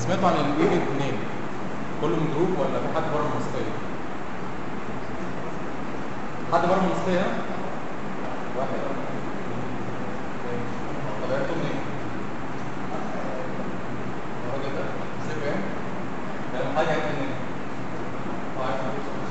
سمعتوا عن الايفنت نيم كله من جروب ولا في حد بره المنسقيه حد بره المنسقيه هنا واحد طب عرفتوا منين الراجل ده سيبه يعني كان حاجه عرفت منين اه عرفت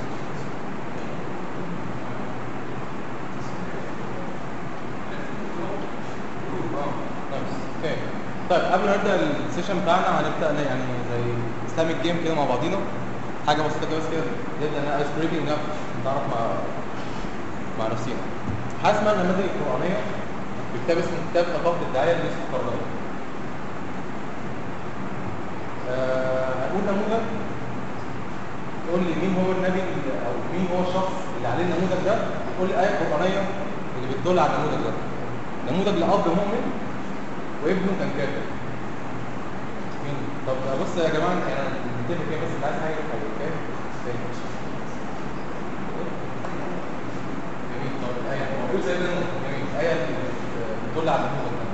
اوكي طيب قبل ما نبدا السيشن بتاعنا هنبدا يعني زي اسلامك جيم كده مع بعضينا حاجه بسيطه كده بس كده نبدا نبقى ايس بريكنج نتعرف مع مع نفسينا حاجه اسمها النماذج القرانيه في كتاب اسمه كتاب ثقافه الدعايه ليوسف القرضاوي آه هنقول نموذج تقول لي مين هو النبي اللي- او مين هو الشخص اللي عليه النموذج ده تقول لي ايه قرانيه اللي بتدل على النموذج ده نموذج لاب مؤمن وابنه كان كافر مين طب بص يا جماعه احنا نتفق كده بس اللي عايز حاجه يفهم اوكي تاني. جميل طب الايه موجود زي ده جميل الايه اللي بتدل على النموذج ده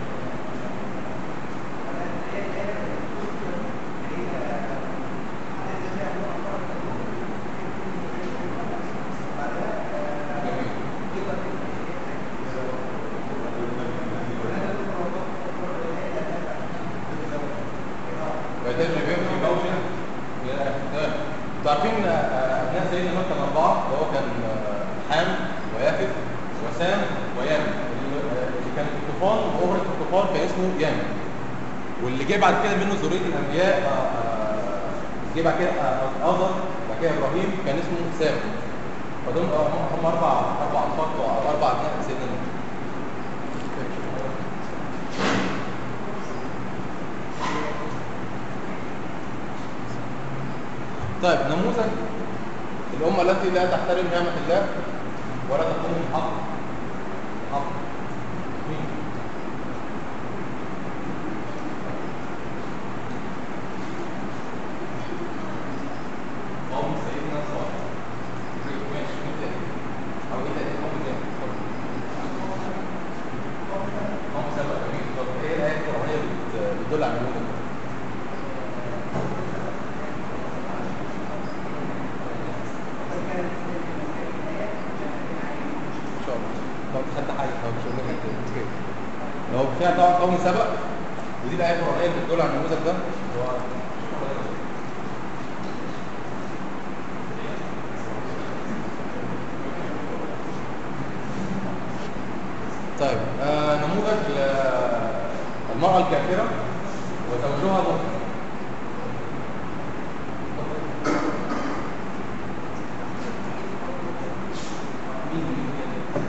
ويتم بهم في موجة إلى آخره. انتوا عارفين آه، أبناء سيدنا نوح كانوا أربعة اللي هو كان آه، حام ويافث وسام ويام اللي آه، اللي كان في الطوفان وأغرق في الطوفان كان اسمه يام واللي جه بعد كده منه ذرية الأنبياء آه، آه، جه بعد كده آه، آزر بعد كده إبراهيم كان اسمه سام فدول آه، هم هم أربع أربع أنفاق أو أربع أبناء سيدنا نوح طيب نموذج الأمة التي لا تحترم نعمة الله ولا تقوم بالحق حق مين؟ قوم سيدنا صالح طيب، ماشي مين تاني؟ أو إيه تاني؟ قوم تاني اتفضل. قوم سبق جميل طب إيه الآية القرآنية اللي بت- بتدل على النموذج ده؟ ان شاء الله لو خدت حاجه لو مش هقول لك اوكي لو فيها طبعا قوم سبق ودي الايه القرانيه اللي بتدل على النموذج ده هو طيب آه نموذج للمرأة الكافرة وزوجها مؤمن مين مين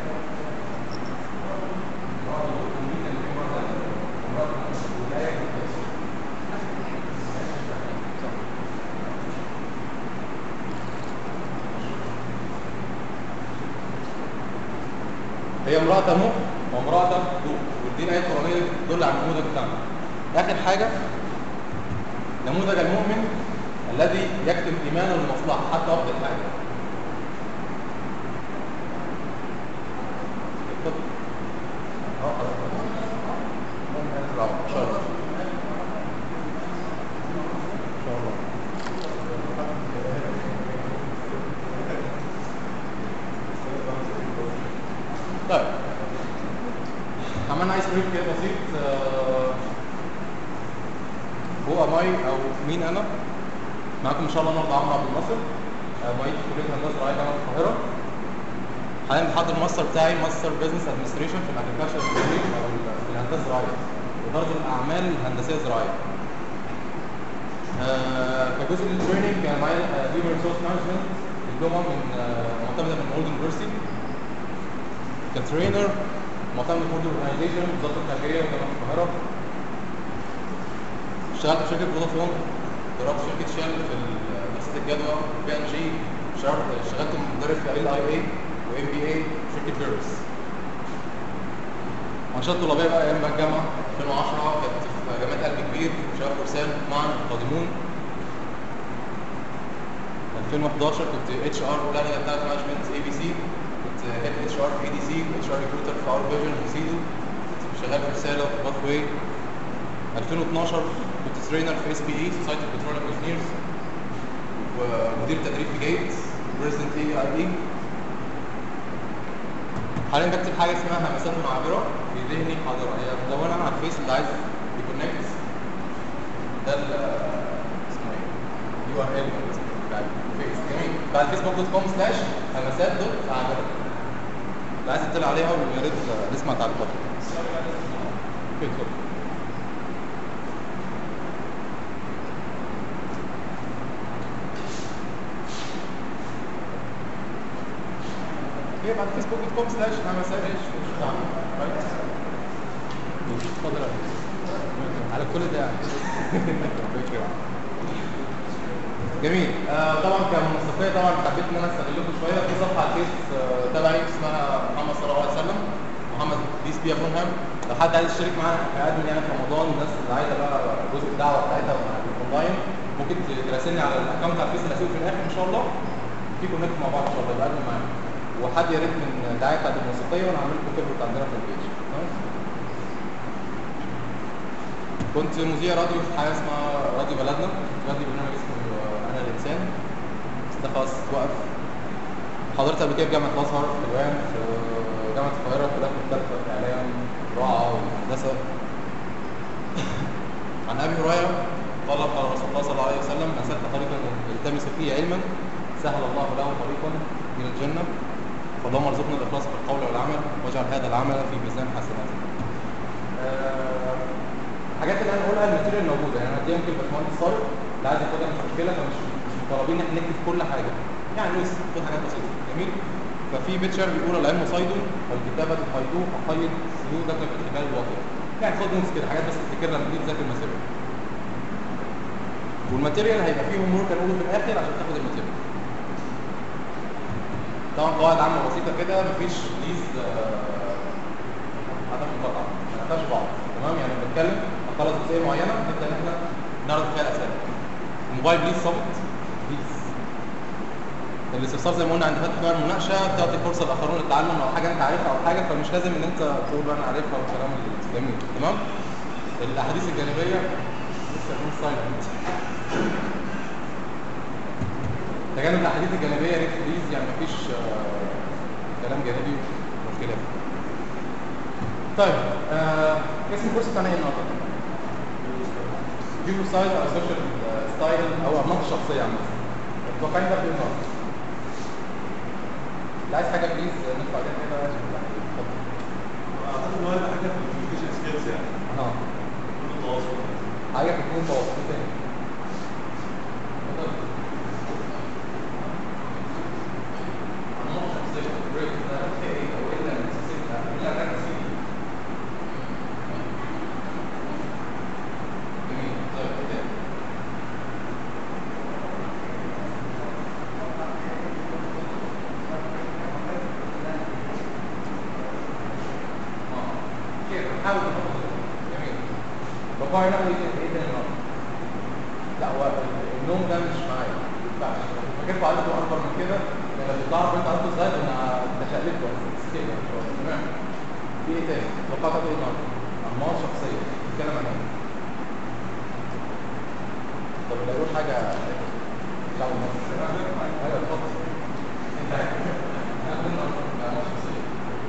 هي امرأة نوح وامرأة لوط ودي الآية القرآنية تدل على النموذج بتاعنا آخر حاجة نموذج المؤمن الذي يكتم إيمانه للمصلحة حتى وقت الحاجة اتفضل. اه خلاص خلاص. ان شاء الله ان شاء الله طيب عملنا ايس بريك كده بسيط آه، هو ماي او مين انا معاكم ان شاء الله النهارده عمرو عبد الناصر آه، معيد في كليه الهندسه الزراعيه جامعه القاهره حاليا بحضر الماستر بتاعي ماستر بزنس ادمنستريشن في الاجريكلتشر ادمنستريشن او في الهندسه الزراعيه اداره الاعمال الهندسيه الزراعيه آه، كجزء من التريننج كان معايا هيومن ريسورس مانجمنت دبلومه من آه، معتمده من اولد يونيفرستي كترينر معتمد فود اورجانيزيشن وزاره الخارجيه وجامعه القاهره اشتغلت في شركه فودافون ضربت شركه شell في دراسه الجدوى بي ان جي اشتغلت مدرب في ال اي اي وام بي اي شركه بيرس انشطه طلابيه بقى ايام بقى الجامعه 2010 كانت في جامعه قلب كبير شباب فرسان معا القادمون 2011 كنت اتش ار بلاننج بتاعت مانجمنت اي بي سي كنت هيد اتش ار في اي دي سي اتش ار ريكروتر في اور فيجن وسيدو كنت شغال في رساله في باث واي 2012 كنت ترينر في اس بي اي سوسايتي بترول انجينيرز ومدير تدريب في جيت بريزدنت اي اي اي حاليا بكتب حاجه اسمها همسات معبره في ذهني حاضره هي مدونه على الفيس اللي عايز يكونكت ده ال اسمه ايه يو ار ال بعد الفيس جميل بعد فيسبوك دوت كوم سلاش همسات دوت معبره اللي عايز يطلع عليها ويا ريت نسمع تعليقاتك اوكي اتفضل هي بعد فيسبوك دوت كوم سلاش همسات ايش كويس اتفضل يا ريس. على كل ده يعني جميل آه طبعا كمنسقيه طبعا حبيت ان انا استغلكم شويه في صفحه على الفيس آه تبعي اسمها محمد صلى الله عليه وسلم محمد بيس بي ابونهام لو حد عايز يشترك معانا كادمن يعني في رمضان الناس اللي عايزه بقى جزء الدعوه بتاعتها اونلاين ممكن تراسلني على الاكونت على الفيس اللي هسيبه في الاخر ان شاء الله في كونكت مع بعض ان شاء الله يبقى قدم معانا وحد يا ريت من الدعايه بتاعت الموسيقيه وانا هعمل لكم فيفورت عندنا في البيج تمام كنت مذيع راديو في حاجه اسمها راديو بلدنا كنت بدي برنامج اسمه انا الانسان بس ده خلاص وقف حضرت قبل كده في جامعه الازهر في الوان في جامعه القاهره في كليات مختلفه في اعلام زراعه وهندسه عن ابي هريره قال قال رسول الله صلى الله عليه وسلم من سلك طريقا يلتمس فيه علما سهل الله له طريقا الى الجنه فاللهم ارزقنا الاخلاص في القول والعمل واجعل هذا العمل في ميزان حسناتنا. آه، الحاجات اللي انا هقولها الماتيريال موجوده يعني انا يمكن باشمهندس صالح اللي عايز ياخدها مش مشكله فمش مش مطالبين ان احنا نكتب كل حاجه يعني بس في حاجات بسيطه جميل ففي بيتشر بيقول العلم صيد والكتابه خيطوه فخيط سيودك بالحبال الواطيه يعني خد نوتس كده حاجات بس تفتكرها لما تيجي تذاكر الماتيريال والماتيريال هيبقى فيه هوم ورك هنقوله في الاخر عشان تاخد الماتيريال طبعا قواعد عامه بسيطه كده مفيش ليز هدف مقاطعه ما نحتاجش بعض تمام يعني بنتكلم نخلص جزئيه معينه نبدا ان احنا نعرض فيها الاسئله الموبايل بليز صمت بليز الاستفسار زي ما قلنا عند فتح نوع المناقشه بتعطي فرصه للاخرون للتعلم لو حاجه انت عارفها او حاجه فمش لازم ان انت تقول انا عارفها والكلام الجميل تمام الاحاديث الجانبيه لسه في سايلنت تجنب الاحاديث الجانبيه ريت بليز يعني مفيش آه كلام جانبي مشكله فيه. طيب آه اسم الكورس بتاعنا ايه النهارده؟ فيو ستايل او سوشيال ستايل او انماط الشخصيه عامه متوقعين ده ايه النهارده؟ اللي عايز حاجه بليز ندفع عليها كده اتفضل اعتقد ان هو هيبقى حاجه في الكوميونيكيشن سكيلز يعني اه كل التواصل حاجه في اتنين تواصل إيه تاني اتفضل. انماط الشخصيه بريك ده ايه او ايه اللي هنسيبها ايه اللي هنركز فيه جميل طيب ايه تاني اه كيف نحاول نحط جميل بقى نعمل ايه تاني ايه تاني النهارده لا هو النوم ده مش معايا ما ينفعش فاكركم عددكم اكبر من كده لما بتعرف انت عددكم صغير انا تشقلبكم كده تمام في ايه تاني توقعتك ايه النهارده انماط شخصيه بتتكلم عن ايه طب اللي يقول حاجه لا والله ايوه اتفضل انت عارف احنا قلنا انماط شخصيه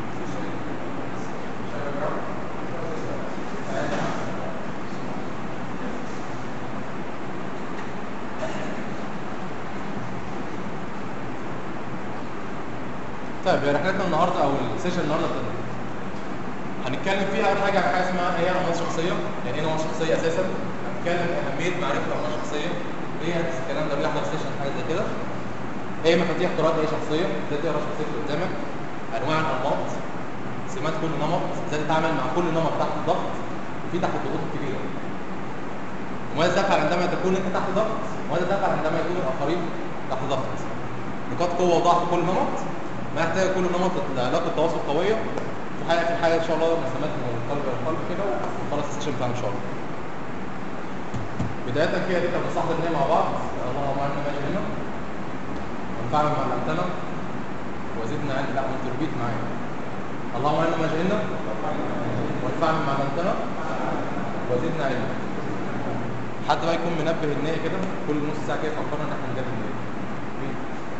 طيب يا رحلتنا النهارده او السيشن النهارده بتاعتنا هنتكلم فيها اول حاجه عن حاجه اسمها ايه انماط شخصيه يعني ايه نمط شخصيه اساسا هنتكلم في اهميه معرفه انماط شخصيه ليه هندرس الكلام ده ليه احضر سيشن حاجه زي كده ايه مفاتيح قراءه اي شخصيه ازاي تقرا شخصيه اللي قدامك انواع الانماط سمات كل نمط ازاي تتعامل مع كل نمط تحت الضغط وفي تحت الضغوط الكبيره وماذا تفعل عندما تكون انت تحت ضغط وماذا تفعل عندما يكون الاخرين تحت ضغط نقاط قوه وضعف كل نمط ما يحتاج كل نمط لعلاقه تواصل قويه تحقق في الحاجه ان شاء الله مسامات من القلب الى القلب كده ونخلص السيشن بتاعنا ان شاء الله بدايه كده دي كانت مصلحه النية مع بعض اللهم انا ما جهلنا وانفعنا ما علمتنا وزدنا علم لا وانت ربيت معايا اللهم انا ما جهلنا وانفعنا ما علمتنا وزدنا علما حد بقى يكون منبه النية كده كل نص ساعة كده يفكرنا ان احنا نجدد النية مين؟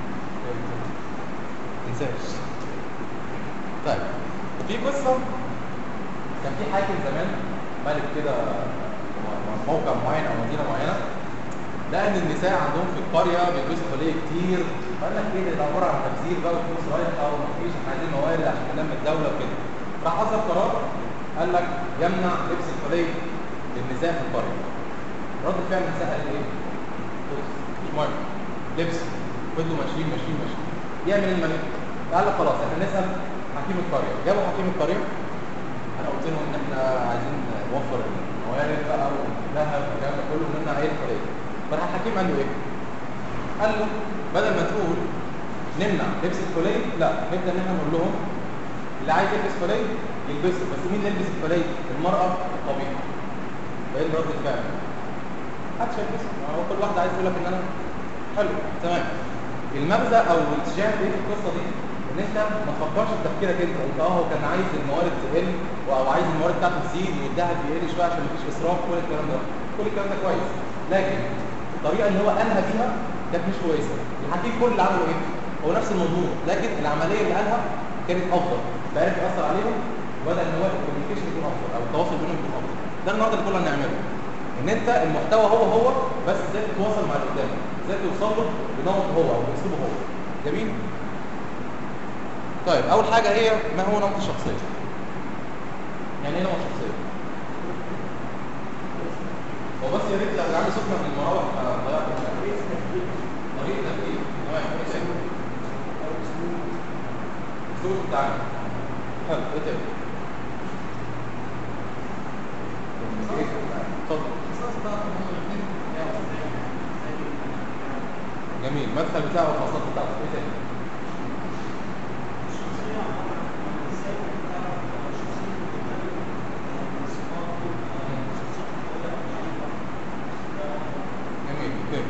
تنساش طيب في قصة كان في حاكم زمان ملك كده م- موقع معين او مدينة معينة لقى ان النساء عندهم في القرية بيلبسوا حلية كتير فقال لك ايه ده عبارة عن تبذير بقى وفلوس رايحة ومفيش احنا عايزين موارد عشان نلم الدولة وكده راح اصدر قرار قال لك يمنع لبس الحلية للنساء في القرية رد فعل النساء قال ايه؟ بص، مش مهم لبس فضلوا ماشيين ماشيين ماشيين يعمل إيه الملك قال لك خلاص احنا نسال حكيم القريه جابوا حكيم القريه انا قلت لهم ان احنا عايزين نوفر الموارد بقى والذهب والكلام ده كله ونمنع ايه الحريه فراح الحكيم قال له ايه؟ قال له بدل ما تقول نمنع لبس الحلي لا نبدا ان احنا نقول لهم اللي عايز يلبس حلي يلبسه بس مين اللي يلبس الحلي؟ المراه الطبيعه فايه رد الفعل؟ محدش هيلبسه ما هو كل واحد عايز يقول لك ان انا حلو تمام المغزى او الشاهد ايه في القصه دي ان انت ما تفكرش في تفكيرك انت انت اه هو كان عايز الموارد تقل او عايز الموارد بتاعته تزيد والذهب يقل شويه عشان مفيش اسراف كل الكلام ده كل الكلام ده كويس لكن الطريقه اللي هو انهى بيها كانت مش كويسه الحكيم كل اللي عمله ايه هو نفس الموضوع لكن العمليه اللي قالها كانت افضل فعرف ياثر عليهم وبدا ان هو الكوميونيكيشن يكون افضل او التواصل بينهم يكون افضل ده النهارده اللي كنا بنعمله ان انت المحتوى هو هو بس ازاي تتواصل مع اللي قدامك ازاي توصل له بنمط هو او باسلوبه هو جميل طيب اول حاجه هي ما هو نمط الشخصيه يعني ايه نمط الشخصيه هو بس يا ريت لو كان عندي صوت من المراوح ضيعت طريقه تفكير تمام ايه تاني اسلوب التعامل حلو ايه تاني اتفضل جميل المدخل بتاعه والخاصات بتاعته ايه تاني جميل اوكي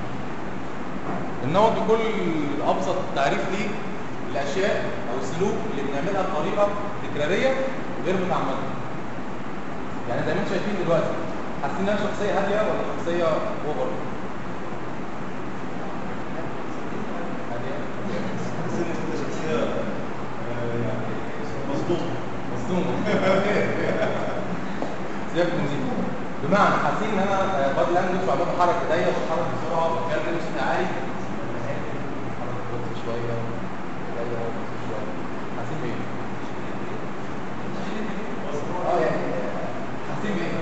النمط بكل ابسط تعريف ليه الاشياء او السلوك اللي بنعملها بطريقه تكراريه غير متعمده يعني زي ما انتم شايفين دلوقتي حاسين انها شخصيه هاديه ولا شخصيه اوفر هاديه بس ان انت شخصيه آه، يعني مصدومه مصدوم سيبك من دي بمعنى حاسين ان انا باد لانجوج وعمال بحرك ايديا وبتحرك بسرعه وبتكلم بصوت عالي بحرك بطء شويه ايديا بطء شويه حاسين بايه؟ اه يعني حاسين بايه؟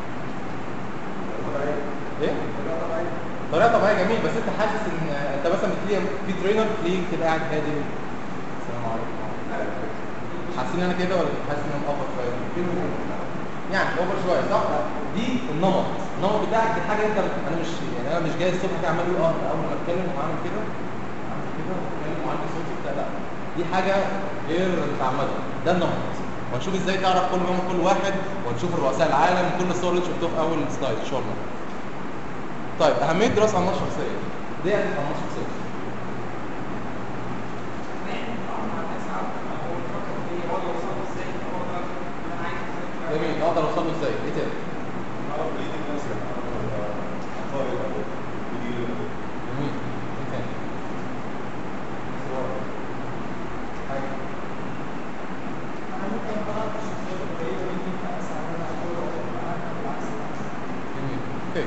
ايه؟ طريقه طبيعيه جميل بس انت حاسس ان انت مثلا بتلاقي في ترينر تلاقيه كده قاعد هادي السلام عليكم حاسين ان انا كده ولا حاسس ان انا اوفر شويه؟ فين وفين؟ يعني اوفر شويه صح؟ دي النمط النمط بتاعك دي حاجه انت انا مش يعني انا مش جاي الصبح كده عمال اقول اه أنا اول ما اتكلم وهعمل كده اعمل كده واتكلم وعندي صوت بتاع لا دي حاجه غير متعمده ده النمط وهنشوف ازاي تعرف كل يوم كل واحد وهنشوف رؤساء العالم وكل الصور اللي شفتوها في اول سلايد ان شاء الله طيب اهميه دراسه انماط الشخصيه دي يعني انماط الشخصيه جميل اقدر اوصل له ازاي ايه تاني نعرف بقيه الناس اللي عقائد او مدير جميل ايه تاني حاجه جميل اوكي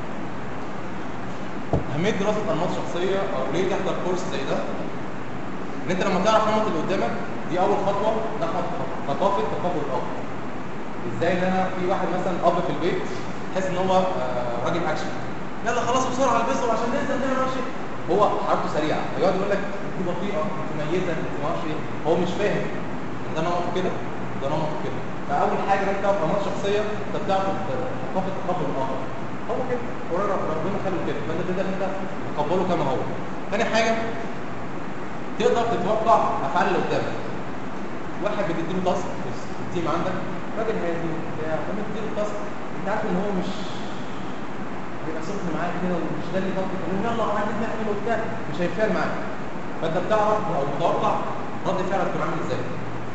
اهميه دراسه انماط شخصيه او ليه تحضر كورس زي ده ان انت لما تعرف نمط اللي قدامك دي اول خطوه نحو ثقافه تقبل الاخر ازاي ان انا في واحد مثلا اب في البيت تحس ان هو آه، راجل اكشن يلا خلاص بسرعه البسوا عشان ننزل نعمل معرفش إيه. هو حركته سريعه فيقعد يقول لك دي بطيئه انت ميته انت ما اعرفش ايه هو مش فاهم إن ده نمط كده ده نمط كده فاول حاجه انت تعرف انماط شخصيه انت بتعرف ثقافه تقبل الاخر هو كده هو رب- ربنا خلقه كده فانت تقدر انت تقبله كما هو ثاني حاجه تقدر تتوقع افعال اللي قدامك واحد بتديله تاسك بص التيم عندك راجل هادي وبتاع لما تديله تاسك انت عارف ان هو مش هيبقى سخن معاك كده ومش ده اللي ضغط يقول يلا عايزين نعمل وبتاع مش هيتفاعل معاك فانت بتعرف او متوقع رد فعلك هيكون عامل ازاي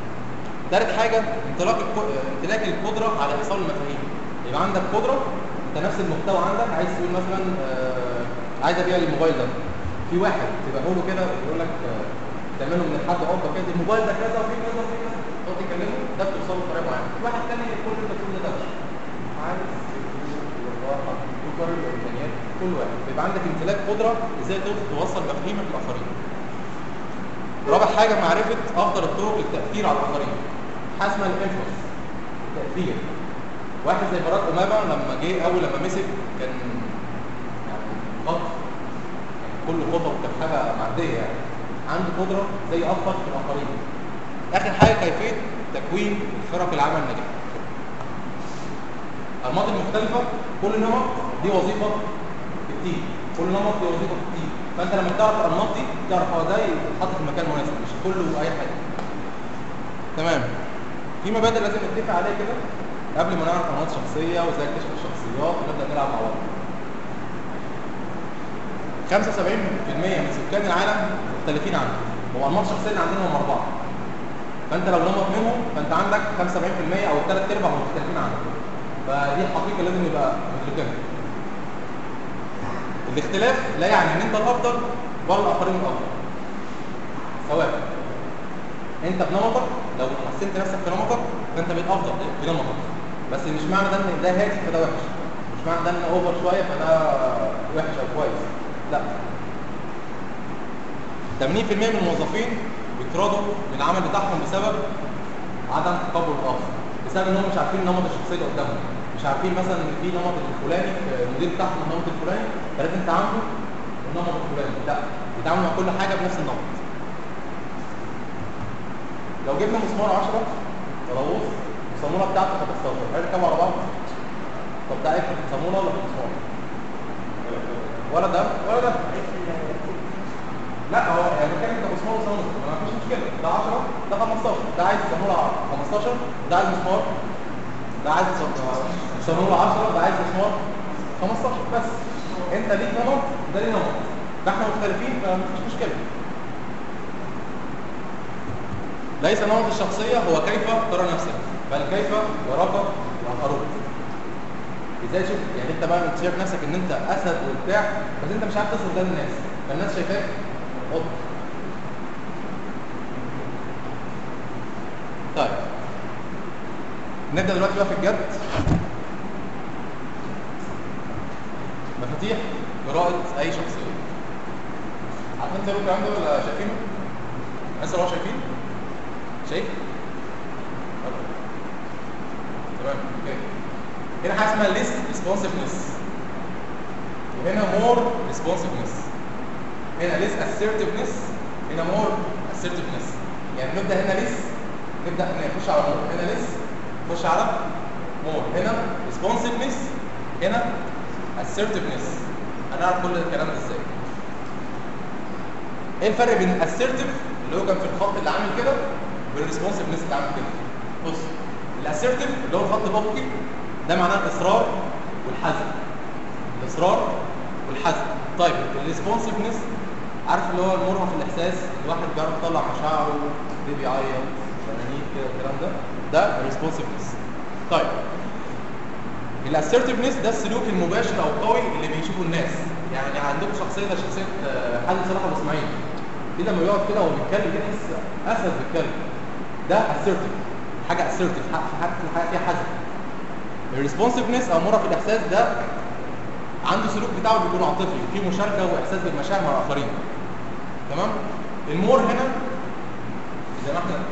ثالث حاجه امتلاك الك- امتلاك القدره على ايصال المفاهيم يبقى عندك قدره انت نفس المحتوى عندك عايز تقول مثلا آه عايز ابيع الموبايل ده في واحد تبقى له كده يقول لك آه تعمله من الحد عقبه كده الموبايل ده كذا وفي كذا وفي كذا تقعد تكلمه ده بتوصله بطريقه معينه في واحد تاني كل اللي انت بتقوله ده دوشه عايز والراحه وكل الامكانيات كل واحد بيبقى عندك امتلاك قدره ازاي تقدر توصل مفاهيمك للاخرين رابع حاجه معرفه افضل الطرق للتاثير على الاخرين حاجه اسمها الانفلونس التاثير واحد زي باراك اوباما لما جه اول لما مسك كان يعني خط كل خطوه كانت حاجه معديه يعني عنده قدره زي اثر في الاخرين اخر حاجه كيفيه تكوين فرق العمل الناجحه الانماط المختلفه كل نمط دي وظيفه في التيم كل نمط دي وظيفه في التيم فانت لما تعرف الانماط دي تعرف هو ده يتحط في المكان المناسب مش كله اي حاجه تمام في مبادئ لازم نتفق عليها كده قبل ما نعرف انماط شخصيه وازاي نكتشف الشخصيات ونبدا نلعب مع بعض 75% من سكان العالم مختلفين عنك هو انماط الشخصيه اللي عندنا هم اربعه فانت لو نمط منهم فانت عندك 75% او الثلاث ارباع مختلفين عنك فدي حقيقه لازم نبقى مدركينها الاختلاف لا يعني ان انت الافضل ولا الاخرين الافضل سواء انت بنمطك لو حسنت نفسك في نمطك فانت بقيت افضل في نمطك بس مش معنى ده ان ده هادي فده وحش مش معنى ده ان اوفر شويه فده وحش او كويس لا 80% من الموظفين بيطردوا من العمل بتاعهم بسبب عدم تقبل الاخر بسبب ان هم مش عارفين نمط الشخصيه اللي قدامهم مش عارفين مثلا ان في نمط الفلاني المدير بتاعهم النمط الفلاني فلازم تعامله النمط الفلاني لا بيتعاملوا مع كل حاجه بنفس النمط لو جبنا مسمار 10 طراووس الصاموله بتاعته هتتكسر هيركبوا على بعض طب ده هيفرق في الصاموله ولا في المسمار؟ ولا ده ولا ده لا هو يعني بتكلم كمسمار وصاموله ما فيش مشكله ده 10 ده 15 ده عايز صاموله 15 ده عايز مسمار ده عايز صاموله 10 ده عايز مسمار 15 بس انت ليك نمط ده ليه نمط ده احنا مختلفين فمفيش مشكله ليس نمط الشخصية هو كيف ترى نفسك بل كيف يراك الآخرون ازاي تشوف يعني انت بقى انت شايف نفسك ان انت اسد وبتاع بس انت مش عارف تصل ده للناس فالناس شايفاك قط طيب نبدا دلوقتي بقى في الجد مفاتيح قراءة أي شخصية عارفين تقروا الكلام ده ولا شايفينه؟ الناس اللي هو شايفين؟ شايف؟ تمام اوكي هنا حاجه اسمها ليست ريسبونسفنس وهنا مور ريسبونسفنس هنا ليست assertiveness هنا مور assertiveness يعني نبدا هنا ليست نبدا نخش على مور هنا ليست نخش على مور هنا ريسبونسفنس هنا assertiveness هنعرف كل الكلام ده ازاي ايه الفرق بين الاسيرتيف اللي هو كان في الخط اللي عامل كده والريسبونسفنس اللي عامل كده بص الاسيرتيف اللي هو الخط الافقي ده معناه الاصرار والحزم الاصرار والحزم طيب الريسبونسفنس عارف اللي هو المرهف الاحساس الواحد بيعرف يطلع مشاعره ليه بيعيط شنانيت كده الكلام ده ده الريسبونسفنس طيب الاسيرتيفنس ده السلوك المباشر او القوي اللي بيشوفه الناس يعني عندكم شخصيه ده شخصيه آه، حازم صلاح ابو اسماعيل كده لما يقعد كده وهو بيتكلم كده تحس اسد بيتكلم ده assertive حاجه assertive حاجه حاجه فيها حزم الريسبونسفنس او مرهف الاحساس ده عنده سلوك بتاعه بيكون عاطفي وفيه مشاركه واحساس بالمشاعر مع الاخرين تمام المور هنا زي ما احنا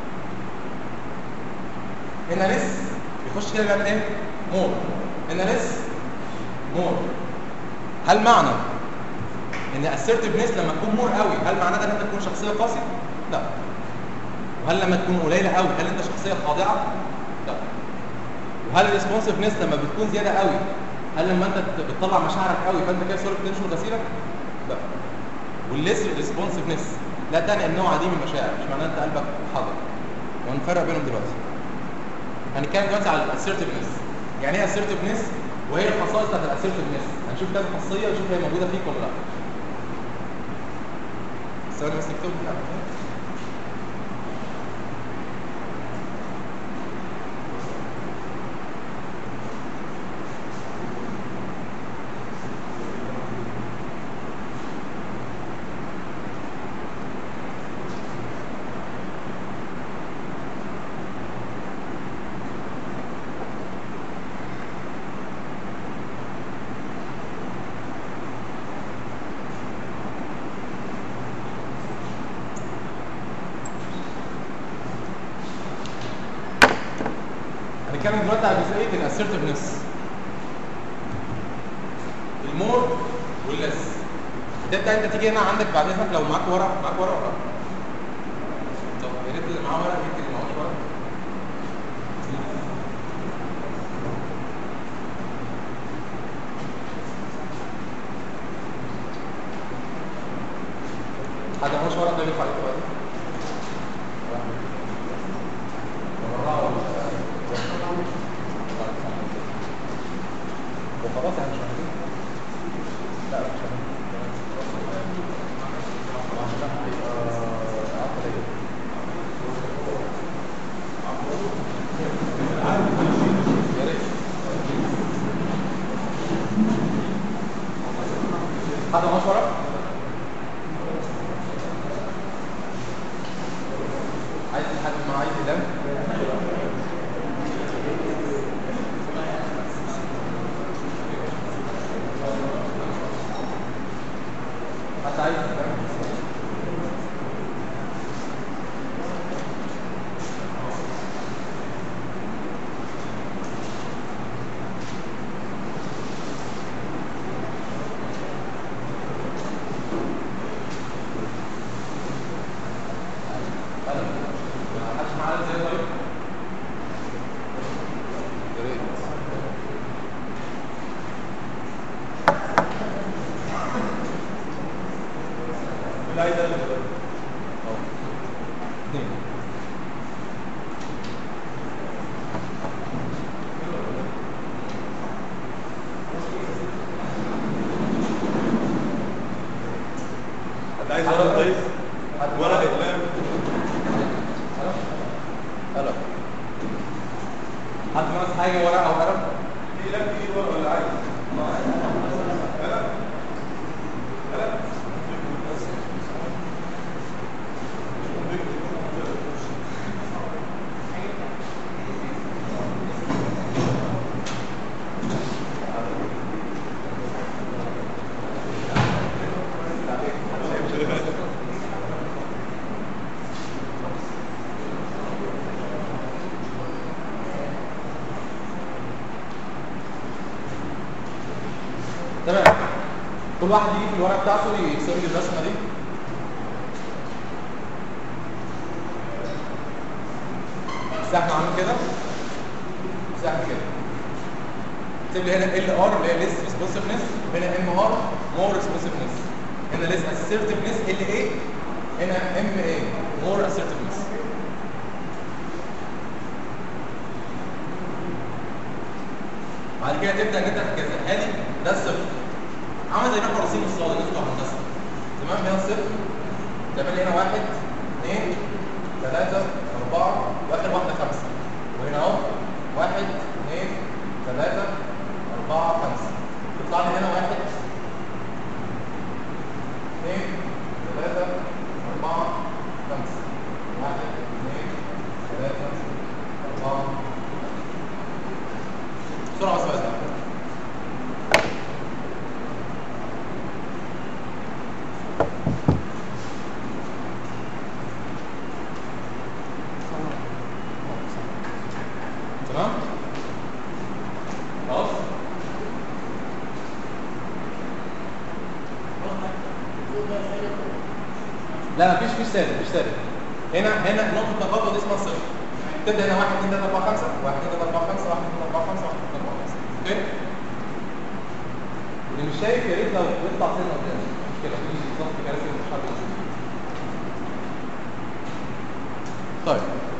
هنا لس بيخش كده بيعمل ايه مور هنا لس مور هل معنى ان assertiveness لما تكون مور قوي هل معناه ده ان انت تكون شخصيه قاسيه لا وهل لما تكون قليله قوي هل انت شخصيه خاضعه لا وهل الريسبونسفنس لما بتكون زياده قوي هل لما انت بتطلع مشاعرك قوي فانت كده صورة تنشر غسيلك لا والليس ريسبونسفنس لا تعني النوع عديم المشاعر مش معناه انت قلبك حاضر وهنفرق بينهم دلوقتي هنتكلم دلوقتي على الاسيرتيفنس يعني ايه اسيرتيفنس وهي الخصائص بتاعت الاسيرتيفنس هنشوف كذا خاصيه ونشوف هي موجوده فيك ولا لا ثواني بس نكتب هنتكلم دلوقتي على جزئيه الاسيرتفنس المور واللس هتبدا انت تيجي هنا عندك بعد اذنك لو معاك ورق معاك ورق ولا لا؟ طب يا ريت اللي معاه ورق يمكن اللي معهوش ورق حد معهوش ورق ده يرفع عليك ورق وخلاص يعني مش عارفين لا مش عارفين يا ريت حد معهوش ورق؟ عايز حد معاه عايز يدم؟ حد عايز يدم؟ أنا ما حدش معاه زي طيب؟ يا ريت بالعيد اللي بدأ. أهو. اثنين حد عايز ورق طيب؟ حد ورق اقلام هلا هلا حد ناقص حاجة ورقة أو قلم؟ في اقلام كتير ورق ولا عايز؟ قلم؟ قلم؟ تمام كل واحد يجي في الورقة بتاعته يرسم لي الرسمة دي سهم عامل كده سهم كده اكتب لي هنا ال ار اللي هي ليست ريسبونسفنس هنا ام ار مور ريسبونسفنس هنا ليست اسيرتفنس ال اي هنا ام اي مور اسيرتفنس بعد كده تبدا ان انت تجزئها لي ده الصفر عامل زي نحو رصيد الصاد الناس بتوع هندسه تمام هنا الصفر تعمل لي هنا واحد اثنين ثلاثة أربعة وآخر واحدة خمسة وهنا أهو واحد اثنين ثلاثة أربعة خمسة يطلع لي هنا واحد اثنين ثلاثة أربعة خمسة واحد اثنين ثلاثة أربعة بسرعة بس بس تمام؟ خلاص؟ لا مفيش مفيش ثابت مفيش ثابت هنا هنا نقطة تقاطع دي اسمها صفر تبدأ هنا 1 2 3 4 5 1 2 3 4 5 1 2 3 4 5 1 2 3 4 5 اوكي؟ اللي مش شايف يا ريت لو يطلع سنة قدام مش مشكلة في بالظبط كراسي مش حد يشوف طيب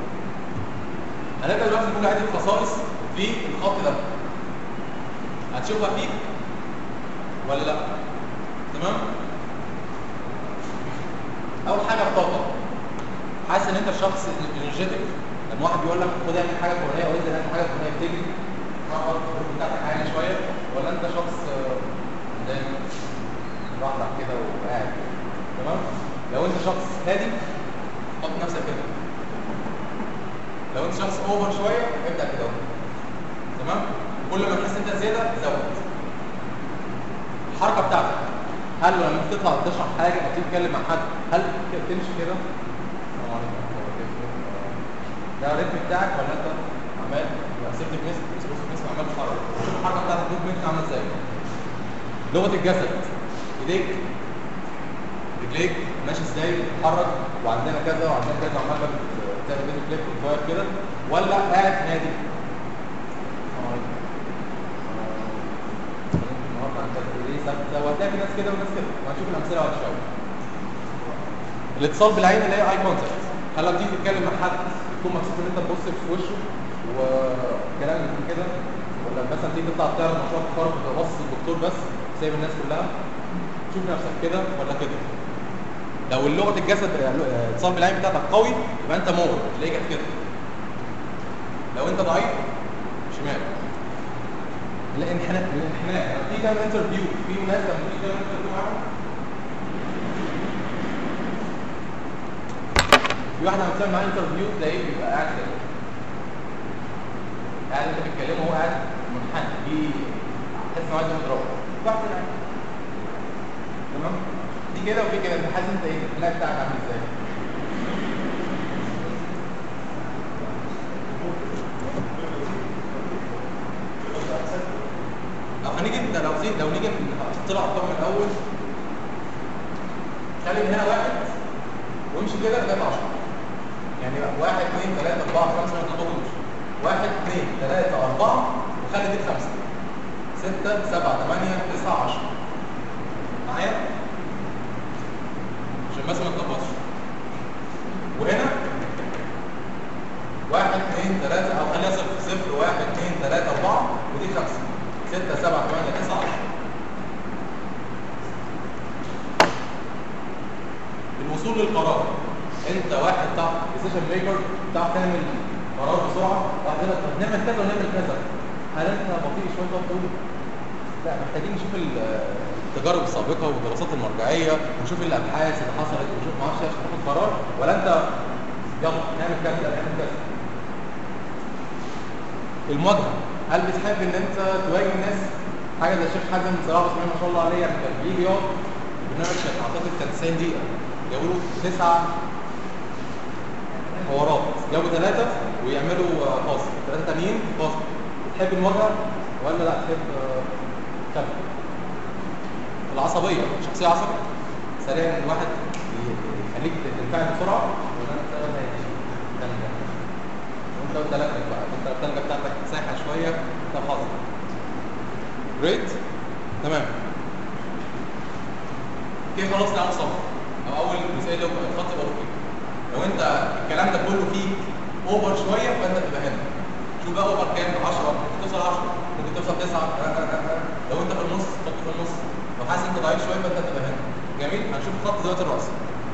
هنبدأ دلوقتي نقول عدة خصائص في الخط ده هتشوفها فيك ولا لا؟ تمام؟ اول حاجه الطاقه حاسس ان انت شخص انرجيتك لما واحد بيقول لك خد اعمل حاجه فلانيه او انزل اعمل حاجه فلانيه بتجري تقعد الروح بتاعتك عالي شويه ولا انت شخص آه، دايما لوحدك كده وقاعد تمام لو انت شخص هادي حط نفسك كده لو انت شخص اوفر شويه ابدا كده اهو. تمام كل ما تحس انت زياده زود الحركه بتاعتك هل لما تطلع تشرح حاجه او تتكلم مع حد هل تمشي كده السلام عليكم. ده الريتم بتاعك ولا انت عمال اسيبتك ميس اسيبتك ميس عمال تتحرك شوف الحركه بتاعت الموفمنت عامله ازاي لغه الجسد ايديك رجليك ماشي ازاي بتتحرك وعندنا كذا وعندنا كذا وعمال تعمل فيديو كليب وتغير كده ولا قاعد هادي النهارده عن تدريب ثابته وهتلاقي في ناس كده وناس كده وهنشوف الامثله بعد شويه الاتصال بالعين اللي هي اي كونتاكت هل لما تيجي تتكلم مع حد تكون مكسوف ان انت تبص في وشه وكلام يكون كده ولا مثلا تيجي تطلع تعرض مشروع تخرج وتبقى باصص للدكتور بس سايب الناس كلها شوف نفسك كده ولا كده لو لغه الجسد الاتصال بالعين بتاعتك قوي يبقى انت مور تلاقيك كده لو انت ضعيف شمال الانحناء الانحناء لما تيجي تعمل انترفيو في ناس لما تيجي تعمل انترفيو معاهم في واحد لما بتعمل معاه انترفيو تلاقيه بيبقى قاعد كده قاعد انت بتتكلمه وهو قاعد منحنى في تحس انه عايز يضربه واحد كده قاعد. تمام دي كده وفي كده انت حاسس انت ايه الانحناء بتاعك عامل ازاي لو هنيجي لو زي- لو نيجي نحط لها ارقام من الاول خلي من هنا واحد وامشي كده لغايه 10 يعني بقى واحد اثنين ثلاثة أربعة خمسة ما تطولوش واحد اثنين ثلاثة أربعة وخلي دي خمسة ستة سبعة ثمانية تسعة عشرة معايا؟ عشان بس ما تلخبطش وهنا واحد اثنين ثلاثة أو خليها صفر صفر واحد اثنين ثلاثة أربعة ودي خمسة ستة سبعة ثمانية تسعة عشرة الوصول للقرار انت واحد بتاع ديسيشن ميكر بتعرف تعمل قرار بسرعه واحد يقول لك طب نعمل كذا ونعمل كذا هل انت بطيء شويه تقعد تقول لا محتاجين نشوف ال- التجارب السابقه والدراسات المرجعيه ونشوف الابحاث اللي حصلت ونشوف ما اعرفش إيه عشان تاخد قرار ولا انت يلا نعمل كذا نعمل كذا المواجهه هل بتحب ان انت تواجه الناس حاجه زي الشيخ حازم صراحه بسم الله ما شاء الله عليه يعني كان بيجي يقعد برنامج كان اعتقد كان 90 دقيقه يقولوا تسعه حوارات جابوا ثلاثه ويعملوا آه، فاصل ثلاثه تانيين فاصل تحب المواجهه ولا لا تحب آه، كم العصبيه شخصيه عصبي سريع ان الواحد ي- يخليك تنفعل بسرعه ولا انت هادي تلجأ. وانت وتلجأ بقى انت التلجة بتاعتك سايحه شويه انت حاضر جريت تمام كيف خلاص نعمل صبر او اول جزئيه اللي هو الخط يبقى اوكي لو انت الكلام ده كله فيه اوفر شويه فانت تبقى هنا شوف بقى اوفر كام 10 ممكن توصل 10 ممكن توصل 9 لو انت في النص حط في النص لو حاسس انت ضعيف شويه فانت تبقى هنا جميل هنشوف خط ذات الراس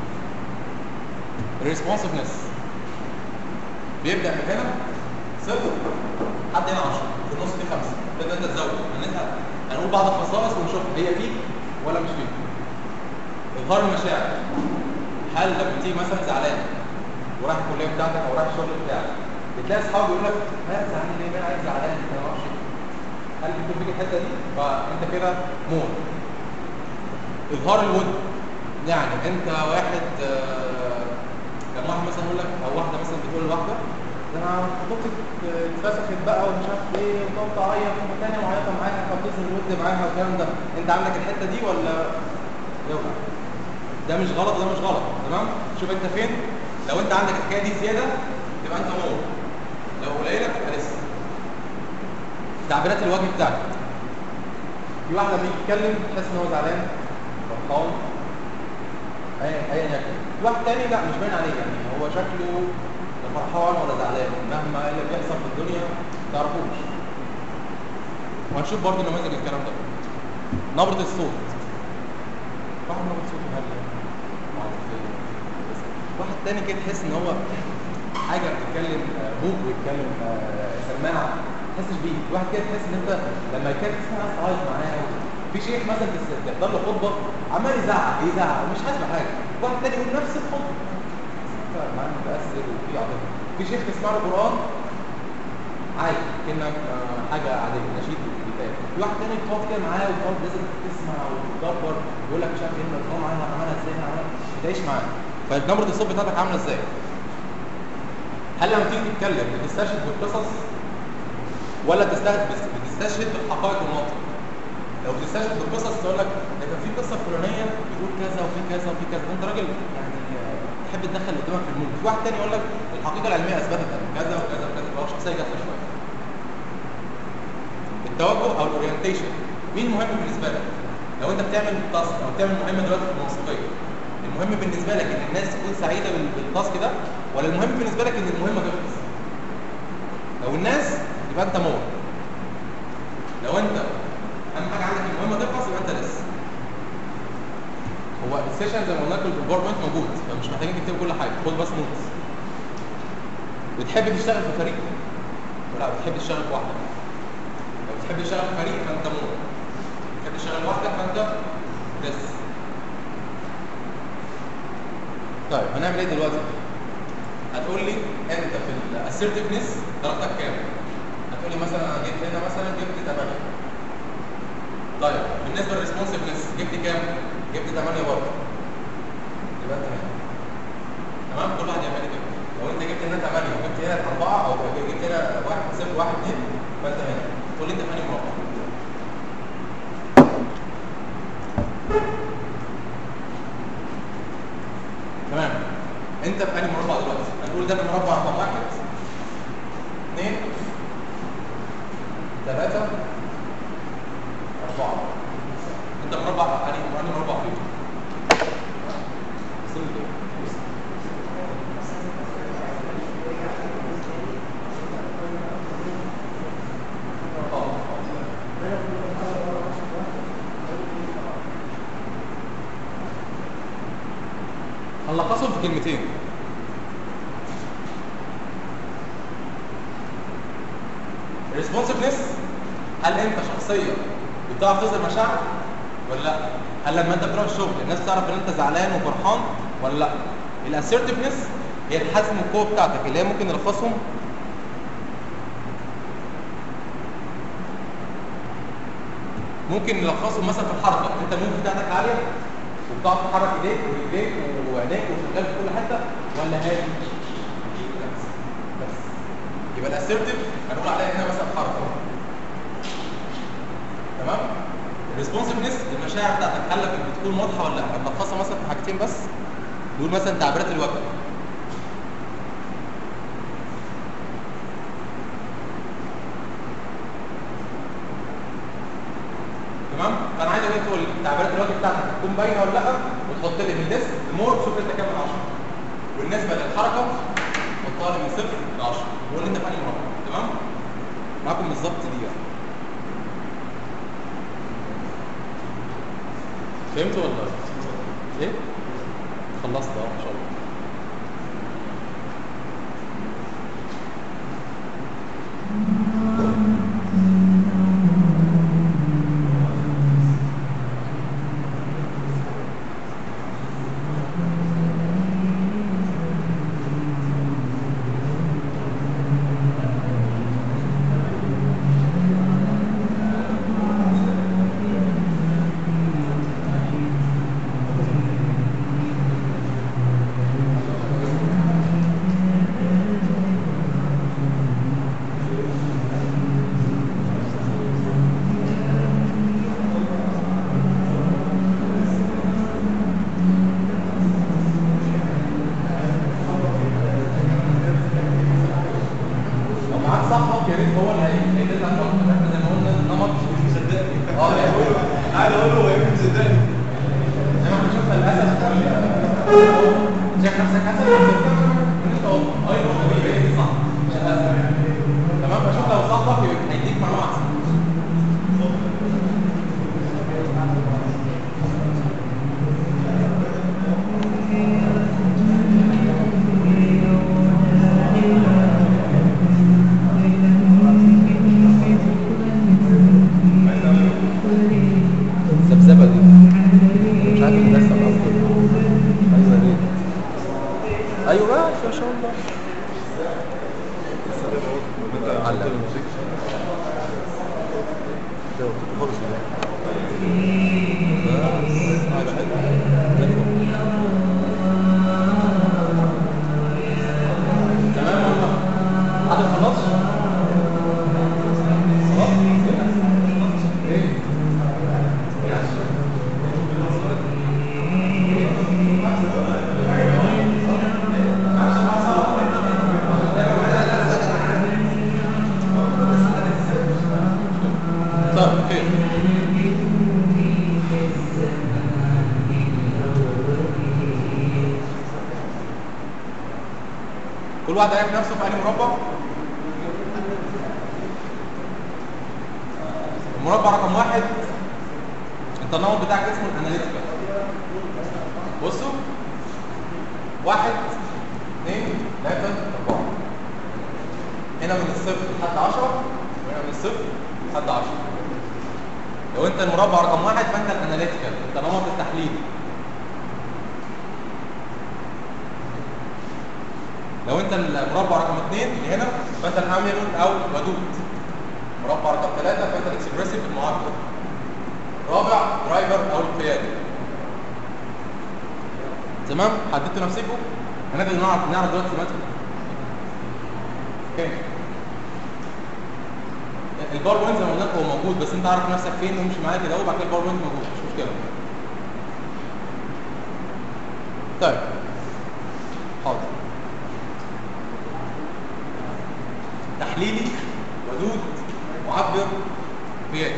الريسبونسفنس بيبدا من هنا صفر لحد هنا 10 في النص دي 5 تبدا انت تزود هنسال هنقول بعض الخصائص ونشوف هي فيك ولا مش فيك اظهار المشاعر هل لما تيجي مثلا زعلان ورايح الكليه بتاعتك او رايح الشغل بتاعك بتلاقي اصحابك يقول لك لا زعلان ليه بقى عايز زعلان انت ما اعرفش هل بيكون فيك الحته دي فانت كده مون اظهار الود يعني انت واحد آه، كان واحد مثلا يقول لك او واحده مثلا بتقول لواحده ده انا خطوبتك آه، اتفسخت بقى ومش عارف ايه وتقعد تعيط وثانيه معيطه معاها فبتظهر الود معاها والكلام ده انت عندك الحته دي ولا يوجع ده مش غلط وده مش غلط تمام شوف انت فين لو انت عندك الحكايه دي زياده تبقى انت مور لو قليله تبقى لسه تعبيرات الوجه بتاعتك في واحد لما يجي يتكلم تحس ان هو زعلان فرحان ايا ايا يكن في واحد تاني لا مش باين عليه يعني هو شكله لا فرحان ولا زعلان مهما اللي بيحصل في الدنيا ما تعرفوش وهنشوف برضه نماذج الكلام ده نبرة الصوت واحد نبرة صوته هادية عاطفية واحد تاني كده تحس ان هو حاجة بتتكلم آه، بوق بيتكلم آه، سماعة ما تحسش بيه واحد كده تحس ان انت لما يتكلم تسمع تعيط معاه في شيخ مثلا تس- تحضر له خطبة عمال يزعق يزعق ومش حاسس بحاجة واحد تاني يقول نفس الخطبة مع انه متأثر وفي عاطفة في شيخ تسمع له قرآن عادي كأنك آه، حاجة عادية نشيد وكتاب في واحد تاني بتقعد كده معاه وتقعد لازم تسمع وتدبر يقول لك مش عارف ايه النظام عملها عملها ازاي عملها بتعيش معاه فنبرة الصوت بتاعتك عاملة ازاي؟ هل لما تيجي تتكلم بتستشهد بالقصص ولا تستهد بتستشهد بالحقائق والمنطق لو بتستشهد بالقصص تقول لك ده كان في قصه فلانيه بتقول كذا وفي كذا وفي كذا انت راجل يعني آه، تحب تدخل اللي قدامك في المود في واحد تاني يقول لك الحقيقه العلميه اثبتت ان كذا وكذا وكذا فهو شخصيه جافه شويه التوجه او الاورينتيشن مين مهم بالنسبه لك لو انت بتعمل تاسك او بتعمل مهمه دلوقتي في الموسيقيه المهم بالنسبه لك ان الناس تكون سعيده بال- بالتاسك ده ولا المهم بالنسبه لك ان المهمه تخلص لو الناس يبقى انت مور لو انت اهم حاجه عندك المهمه تخلص يبقى انت لسه هو السيشن زي ما قلنا لكم الباوربوينت موجود فمش محتاجين تكتبوا كل حاجه خد بس نوتس بتحب تشتغل في فريق ولا بتحب تشتغل لوحدك لو بتحب تشتغل في فريق فانت مور بتحب تشتغل لوحدك فانت لسه طيب هنعمل ايه دلوقتي هتقول لي انت في الاسيرتيفنس درجتك كام هتقول لي مثلا انا جبت هنا مثلا جبت 8 طيب بالنسبه للريسبونسفنس جبت كام جبت 8 برضه يبقى انت هنا تمام كل واحد يعمل كده لو انت جبت هنا 8 وجبت هنا 4 او جبت هنا 1 0 1 2 فانت هنا تقول لي انت في انهي مربع تمام انت في انهي مربع دلوقتي هنقول ده المربع رقم واحد اثنين ثلاثة أربعة انت مربع انهي انهي مربع فيه سيب كده. هنلخصهم في كلمتين responsiveness هل انت شخصيه بتعرف تظهر مشاعرك ولا لا هل لما انت بتروح الشغل الناس تعرف ان انت زعلان وفرحان ولا لا الاسيرتيفنس هي تحسن القوه بتاعتك اللي هي ممكن نلخصهم ممكن نلخصهم مثلا في الحركه انت الموف بتاعتك عاليه وبتعرف تحرك ايديك ورجليك وعينيك وشغال في كل حته ولا هادي بس يبقى الاسيرتيف هنقول عليها هنا مثلا حركه تمام الريسبونسفنس المشاعر بتاعتك هل لك بتكون واضحه ولا لا هنلخصها مثلا في حاجتين بس نقول مثلا تعبيرات الوجه تمام فانا عايز اقول تقول لي تعبيرات الوجه بتاعتك تكون باينه ولا لا وتحط لي من ديس مور شوف انت كام من 10 بالنسبه للحركه حطها لي من صفر ل 10 وقول لي انت في انهي مربع تمام معاكم بالظبط دقيقه فهمتوا ولا ايه خلصت اه ان شاء الله لو معاك صاحبك يا ريت هو اللي هي- هيدلك اكتر احنا زي ما قلنا النمط مش مصدقني اه يعني قاعد اقول له هو يمكن مصدقني زي ما بنشوف للاسف شايف نفسك اسد انت ايوه هي دي صح مش الاسد تمام فشوف لو صاحبك يبقى هيديك معلومه احسن الذبذبه دي مش عارف الناس ايوه دي ايوه بقى ما شاء الله علق. تمام والله حد خلص خير كل واحد عارف نفسه في أي مربع المربع رقم واحد انت النمط بتاعك اسمه الاناليتيكال بصوا واحد اثنين ثلاثة أربعة هنا من الصفر لحد عشرة وهنا من الصفر لحد عشرة لو انت المربع رقم واحد فانت الاناليتيكال انت نمط التحليل لو انت المربع رقم اثنين اللي هنا فانت الامينون او ودود مربع رقم ثلاثة فانت الاكسبريسيف المعبر رابع درايفر او القيادي تمام حددتوا نفسكم هنبدا نعرف نعرف دلوقتي سماتكم اوكي الباوربوينت زي ما قلنا لكم هو موجود بس انت عارف نفسك فين وامشي معايا كده وبعد كده الباوربوينت موجود مش مشكله طيب حاضر تحليلي ودود معبر قيادي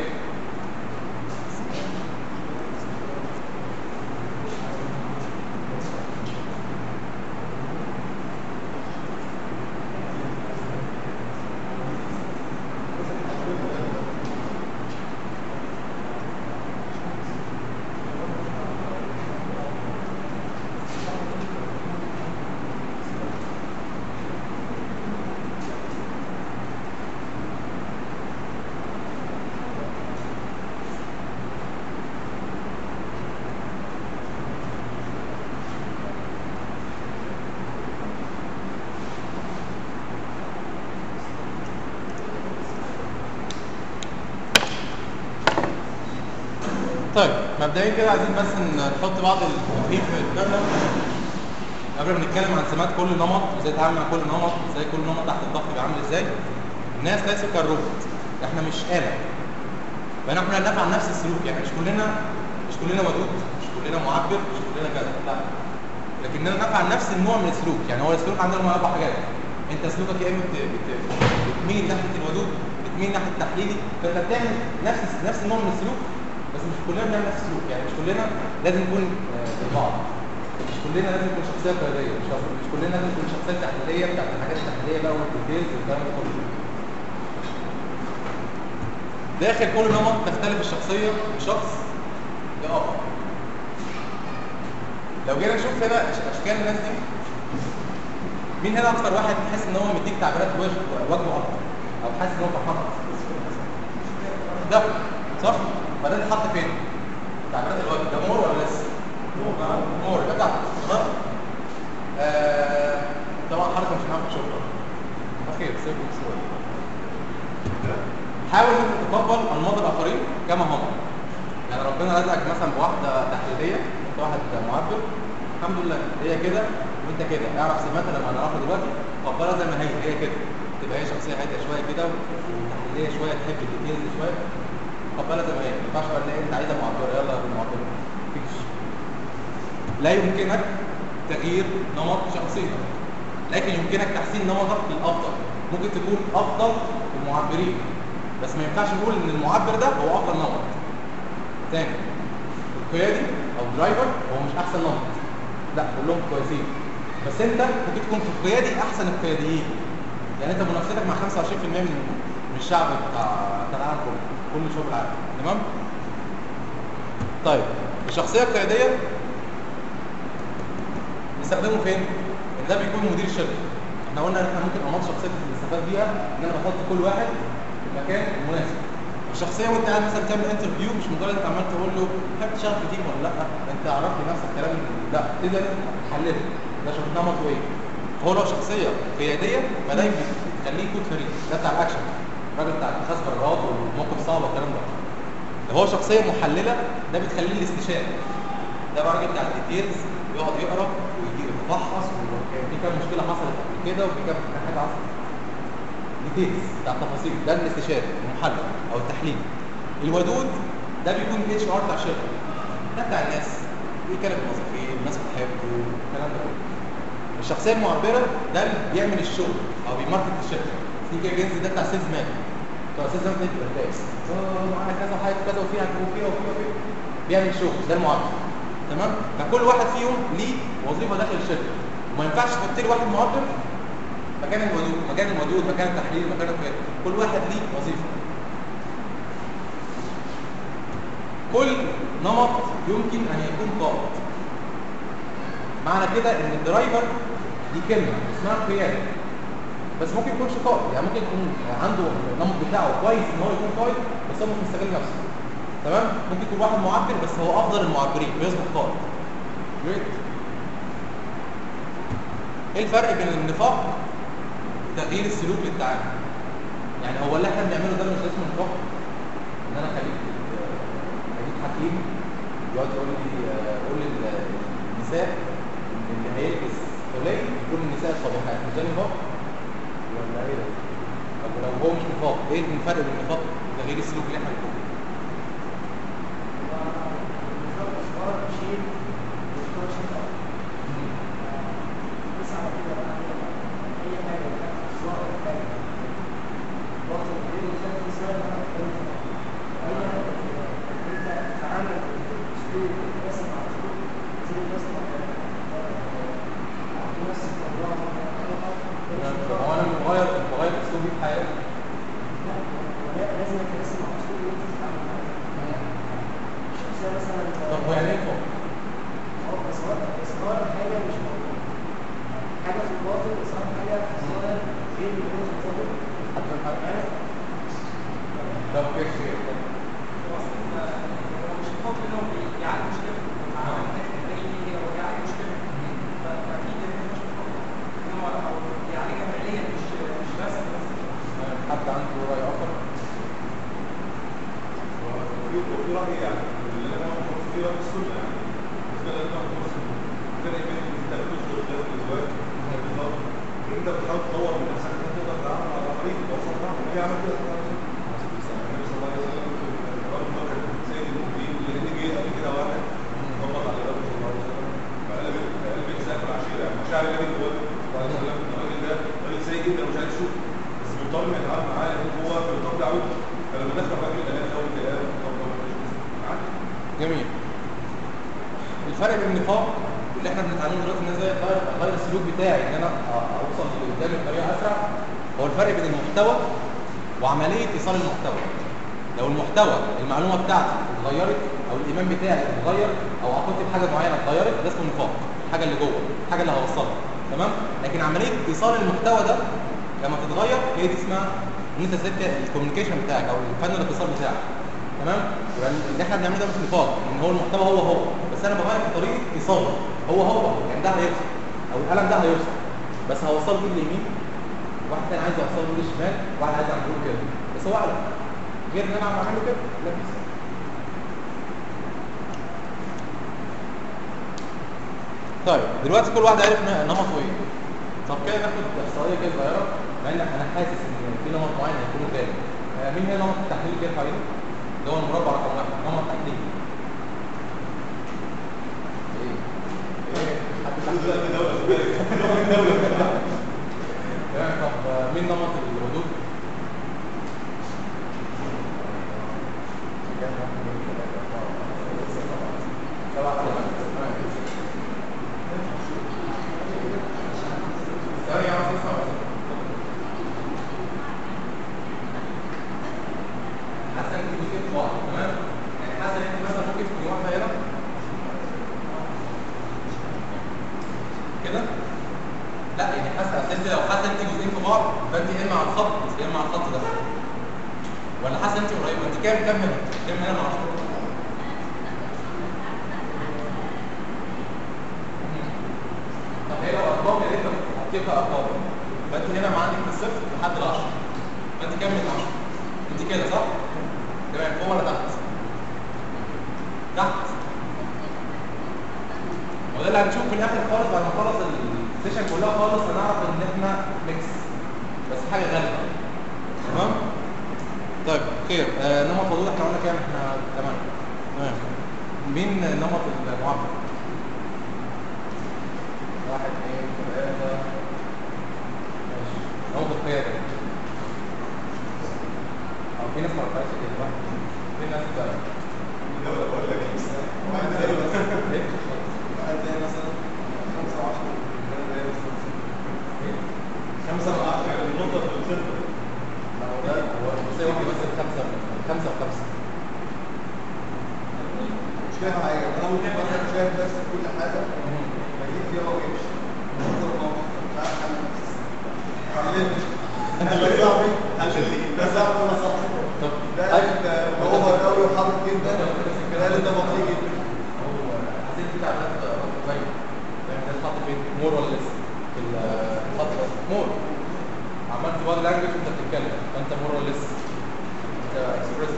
طيب مبدئيا كده عايزين بس نحط بعض التوقيت في دماغنا قبل ما نتكلم عن سمات كل نمط وازاي نتعامل مع كل نمط وازاي كل نمط تحت الضغط بيبقى عامل ازاي الناس ليسوا كالروبوت احنا مش آلة فاحنا احنا نافع عن نفس السلوك يعني مش كلنا مش كلنا ودود مش كلنا معبر مش كلنا كذا لا لكننا نافع عن نفس النوع من السلوك يعني هو السلوك عندنا هم اربع حاجات انت سلوكك يا اما بت- بت- بتميل ناحيه الودود بتميل ناحيه التحليلي فانت بتعمل نفس نفس النوع من السلوك بس مش كلنا بنعمل نفس السلوك يعني مش كلنا لازم نكون آه، زي بعض مش كلنا لازم نكون شخصيه قياديه مش مش كلنا لازم نكون شخصيه تحليليه بتاعت الحاجات التحليليه بقى والديتيلز والكلام ده كله داخل كل نمط تختلف الشخصيه من شخص لاخر لو جينا نشوف هنا أش- اشكال الناس دي مين هنا اكتر واحد تحس ان هو مديك تعبيرات وجه وجهه اكتر او حاسس ان هو فرحان أكتر؟ ده صح فده اتحط فين تعبيرات الوجه ده مور ولا لسه مور ده بتاعته تمام آه طبعا حركه مش هنعرف شكرا اوكي سيبكم شويه حاول انك تتقبل انماط الاخرين كما هم يعني ربنا رزقك مثلا بواحده تحليليه انت واحد معبر الحمد لله هي كده وانت كده اعرف سماتها لما هنعرفها دلوقتي تقبلها زي ما هي هي كده تبقى هي شخصيه هاديه شويه كده وتحليليه شويه تحب الديتيلز شويه تقبلها زي ما هي ما ينفعش اقول لها انت عايزه معبره يلا يا معبره مفيش لا يمكنك تغيير نمط شخصيتك لكن يمكنك تحسين نمطك للافضل ممكن تكون افضل المعبرين بس ما ينفعش نقول ان المعبر ده هو افضل نمط تاني القيادي او درايفر هو مش احسن نمط لا كلهم كويسين بس انت ممكن تكون في القيادي احسن القياديين يعني انت منافستك مع 25% من من الشعب بتاع بتاع العالم كله كل شعوب العالم تمام طيب الشخصيه القياديه نستخدمه فين؟ ان ده بيكون مدير الشركه احنا قلنا ان احنا ممكن انماط شخصيه نستفاد بيها ان انا بحط كل واحد في المكان المناسب الشخصيه وانت قاعد مثلا بتعمل انترفيو مش مجرد انت عمال تقول له تحب تشتغل في تيم ولا لا انت عرفت نفسك كلام لا تقدر تحلله ده شوف نمطه ايه فهو لو شخصيه قياديه فده بيخليه يكون فريق ده بتاع الاكشن الراجل بتاع اتخاذ قرارات والموقف صعب والكلام ده لو هو شخصيه محلله ده بتخليه الاستشاري ده بقى الراجل بتاع الديتيلز ويقعد يقرا ويجي يفحص وكان في كام مشكله حصلت قبل كده وفي كام حاجه حصلت ديتيلز بتاع التفاصيل ده الاستشاري المحلل او التحليل الودود ده بيكون اتش ار بتاع الشركه ده بتاع الناس بيكلم الموظفين الناس بتحبه الكلام ده كله الشخصيه المعبره ده اللي بيعمل الشغل او بيماركت الشركه سنيكر جينز ده بتاع سيلز مان بتوع اساس زمان بتبقى كلاس اه معانا كذا حاجه كذا وفيها وفيها وفيها وفيها بيعمل شغل ده المعبر تمام فكل واحد فيهم ليه وظيفه داخل الشركه وما ينفعش تحط لي واحد معبر مكان الودود مكان الودود مكان التحليل مكان الكلام كل واحد ليه وظيفه كل نمط يمكن ان يكون قائد معنى كده ان الدرايفر دي كلمه اسمها قياده بس ممكن يكونش قائد يعني ممكن يكون عنده النمط بتاعه كويس ان هو يكون قائد بس هو مش مستغل نفسه تمام ممكن يكون واحد معبر بس هو افضل المعبرين بيصبح قائد جريت ايه الفرق بين النفاق وتغيير السلوك للتعامل يعني هو اللي احنا بنعمله ده مش اسمه نفاق ان انا خليك خليك حكيم يقعد يقول لي آه، قول للنساء ان اللي هيلبس حلي يكون النساء الصالحات مش ده نفاق ولا ايه ده؟ طب لو هو مش نفاق ايه الفرق بين النفاق وتغيير السلوك اللي احنا بنقوله هو انا بغير بغير اسلوبي في حياتي طب هو يعني ايه نفاق؟ حاجة في الباطن إصرار حاجة في الظاهر غير اللي هو الظاهر حتى الحاجة طب كيف شيء مش الخوف انه بيعالج مشكله هو بيعالج مشكله فاكيد مش ان هو او بيعالجها فعليا مش مش بس بس حد عنده رأي آخر؟ وفي وفي رأي يعني اللي انا بقول في رأي السنة يعني بالنسبة لي انا بقول فرق بين انت بتدخل خلال الازواج بالظبط انت بتحاول تطور من نفسك انت تقدر تتعامل مع الاخرين توصل معاهم وهي عملت كده النبي صلى الله عليه وسلم الراجل ده كان سيد المؤمنين لان جه قبل كده واحد خبط على النبي صلى الله عليه وسلم فقال له قال له سقف العشيره يعني مشاعر النبي هو صلى الله عليه وسلم الراجل ده راجل سيء جدا ومش عايز يشوف بس مضطر انه يتعامل معاه لان هو في الطب دعوته فلما دخل الراجل قال له اول كلام طب عادي جميل الفرق بين النفاق واللي احنا بنتعلمه دلوقتي ان انا ازاي اغير اغير السلوك بتاعي ان انا أ- اوصل للي قدامي بطريقه اسرع هو الفرق بين المحتوى وعمليه ايصال المحتوى لو المحتوى المعلومه بتاعتي اتغيرت او الايمان بتاعي اتغير او عقيدتي بحاجه معينه اتغيرت ده اسمه نفاق الحاجه اللي جوه الحاجه اللي هوصلها تمام لكن عمليه ايصال المحتوى ده لما تتغير هي دي اسمها ان انت ازاي الكوميونيكيشن بتاعك او الفن الاتصال بتاعك تمام يبقى اللي احنا بنعمله ده مش نفاق ان هو المحتوى هو هو بس انا بغير في طريقه ايصاله هو هو يعني ده هيوصل او القلم ده هيوصل بس هوصله بيه اليمين واحد تاني عايز يوصله بيه الشمال واحد عايز يعمله كده بس هو قلم غير ان انا اعمله كده لا بيصير طيب دلوقتي كل واحد عارف ن- نمطه ايه طب كده ناخد احصائيه كده صغيره مع ان انا حاسس ان في نمط معين هيكون غالي آه، مين هي نمط التحليل اللي يرفع ايده؟ اللي هو المربع رقم واحد نمط تحليل ايه؟ ايه؟ حد الحمد تحليل؟ لله في دولة في بالك تمام طب آه، مين نمط الردود؟ كام واحد اثنين ثلاثة أربعة خمسة ستة سبعة ثمانية ثمانية ثانية واحدة اسمع بس حاسة انت جزئين في بعض تمام؟ يعني حاسة ان انت مثلا ممكن تكون واحدة هنا كده لا يعني حاسه اصل انت لو حاسه انت جزئين في بعض فانت يا اما على الخط يا اما على الخط ده ولا حاسه انت قريبه انت كام كام هنا كام هنا مع الخط طب هي لو ارقام يا ريت هتبقى ارقام فانت هنا ما عندك من الصفر لحد ال 10 فانت كام من 10 انت كده صح تمام فوق ولا تحت تحت وده اللي هنشوف في الاخر خالص بعد ما نخلص السيشن كلها خالص هنعرف ان احنا ميكس بس حاجه غالبه تمام طيب خير آه نمط وضوح احنا قلنا كام احنا تمام تمام مين نمط المعبر واحد اثنين ثلاثة ماشي نمط القيادة في ناس ما رفعتش كده بقى في ناس بقى بقول لك مثال واحد زي مثلا واحد زي مثلا 5 10 زي مثلا خمسة من عشرة النقطة في السنتر ما هو ده هو الوصيه واحده بس خمسه خمسه وخمسه مش فاهم حاجة أنا ممكن مثلا شايف بس كل حاجة بجيب فيها وجهش منظر الموقف مش عارف أعمل علمني أنا صاحبي علمني ده صاحبي أنا صاحبي طب ده طيب هو قوي وحاطط جدا ده اللي ده بطيء جدا هو حسيت في تعداد قليل فاهم ده اتحط فين مور ولا لسه في الخط ده مور عملت بادي لانجوج وانت بتتكلم فانت مور ولا لسه انت اكسبريس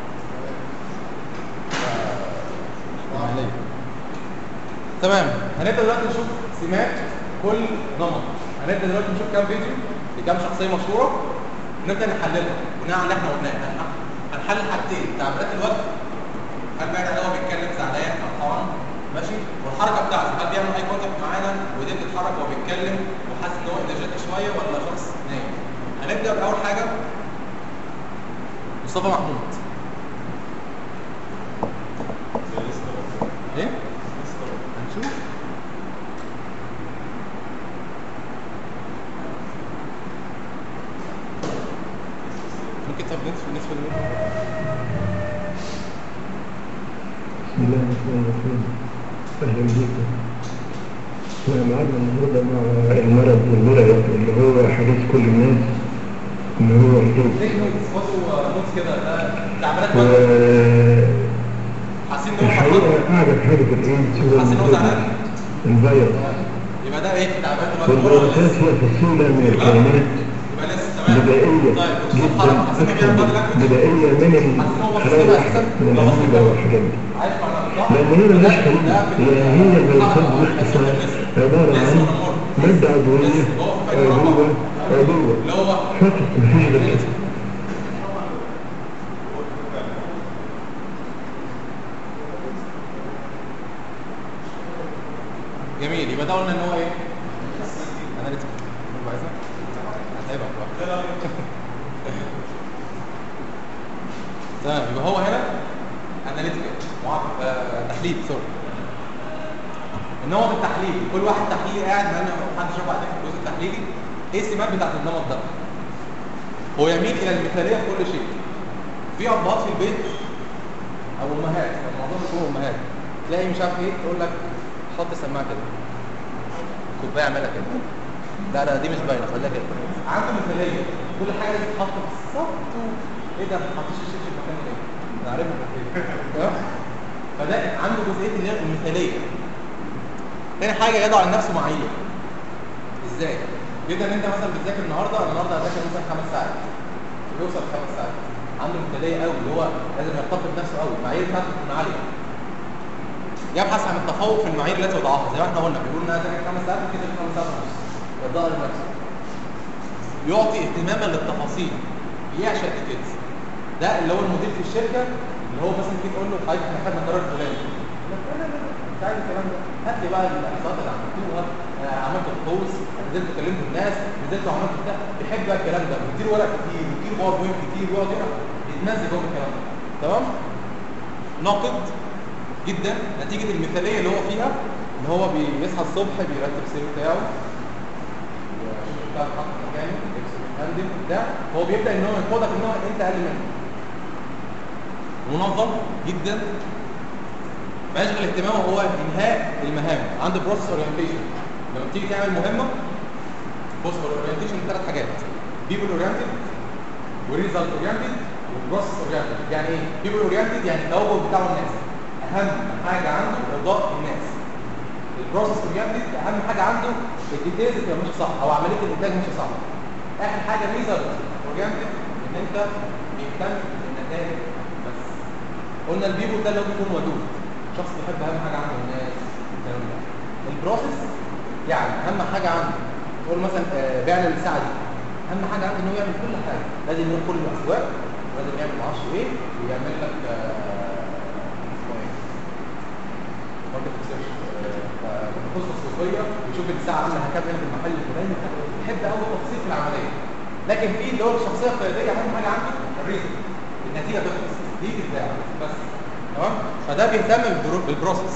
تمام هنبدا دلوقتي نشوف سمات كل نمط هنبدا دلوقتي نشوف كام فيديو لكام شخصيه مشهوره ونبدا نحللها بناء على اللي احنا قلناه هنحلل حاجتين تعبيرات الوجه هل بقى ده هو بيتكلم زعلان فرحان ماشي والحركه بتاعته هل بيعمل اي كونتاكت معانا وايديه بتتحرك وهو بيتكلم وحاسس ان هو انرجيتك شويه ولا شخص نايم هنبدا باول حاجه مصطفى محمود ايه هنشوف ممكن طب نصف نصف الموضوع بسم الله الرحمن الرحيم أهلا بكم احنا معانا النهارده مع المرض والمرض اللي هو حديث كل الناس إن هو هدوء ليه نوتس خدوا نوتس كده ده تعبيرات و وجه حاسين ان هو فرحان الحقيقة أعجب حاجة في الإيدز هو حاسس إن هو زعلان؟ الفيروس يبقى ده ايه تعبيرات الوجه والفيروسات هي فصيلة من الكائنات يبقى لسه تمام بدائية طيب بص جدا الحركه حاسين ان أكثر بيعمل بادي لانجوج بدائية من الخلايا الواحدة من الأميبا والحاجات دي عايش معنا صح؟ لأن هنا مش حقيقي ده في هي هي الفيروسات الحركة. باختصار عبارة عن مادة عضوية عضوة عضوة اللي هو فقط مفيش غير كده جميل يبقى ده قلنا ان هو ايه؟ اناليتيك هتعبك بقى تمام يبقى هو هنا اناليتيك تحليل سوري النمط التحليلي كل واحد تحليلي قاعد معانا حد شاف بعدين في الجزء التحليلي ايه السمات بتاعت النمط ده هو يميل الى المثاليه في كل شيء في ابهات في البيت او امهات الموضوع مش هو امهات تلاقي مش عارف ايه تقول لك حط سماعه كده كوبايه اعملها كده لا لا دي مش باينه خليها كده عنده مثاليه كل حاجه لازم تتحط بالظبط ايه ده ما حطيتش الشبشب مكان ايه انا عارفها تمام فده عنده جزئيه اللي هي المثاليه تاني حاجه يضع لنفسه معايير ازاي جدا ان انت مثلا بتذاكر النهارده أنا النهارده هذاكر مثلا خمس ساعات بيوصل خمس ساعات عنده مثاليه قوي اللي هو لازم يرتبط بنفسه قوي المعايير بتاعته تكون عاليه يبحث عن التفوق في المعايير التي وضعها زي ما احنا قلنا بيقول ان انا ذاكر خمس ساعات ممكن اذاكر خمس ساعات ونص يرضاها لنفسه يعطي اهتماما للتفاصيل بيعشق الديتيلز ده اللي هو المدير في الشركه اللي هو مثلا تيجي تقول له حضرتك احنا خدنا قرار فلاني يقول لك لا لا لا مش عايز الكلام ده هات لي بقى الاحصاءات اللي عملتوها آه، عملت القوس نزلت كلمت الناس نزلت وعملت بتاع بيحب بقى الكلام ده بيدير ورق كتير بيدير باوربوينت كتير ويقعد يقرا يتمزج هو بالكلام ده تمام ناقد جدا نتيجه المثاليه اللي هو فيها ان هو بيصحى الصبح بيرتب السرير بتاعه يشوف بتاع حاطط مكانه يكسر يهندم بتاع هو بيبدا ان هو يقودك ان هو انت اقل منه منظم جدا بيشغل اهتمامه هو انهاء المهام عنده بروسيس اورينتيشن لما بتيجي تعمل مهمه بص اورينتيشن ثلاث حاجات بيبل اورينتد وريزلت اورينتد وبروسيس اورينتد يعني ايه بيبل اورينتد يعني التوجه بتاع الناس اهم حاجه عنده ارضاء الناس البروسيس اورينتد اهم حاجه عنده الديتيلز تبقى ماشيه صح او عمليه الانتاج ماشيه صح اخر حاجه ريزلت اورينتد ان انت بيهتم بالنتائج بس قلنا البيبو ده اللي هو بيكون ودود شخص بيحب اهم حاجه عنده الناس الكلام ده البروسيس يعني اهم حاجه عنده تقول مثلا آه، بيعمل الساعه دي اهم حاجه عنده انه يعمل كل حاجه لازم يروح كل الاسواق ولازم يعمل ما اعرفش ايه ويعمل لك آه، اسمه ايه ماركت ريسيرش خصوص الصوفيه يشوف الساعه عامله كام هنا في المحل الفلاني بيحب قوي التفاصيل في العمليه لكن في اللي هو الشخصيه القياديه اهم حاجه عنده الريزن النتيجه تخلص دي تتباع بس تمام فده بيهتم بالبرو- بالبروسيس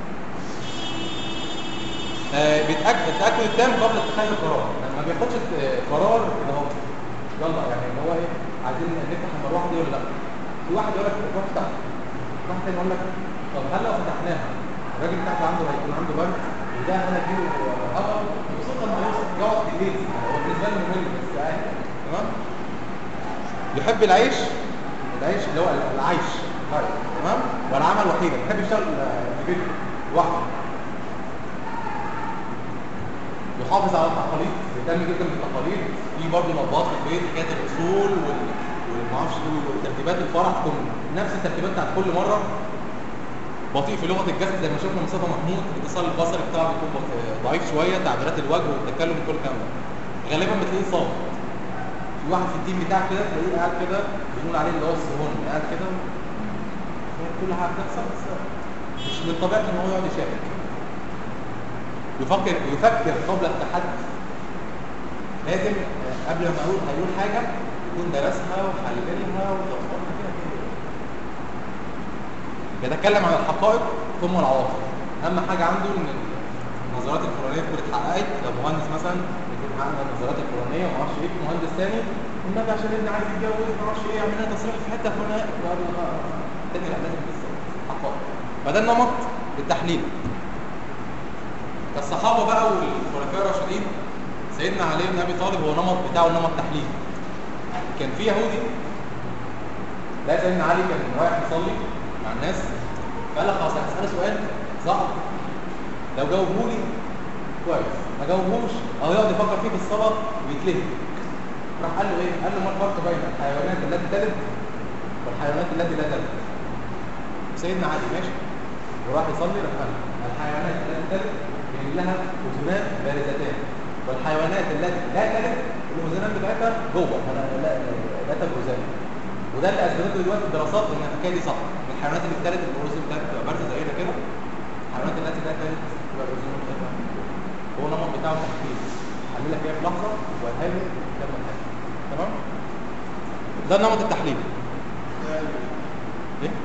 آه، بيتأكد التأكد التام قبل اتخاذ القرار يعني ما بياخدش آه، قرار كده اهو يلا يعني اللي هو ايه عايزين نفتح المروحه دي ولا لا في واحد يقول لك روح افتح واحد تاني يقول لك طب هل لو فتحناها الراجل تحت عنده هيكون عنده برد وده انا اديله هواء خصوصا لما يوصل يقعد في البيت يعني هو بالنسبه له مهم بس قاعد تمام يحب العيش العيش اللي هو العيش طيب تمام والعمل وحيدا يحب يشتغل آه، في بيته لوحده يحافظ على التقاليد يهتم جدا بالتقاليد في برضه مطبخ في البيت حكايه الاصول وال والمعرفش ايه وترتيبات الفرح تكون نفس الترتيبات بتاعت كل مره بطيء في لغه الجسد زي ما شفنا مصطفى محمود الاتصال البصري بتاعه بيكون بط- ضعيف شويه تعبيرات الوجه والتكلم وكل الكلام ده غالبا بتلاقيه صامت في واحد في التيم بتاعك كده تلاقيه قاعد كده بنقول عليه اللي هو الصهون قاعد كده كل حاجه بتحصل بس مش من طبيعته ان هو يقعد يشارك يفكر يفكر قبل التحدث لازم آه، قبل ما يقول هيقول حاجه يكون درسها وحللها وظبطها كده كده يتكلم عن الحقائق ثم العواطف اهم حاجه عنده ان النظريات الفلانيه تكون اتحققت لو مهندس مثلا يكون حقق النظريات الفلانيه وما اعرفش ايه مهندس ثاني النبي عشان ابني عايز يتجوز ما اعرفش ايه يعمل لنا تصريح في حته فلانيه يقعد يقول- تاني لا لازم لسه حقائق فده النمط التحليل كالصحابه بقى والخلفاء الراشدين سيدنا علي بن ابي طالب هو نمط بتاعه نمط تحليل كان في يهودي لا سيدنا علي كان رايح يصلي مع الناس فقال لك خلاص هسأله سؤال صعب لو جاوبه لي كويس ما جاوبهوش او يقعد يفكر فيه في الصلاه ويتلهي راح قال له ايه؟ قال له ما الفرق بين الحيوانات التي تلد والحيوانات التي لا تلد سيدنا علي ماشي وراح يصلي راح قال الحيوانات التي تلد بين لها اذنان بارزتان والحيوانات التي لا تلد الاذنان بتاعتها جوه لا لا لا تبرزان وده اللي اثبتته دلوقتي الدراسات ان الحكايه دي صح الحيوانات اللي بتلد البروز بتاعتها بتبقى بارزه زينا كده الحيوانات التي لا تلد تبقى الاذنان بتاعتها هو نمط بتاعه تحليل حللها فيها في لحظه وهاله لما تهاله تمام ده النمط التحليلي ايه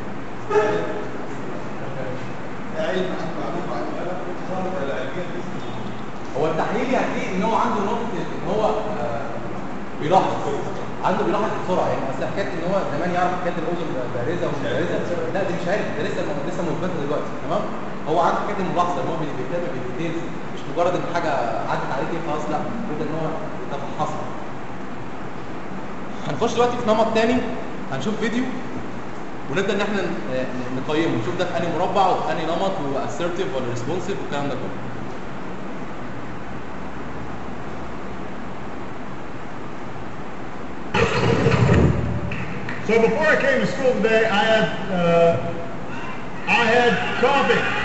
هو التحليلي هتلاقيه ان هو عنده نقطه ان هو آه، بيلاحظ عنده بيلاحظ بسرعه يعني اصل حكايه ان هو زمان يعرف حكايه الاذن بارزه ومش بارزه لا دي مش عارف ده لسه لسه مثبته دلوقتي تمام هو عنده حكايه الملاحظه ان هو بيهتم بالديتيلز مش مجرد ان حاجه عدت عليه كده خلاص لا المفروض ان هو يتفحصها هنخش دلوقتي في نمط تاني هنشوف فيديو ونبدا ان احنا ن- نقيمه نشوف ده في انهي مربع وفي انهي نمط واسيرتيف ولا ريسبونسيف والكلام ده كله So before I came to school today, I had uh, I had coffee.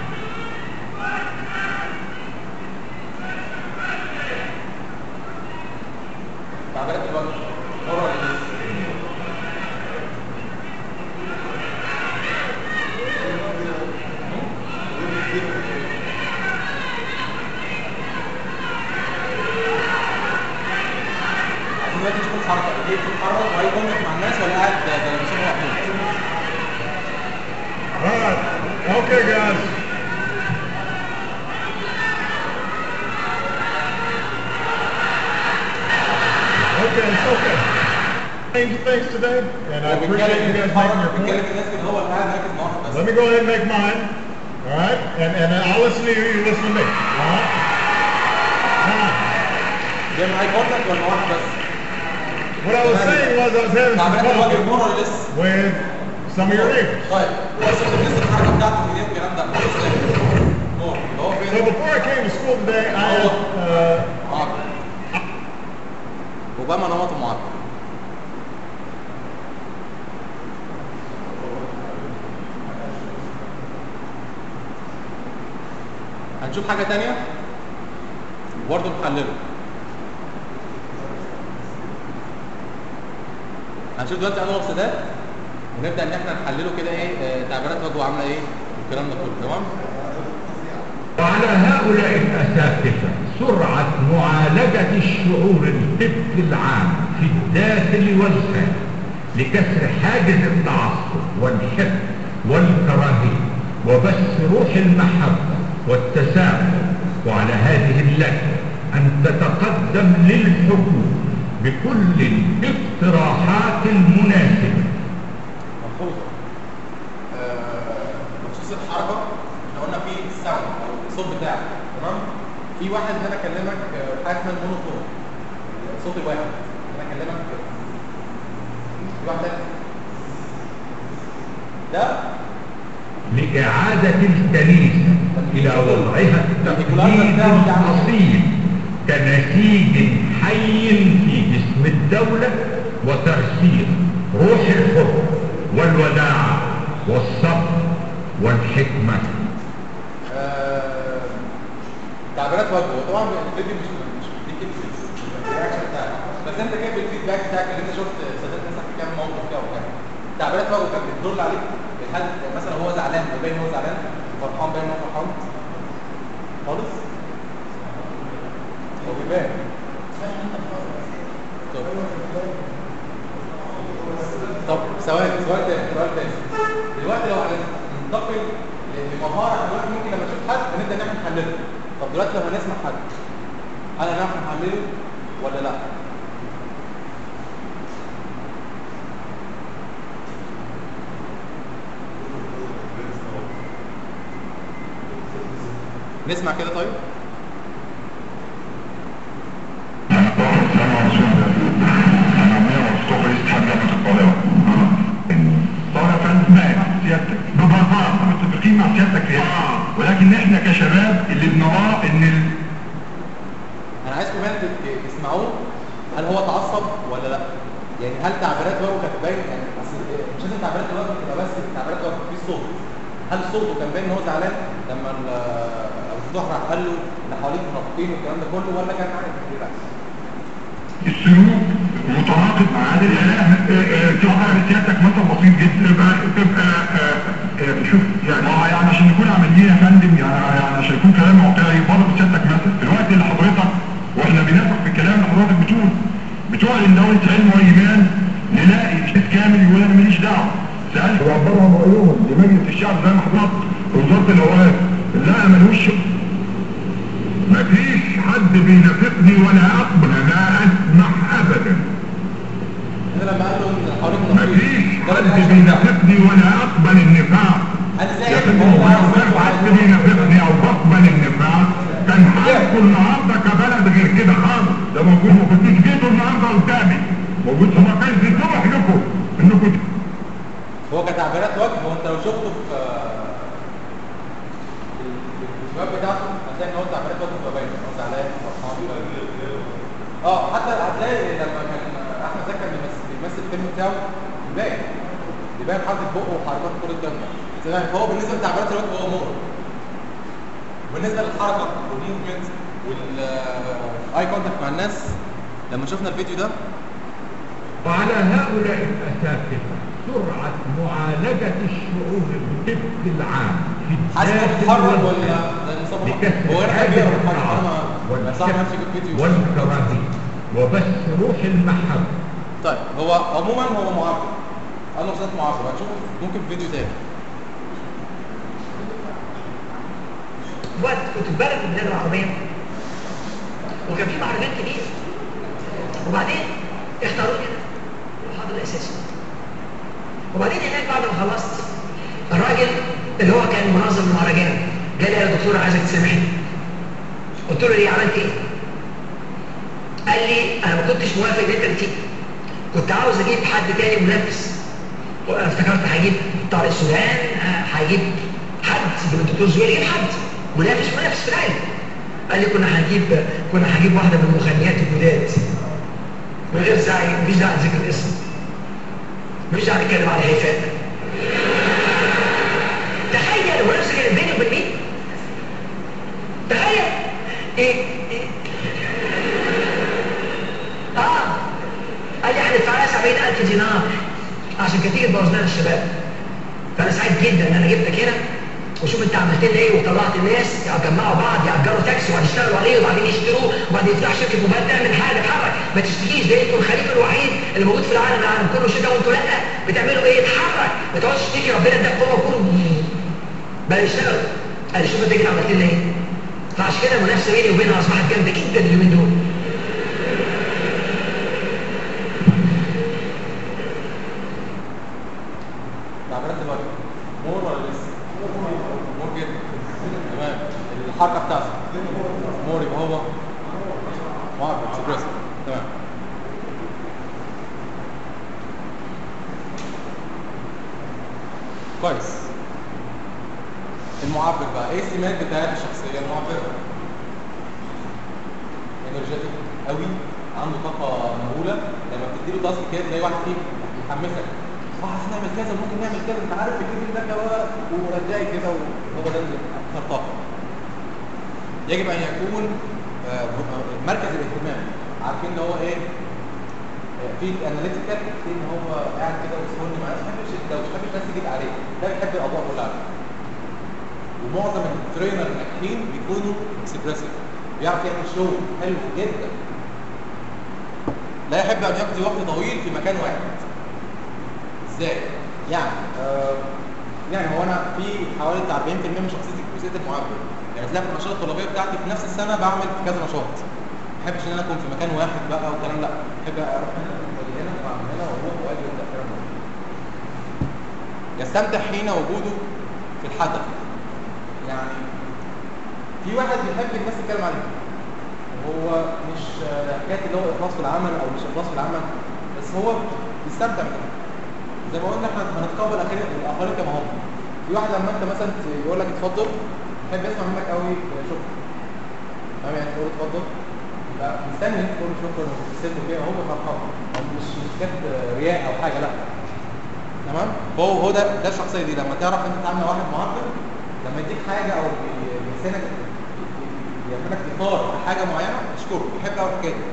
تعبيرات الوجه مرة للناس. عايزين دلوقتي نشوف الحركة ايه بتتحرك وهي كونك مع الناس ولا قاعد ده ده مصطفى محمود All right. Okay, guys. Okay, it's okay. Change things today, and I هو appreciate you بيتكلم guys making بيتحرك your بيتكلم point. الناس كده هو اللي قاعد مركز مع واحد بس Let me go ahead and make mine. All right, and and I'll listen to you. You listen to me. All right. Now, جاي معايا كونك ولا واحد بس what I was saying was I was having some تعبيرات الوجه coffee مرة ولا لسه with some of your neighbors. طيب بس لسه الحركة بتاعته في ايديه والكلام ده مش ازاي نور اللي هو So فين before I came to school today, I had uh, معقد اوباما نمطه معقد هنشوف حاجة تانية برضه نحلله هنشوف دلوقتي انواع اكسدات ونبدا ان احنا نحلله كده ايه آه، تعبيرات وجهه عامله ايه والكلام ده كله تمام وعلى هؤلاء الأساتذة سرعة معالجة الشعور الطبي العام في الداخل والخارج لكسر حاجز التعصب والحقد والكراهية وبث روح المحبة والتسامح وعلى هذه اللجنة أن تتقدم للحكومة بكل الاقتراحات المناسبة ملحوظه آه، بخصوص الحركه احنا قلنا في الساوند او الصوت بتاعك تمام في واحد هنا كلمك آه، حاجه اسمها المونوتون الصوت الواحد انا اكلمك في واحد تاني ده لإعادة الكنيسة إلى وضعها التقليدي الأصيل كنسيج حي في جسم الدولة وترسيخ روح الحب والوداع والصبر والحكمة آه، تعبيرات وجهه طبعا الفيديو مش مش بيديك الرياكشن بتاعك بس انت جايب الفيدباك بتاعك اللي انت شفت سادات مثلا في كام موقف كده وكده تعبيرات وجهه كانت بتدل عليك الحد مثلا هو زعلان هو باين إن هو زعلان فرحان باين إن هو فرحان خالص هو بيبان طب طب ثواني سؤال تاني سؤال تاني دلوقتي لو هننتقل لمهارة دلوقتي ممكن لما نشوف حد بنبدأ نعمل نحلله طب دلوقتي لو هنسمع حد هل هنعرف نحلله ولا لا؟ نسمع كده طيب؟ ببساطة متفقين مع سيادتك في هذا ولكن احنا كشباب اللي بنراه ان ال... انا عايزكم هنا تت- تسمعوه هل هو اتعصب ولا لا يعني هل تعبيرات وجهه كانت باين يعني اصل مش لازم تعبيرات الوجه تبقى بس تعبيرات وجهه في صوت هل صوته كان باين ان هو زعلان لما ال- ابو فتوح راح قال له اللي حواليك منافقين والكلام ده كله ولا كان عادي ريلاكس السلوك متناقض مع هذا الاله تظهر سيادتك مثل بسيط جدا تبقى تبقى آه، آه، شوف يعني آه، يعني عشان نكون عمليين يا فندم يعني يعني عشان يكون كلام واقعي برضه سيادتك مثل في الوقت اللي حضرتك واحنا بنثق في الكلام اللي حضرتك بتقول بتعلن دولة علم وايمان نلاقي شيء كامل يقول انا ماليش دعوه سالت وعبروا عن رايهم لمجلس الشعب زي ما حضرتك وزاره الاوقاف لا ملوش مفيش حد بينافقني ولا اقبل لا اسمح ابدا هنا لما قال له ان اللي حواليك منافقين مفيش ده حد اللي حصل. بينافقني ولا اقبل النفاق هل زي يا فندم هو لو كان حد بينافقني او بقبل النفاق كان حالكم النهارده كبلد غير كده خالص ده موجود ما كنتوش جيتوا النهارده قدامي موجود ما كانش يتضح لكم انكم هو كتعبيرات وجه هو انت لو شفته في في الفيديوهات بتاعته هتلاقي ان هو تعبيرات وجهه بتبقى باينه هو زعلان فرحان اه حتى هتلاقي لما كان احمد زكي كان بيمثل بيمثل الفيلم بتاعه بيبان بيبان حركه بقه وحركات كل الكلام ده فهو بالنسبه لتعبيرات الوجه هو مغرب بالنسبه للحركه والموفمنت والاي كونتاكت مع الناس لما شفنا الفيديو ده وعلى هؤلاء الأساتذة سرعة معالجة الشعور بالطب العام في حاسس انه الداخل بيتحرك والخارج. ولا زي مصطفى لكسر هو انا حاجز كبير انا التعصب ما صح نفسي في الفيديو والكراهية وبث روح المحبة طيب هو عموما هو معبر انا مش معبر هنشوف ممكن في فيديو تاني وقت كنت في بلد من البلاد العربية وكان في مهرجان كبير وبعدين اختاروا كده الحاضر الأساسي وبعدين هناك بعد ما خلصت الراجل اللي هو كان منظم المهرجان قال لي يا دكتور عايزك تسامحني قلت له ليه عملت ايه؟ قال لي انا ما كنتش موافق ان انت تيجي كنت عاوز اجيب حد تاني منافس وانا افتكرت هجيب طارق سودان آه، هجيب حد يجيب الدكتور زويل يجيب حد منافس منافس في العلم قال لي كنا هنجيب كنا هنجيب واحده من المغنيات الجداد من غير سعي مفيش داعي لذكر الاسم مفيش داعي نتكلم على هيفاء تخيل المنافسه كانت بيني وبين مين؟ تخيل ايه ايه اه قال لي هندفع لها 70000 دينار عشان كانت تيجي تبوظ لنا الشباب فانا سعيد جدا ان انا جبتك هنا وشوف انت عملت لنا ايه وطلعت الناس يجمعوا بعض يأجروا تاكسي وبعدين يشتغلوا عليه وبعدين يشتروه وبعدين يفتحوا شركه موبايل تعمل حاجه اتحرك ما تشتكيش ده انتوا الخليفه الوحيد اللي موجود في العالم العالم كله شتاء وانتوا لا بتعملوا ايه اتحرك ما تقعدش تشتكي ربنا اداك قوه وكله بقى يشتغل قال شوف انت كده عملت لنا ايه فعشان كده المنافسه بيني وبينها اصبحت جامده جدا اليومين دول تعبيرات الوجه مور ولا لسه؟ مور جدا تمام الحركه بتاعته مور يبقى هو معبر اكسبريس تمام كويس المعبر بقى ايه السمات بتاعت الشخصيه المعبره انرجيتك قوي عنده طاقه مهوله لما بتديله تاسك كده تلاقي واحد فيه يحمسك اه عايز نعمل كذا ممكن نعمل كذا انت عارف الجديد ده كده ورجعي كده وهو ده اللي اكثر طاقه يجب ان يكون آه، مركز الاهتمام عارفين اللي هو ايه آه، في اناليتيكال في ان هو قاعد كده ويسهرني معاه ما بيحبش الدوشه ما بيحبش الناس تجيب عليه ده بيحب الاضواء كلها ومعظم الترينر الناجحين بيكونوا اكسبريسيف بيعرف يعمل شو حلو جدا لا يحب ان يقضي وقت طويل في مكان واحد ازاي يعني آه يعني هو انا في حوالي بتاع 40% من شخصيتي جزئيه المعبر يعني تلاقي في الانشطه الطلابيه بتاعتي في نفس السنه بعمل في كذا نشاط ما بحبش ان انا اكون في مكان واحد بقى والكلام لا بحب اروح هنا واجي هنا واعمل هنا واروح واجي وابدا الكلام ده يستمتع حين وجوده في الحدث يعني في واحد بيحب الناس تتكلم عليه وهو مش آه، حكايه اللي هو اخلاص في العمل او مش اخلاص في العمل بس هو بيستمتع بكده زي ما قلنا احنا هنتقبل الاخرين الاخرين كما هم في واحد لما انت مثلا يقول لك اتفضل يحب يسمع منك قوي شكرا فاهم يعني تقول اتفضل يبقى مستني انت تقول شكرا وتبتسم كده هو فرحان هو مش مش كده رياء او حاجه لا تمام هو هو ده ده الشخصيه دي لما تعرف انت تتعامل مع واحد معبر لما يديك حاجه او بي- بيحسنك يعملك اطار لحاجه معينه اشكره بيحب قوي الحكايه دي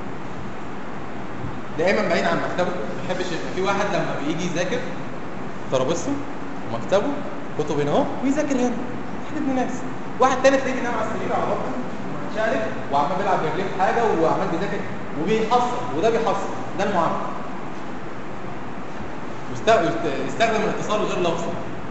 دائما بعيد عن مكتبه ما بيحبش يبقى في واحد لما بيجي يذاكر ترابيزته ومكتبه كتب هنا اهو ويذاكر هنا احنا ابن ناس واحد تاني تلاقيه بينام على السرير على بطنه شارب وعمال بيلعب برجليه في حاجه وعمال بيذاكر وبيحصل وده بيحصل ده المعامله يست- يست- يستخدم الاتصال غير لفظي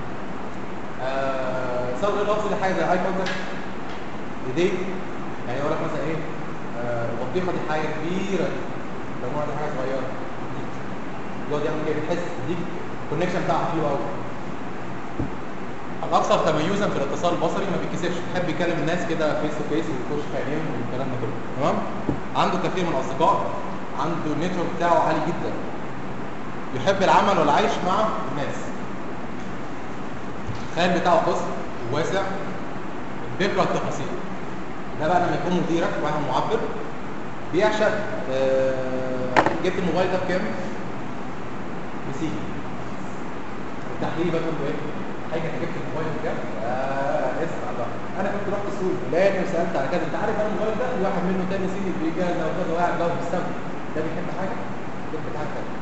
آه، اتصال غير لفظي ده حاجه زي اي كونتاكت ايديه يعني يقول لك مثلا ايه آه، البطيخه دي حاجه كبيره لو دي حاجه صغيره يقعد يعمل كده بيحس دي الكونكشن بتاعها حلو قوي الاكثر تميزا في الاتصال البصري ما بيتكسفش بيحب يكلم الناس كده فيس تو فيس ويخش في عينيهم والكلام ده كله تمام عنده كثير من الاصدقاء عنده النتورك بتاعه عالي جدا يحب العمل والعيش مع الناس الخيال بتاعه قصر وواسع بيكره التفاصيل ده بقى لما يكون مديرك واحد معبر بيعشق آه، جبت الموبايل ده بكام؟ بسي التحليل بقى كله ايه؟ حاجه انت جبت الموبايل بكام؟ آه اسمع بقى انا كنت رحت السوق الفلاني وسالت على كذا انت عارف انا الموبايل ده واحد منه تاني سيدي بيجي لو كذا وقاعد جنب السما ده بيحب حاجه بيحب حاجه تانيه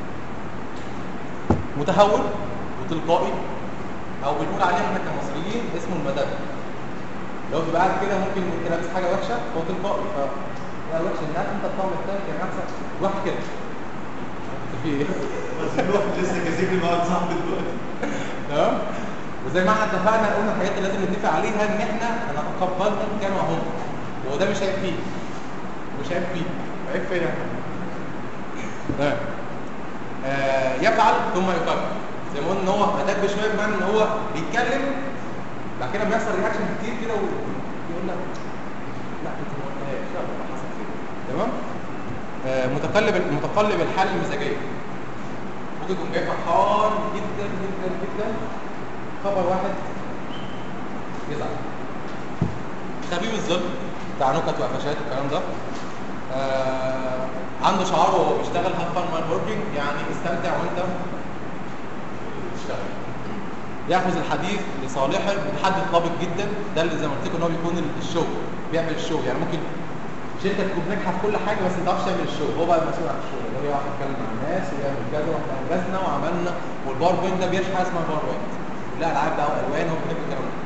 متهور وتلقائي او بنقول عليه احنا كمصريين اسمه المدد لو تبقى قاعد كده ممكن انت لابس حاجه وحشه هو تلقائي ف لا وحش الناس انت الطعم الثاني كان احسن واحد كده انت في ايه؟ بس الواحد لسه كاسبني مع واحد صاحبي دلوقتي تمام وزي ما احنا اتفقنا قلنا الحاجات اللي لازم نتفق عليها ان احنا نتقبلهم كما هم وده مش عيب فيه مش عيب فيه عيب فيا احنا تمام آه يفعل ثم يكرر زي ما قلنا ان هو اداء بشويه بمعنى ان هو بيتكلم بعد كده بيحصل رياكشن كتير كده ويقول لك لا انت ما قلتهاش لا والله حصل كده تمام آه متقلب متقلب الحاله المزاجيه ممكن يكون جاي فرحان جدا جدا جدا خبر واحد يزعل خفيف الظل بتاع نكت وقفشات والكلام ده آه عنده شعار وهو بيشتغل هاف فان وان وركينج يعني استمتع وانت بتشتغل ياخذ الحديث لصالحه بتحدد ضابط جدا ده اللي زي ما قلت لكم ان هو بيكون الشو بيعمل الشو يعني ممكن شركه تكون ناجحه في كل حاجه بس ما تعرفش تعمل الشو هو بقى المسؤول عن الشو اللي هو يقعد يتكلم مع الناس ويعمل كذا واحنا انجزنا وعملنا والباوربوينت ده بيشحن حاجه اسمها باوربوينت كلها العاب بقى والوان هو بيحب الكلام ده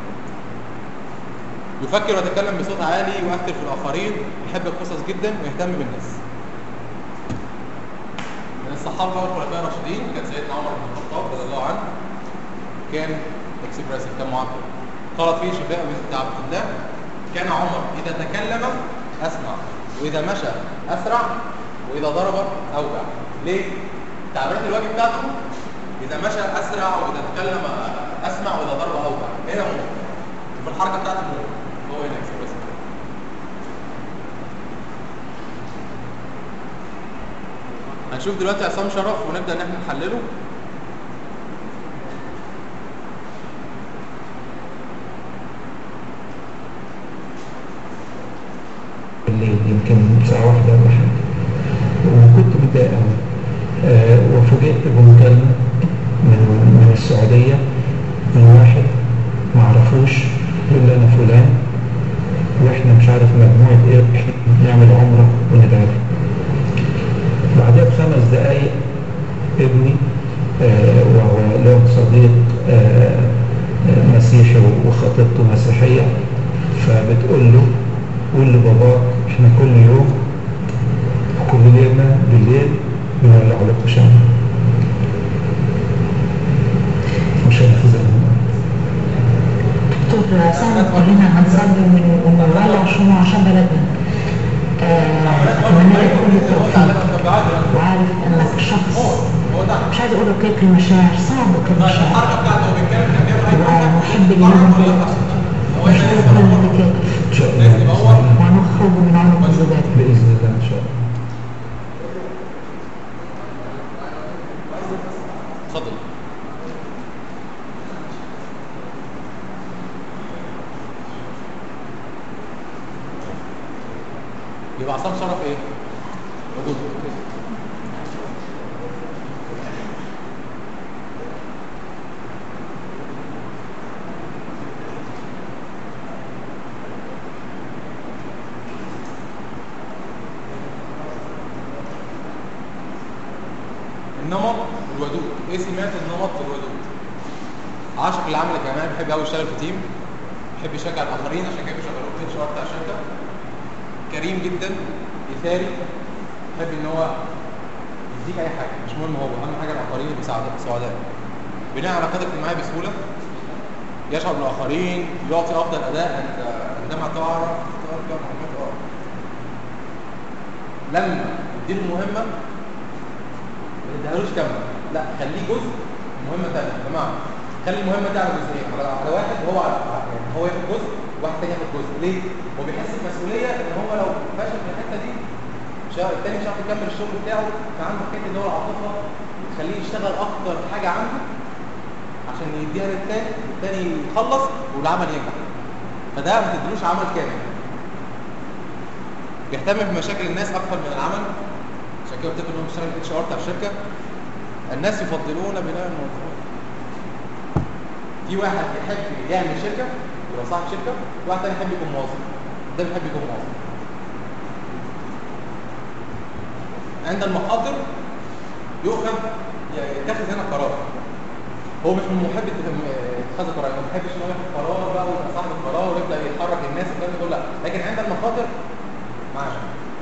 يفكر ويتكلم بصوت عالي ويؤثر في الاخرين يحب القصص جدا ويهتم بالناس من الصحابه والخلفاء الراشدين كان سيدنا عمر بن الخطاب رضي الله عنه كان اكسبريسيف كان معبر قالت فيه شفاء بنت عبد الله كان عمر اذا تكلم اسمع واذا مشى اسرع واذا ضرب اوجع ليه تعبيرات الوجه بتاعته اذا مشى اسرع واذا تكلم اسمع واذا ضرب اوجع هنا مو وفي الحركه بتاعته مو هو هنا اكسبريسيف هنشوف دلوقتي عصام شرف ونبدا ان احنا نحلله الليل يمكن ساعة واحدة ولا حاجة وكنت متضايق أوي آه، وفوجئت بمكالمة من من السعودية من واحد ما اعرفوش يقول لي أنا فلان وإحنا مش عارف مجموعة إيه إحنا نعمل عمرة وندعي له. بعدها بخمس دقايق ابني آه، وهو له صديق آه، آه، مسيحي وخطيبته مسيحية فبتقول له قول لباباك احنا كل يوم كل ليلة بالليل بنولع لكم شمع مش هنفذ دكتور سامي كلنا هنصلي ونولع شموع عشان بلدنا آه، اتمنى لك كل التوفيق وعارف انك شخص هو ده مش عايز اقول رقيق المشاعر صعب رقيق المشاعر الحركه بتاعته هو بيتكلم كان بيعمل اي ومحب للمهم مش كل الرقيق إن شاء لازم يبقى هو الله ونخرج من عنق الزجاج بإذن الله إن شاء الله اتفضل يبقى عصام شرف ايه؟ وجود النمط والودود ايه سمات النمط والودود عاشق العمل الجماعي بيحب قوي يشتغل في تيم بيحب يشجع الاخرين عشان كده بيشغلوه في الاتش ار بتاع الشركه كريم جدا اثاري بيحب ان هو يديك اي حاجه مش مهم هو اهم حاجه الاخرين يبقوا سعداء سعداء بناء على علاقات اجتماعيه بسهوله يشعر بالاخرين يعطي افضل اداء عند- عندما تعرف تختار فيها معلومات اه لما تديله مهمه ما تديهالوش كامله لا خليه جزء مهمه ثانيه يا جماعه خلي المهمه دي على جزئين على على واحد وهو على يعني هو ياخد جزء وواحد تاني ياخد جزء ليه؟ هو بيحس بمسؤوليه ان هو لو فشل في الحته دي مش هيعرف- التاني مش هيعرف يكمل الشغل بتاعه فعنده حته ان هو العاطفه تخليه يشتغل اكتر حاجه عنده عشان يديها للتاني والتاني يخلص والعمل ينجح فده ما تديلوش عمل كامل بيهتم بمشاكل الناس اكتر من العمل عشان كده قلت لكم ان هو بيشتغل اتش ار بتاع الشركه الناس يفضلون بناء الموظفين في واحد يحب يعمل شركه يبقى صاحب شركه وواحد تاني يحب يكون موظف ده بيحب يكون موظف عند المخاطر يؤخذ يتخذ هنا قرار هو مش من محب اتخاذ القرار ما بيحبش ان هو ياخد قرار بقى ويبقى صاحب القرار ويبدا يحرك الناس والكلام ده كله لا لكن عند المخاطر معاه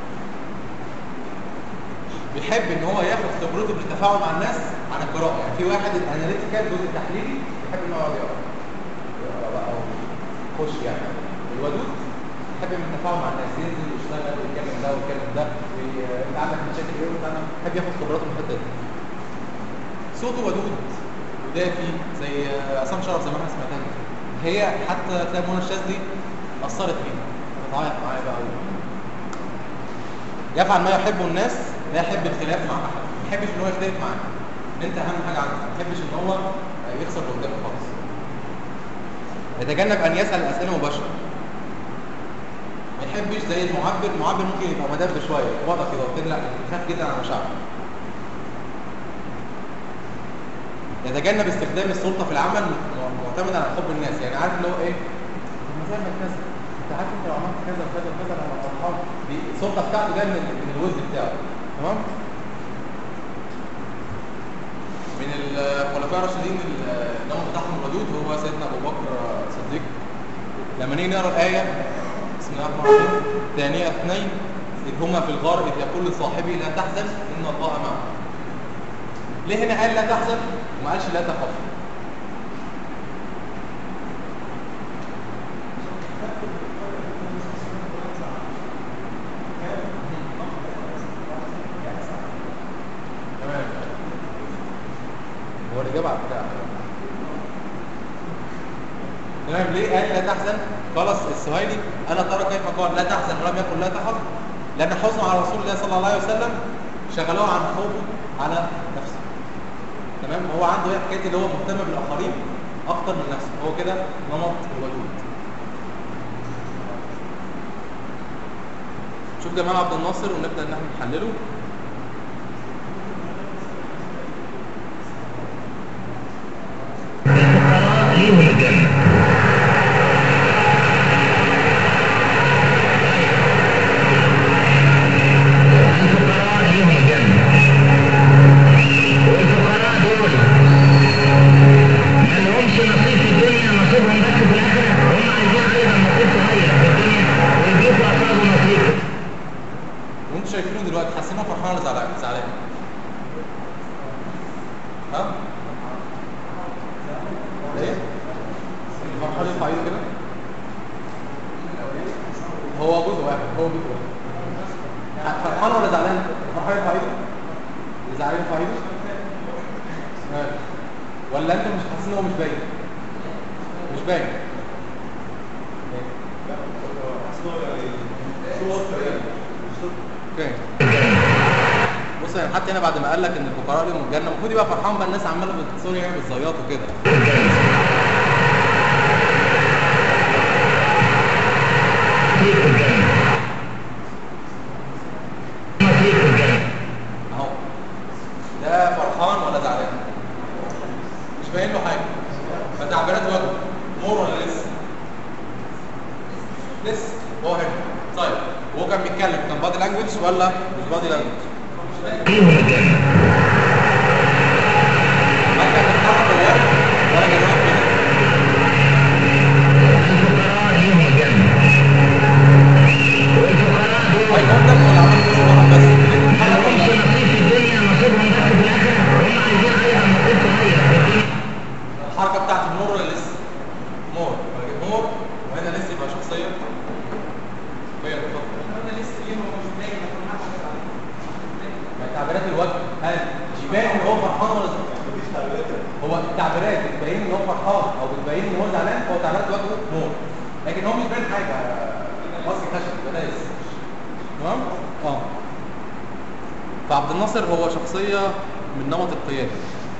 بيحب ان هو ياخد خبرته في التفاعل مع الناس عن القراءه يعني في واحد الاناليتيكال الجزء التحليلي بيحب ان هو يقعد يقرا يقرا بقى ويخش يعني الودود يحب من التفاعل مع الناس ينزل ويشتغل ويتكلم ده ويتكلم ده وي- انت عندك مشاكل ايه وانت عندك يحب ياخد خبراته من الحته دي صوته ودود ودافي زي عصام شرف زي ما احنا سمعتها هي حتى تلاقي منى الشاذلي اثرت فيه بتعيط معايا بقى يفعل ما يحبه الناس لا يحب الخلاف مع احد ما يحبش ان هو يختلف معاك انت اهم حاجه عنده ما يحبش ان هو يخسر اللي قدامه خالص يتجنب ان يسال اسئله مباشره ما يحبش زي المعبر المعبر ممكن يبقى مدب شويه واضح كده قلت لا يخاف جدا على مشاعره يتجنب استخدام السلطه في العمل م- معتمدا على حب الناس يعني عارف اللي هو ايه طب ما تعمل كذا انت عارف انت لو عملت كذا وكذا وكذا انا هبقى فرحان دي- السلطه بتاعته جايه من من الوزن بتاعه تمام من الخلفاء الراشدين ال- النمط بتاعهم الودود هو سيدنا ابو بكر صديق لما نيجي نقرا الايه بسم الله الرحمن الرحيم ثانية اثنين إذ هما في الغار إذ يقول لصاحبه لا تحزن إن الله معنا ليه هنا قال لا تحزن وما قالش لا تخف تمام هو الإجابة على بتاع تمام ليه قال لا تحزن خلاص السهيلي أنا ترى كيف قال لا تحزن ولم يقل لا تخف لأن حزنه على رسول الله صلى الله عليه وسلم شغلوه عن خوفه على نفسه تمام هو عنده ايه حكايه اللي هو مهتم بالاخرين اكتر من نفسه هو كده نمط الودود شوف جمال عبد الناصر ونبدا ان احنا نحلله الفقراء ليهم الجنة الفقراء ليهم الجنة والفقراء دول ما لهمش نصيب في الدنيا نصيبهم بس في الآخرة هم عايزين أيضا نصيب صغير في الدنيا ويجيبوا أصحاب نصيب وانتوا شايفينه دلوقتي حاسين انه فرحان ولا زعلان زعلان ها ايه فرحان يرفع ايده كده هو جزء واحد هو جزء واحد فرحان ولا زعلان فرحان يرفع ايده اللي زعلان يرفع ايده ماشي. ولا انتوا مش حاسين ان هو مش باين مش باين اوكي بص يعني حتى هنا بعد ما قال لك ان الفقراء لهم الجنه المفروض يبقى فرحان بقى الناس عماله بتصور يعني بتزيط وكده نصيب في الجنة نصيب في الجنة اهو ده فرحان ولا زعلان مش باين له حاجه فتعبيرات وجهه مور ولا لسه لسه هو هنا طيب وهو كان بيتكلم كان بادي لانجوج ولا مش بادي لانجوج ليهم الجنة هل كان بيتحرك ولا ولا كان واقف كده الفقراء ليهم الجنة والفقراء دول هاي كونتاكت ولا عمل بس واحد بس ما لهمش نصيب في الدنيا نصيبهم بس في الآخرة هم عايزين أيضا نصيب صغير في الدنيا الحركه بتاعت المور ولا لسه مور بجيب مور وهنا لسه يبقى شخصيه هي اتفضل انا لسه ليه هو مش باين ما كناش يعني تعبيرات الوجه هل يبان ان هو فرحان ولا زعلان؟ هو التعبيرات بتبين ان هو فرحان او بتبين ان هو زعلان هو تعبيرات وجهه مور لكن هو مش باين حاجه ماسك خشب بلاش تمام؟ اه فعبد الناصر هو شخصيه من نمط القياده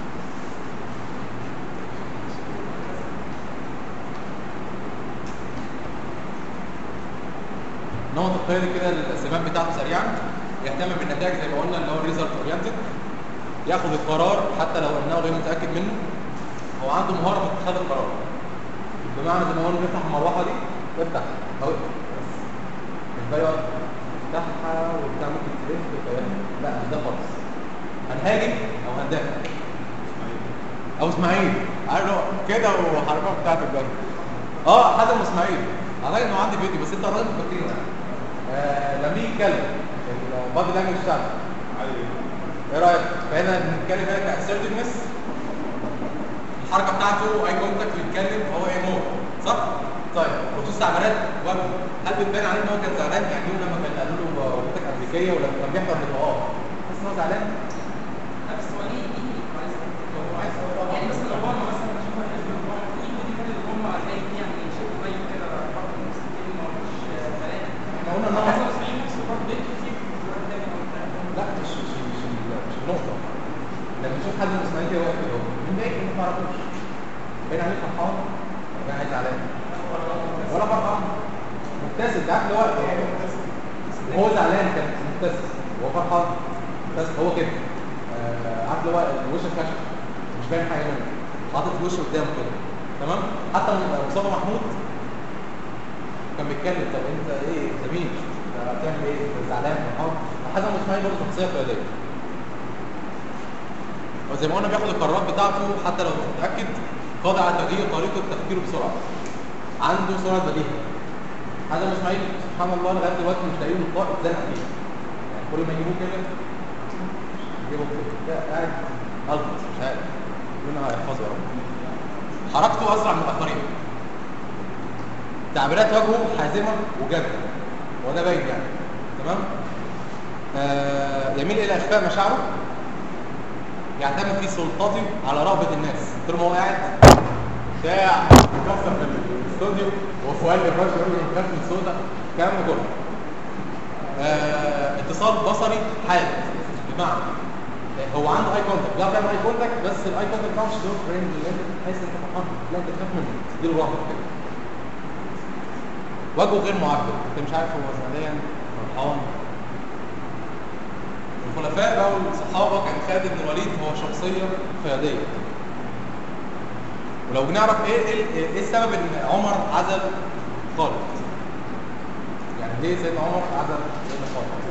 نمط القيادة كده السمات بتاعته سريعا يهتم بالنتائج زي ما قلنا اللي هو الريزلت اورينتد ياخد القرار حتى لو انه غير متاكد منه هو عنده مهاره في اتخاذ القرار بمعنى زي ما قلنا نفتح المروحه دي افتح او اقفل بس مش بقى يقعد تفتحها وبتاع ممكن تلف وكلام لا مش ده خالص هنهاجم او هندافع او اسماعيل عارف هو كده وحركات بتاعت الجري اه حازم اسماعيل على انه عندي فيديو بس انت راجل فاكرينه آه لما يجي يتكلم البادي لانجوج بتاعته ايه رايك؟ فهنا بنتكلم هنا كاسرتفنس الحركه بتاعته اي كونتاكت بيتكلم فهو ايه مور صح؟ طيب بخصوص تعبيرات وجهه هل بتبان عليه ان هو كان زعلان يعني يوم لما كان قالوا له والدتك امريكيه ولما كان بيحضر لقاءات تحس ان هو زعلان؟ نفس وليه دي هو عايز يعني مثلا اوباما مثلا بشوف حزب اوباما ايده دي كانت اوباما هتلاقي فيها يعني شيء طيب كده برضه نفس الكلمه مفيش سلام احنا قلنا ان هو حسن اسماعيل نفسه برضه بيت كتير لا مش مش مش مش النقطة لما تشوف حد من اسماعيل كده واقف كده من بعيد ما تعرفوش باين عليه فرحان ولا عايز زعلان ولا فرحان مبتسم ده عارف اللي هو وهو زعلان كان مبتسم وهو فرحان بس هو كده آه، عارف اللي هو الوش الخشب مش باين حاجة منه حاطط الوش قدامه كده تمام حتى مصطفى محمود كان بيتكلم طب انت ايه انت مين؟ انت بتعمل ايه؟ انت زعلان فرحان حازم اسماعيل برضه شخصيه قياديه وزي ما قلنا بياخد القرارات بتاعته حتى لو مش متاكد قادر على تغيير طريقه تفكيره بسرعه عنده سرعه بديهه هذا اسماعيل سبحان الله لغايه دلوقتي مش لاقيين نقاط اتزنق فيه يعني كل ما يجيبوه كده يجيبوه كده ده قاعد البس مش عارف ربنا هيحفظه يا رب حركته اسرع من الاخرين تعبيرات وجهه حازمه وجاده وده باين يعني تمام آه يميل الى اخفاء مشاعره يعتمد في سلطته على رغبه الناس طول ما هو قاعد ساعة يكسر في الاستوديو وفؤاد الراجل يقول له كانت من سودا كلام ده كله آه اتصال بصري حاد بمعنى هو عنده اي كونتاكت بيعرف يعمل اي كونتاكت بس الاي كونتاكت بتاعه مش دور فريند اللي انت تحس انت فرحان لا انت تخاف منه تديله رهبه كده وجهه غير معبر انت مش عارف هو زعلان فرحان الخلفاء بقى والصحابه كان خالد بن الوليد هو شخصيه قياديه ولو بنعرف ايه ايه ايه السبب ان عمر عزل خالد يعني ليه سيدنا عمر عزل سيدنا خالد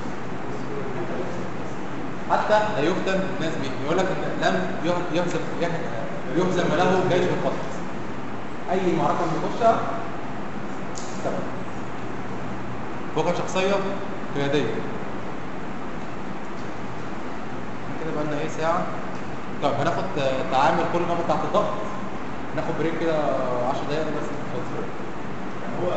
حتى لا يفتن الناس به يقول لك ان لم يه- يهزم يه- يهزم له جيش القتل اي معركه بيخشها سبب هو كان شخصيه قياديه كده بقى لنا ايه ساعه طيب هناخد آه، تعامل كل نوع تحت الضغط ناخد بريك كده 10 دقايق بس نخلص. يعني هو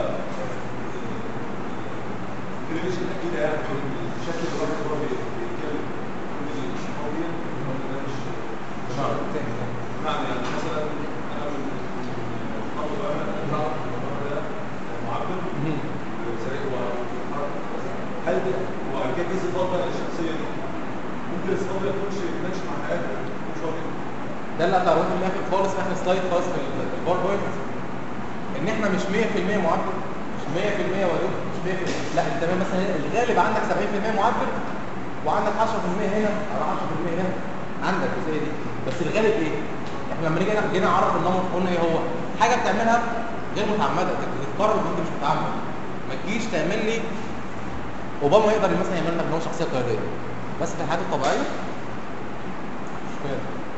الريليشن اكيد يعني الشكل اللي الواحد هو بيتكلم كل الصحابيه ده مش بمعنى تاني بمعنى يعني مثلا انا من من الخطوه بقى انا بعرف ده معبر وسريع وحركه هل ده هو كان في صفات بقى للشخصيه دي ممكن الصفات دي ما تكونش ماشي مع حياته مش هو كده ده اللي هتعرفه في الاخر خالص في اخر سلايد خالص في ال- في الباوربوينت ان احنا مش 100% معبر مش 100% ودود مش 100% لا انت مثلا الغالب عندك 70% معبر وعندك 10% هنا او 10% هنا عندك الجزئيه دي بس الغالب ايه؟ احنا لما نيجي جينا نعرف النمط قلنا ايه هو؟ حاجه بتعملها غير متعمده انت بتقرر ان انت مش متعمد ما تجيش تعمل لي اوباما يقدر مثلا يعمل لك ان هو شخصيه قياديه بس في الحياه الطبيعيه مش كده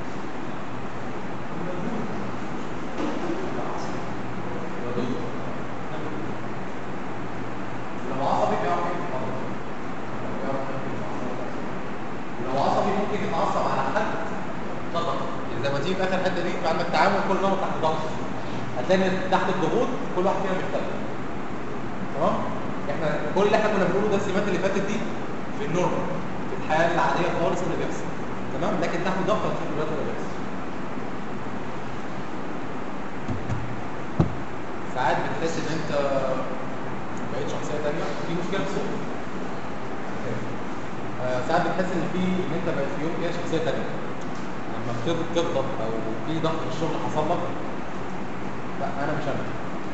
لو عصبي بيعرف يتحرك بيعرف يتحرك. لو عصبي ممكن يتعصب على حد ضغط زي ما تيجي في اخر الحته دي يبقى عندك تعامل كل نوع تحت ضغط هتلاقي إن تحت الضغوط كل واحد فينا بيختلف تمام احنا كل اللي احنا كنا بنقوله ده السمات اللي فاتت دي في النورمال في الحياه العاديه خالص اللي بيحصل تمام لكن تحت الضغط هتشوف دلوقتي اللي بيحصل ساعات بتحس ان انت بقيت شخصيه تانية في مشكله في الصوت آه، ساعات بتحس ان في ان انت بقيت في يوم كده شخصيه تانية لما بتغ- تغضب او في ضغط في الشغل حصل لك لا انا مش انا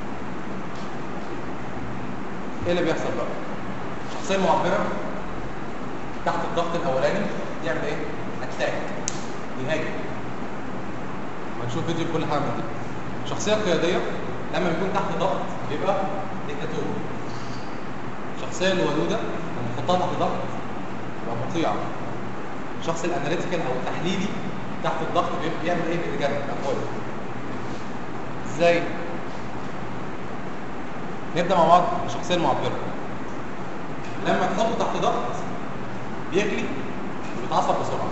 ايه اللي بيحصل بقى الشخصيه المعبره تحت الضغط الاولاني يعمل ايه اتاك يهاجم هنشوف فيديو بكل حاجه من دي الشخصيه القياديه لما بيكون تحت ضغط بيبقى ديكتاتور الشخصيه الودوده لما تحطها تحت ضغط تبقى مطيعه الشخص الاناليتيكال او التحليلي تحت الضغط بيبقى بيعمل ايه بيتجنب اقوال ازاي نبدا مع بعض الشخصيه المعبره لما تحطه تحت ضغط بيغلي ويتعصب بسرعه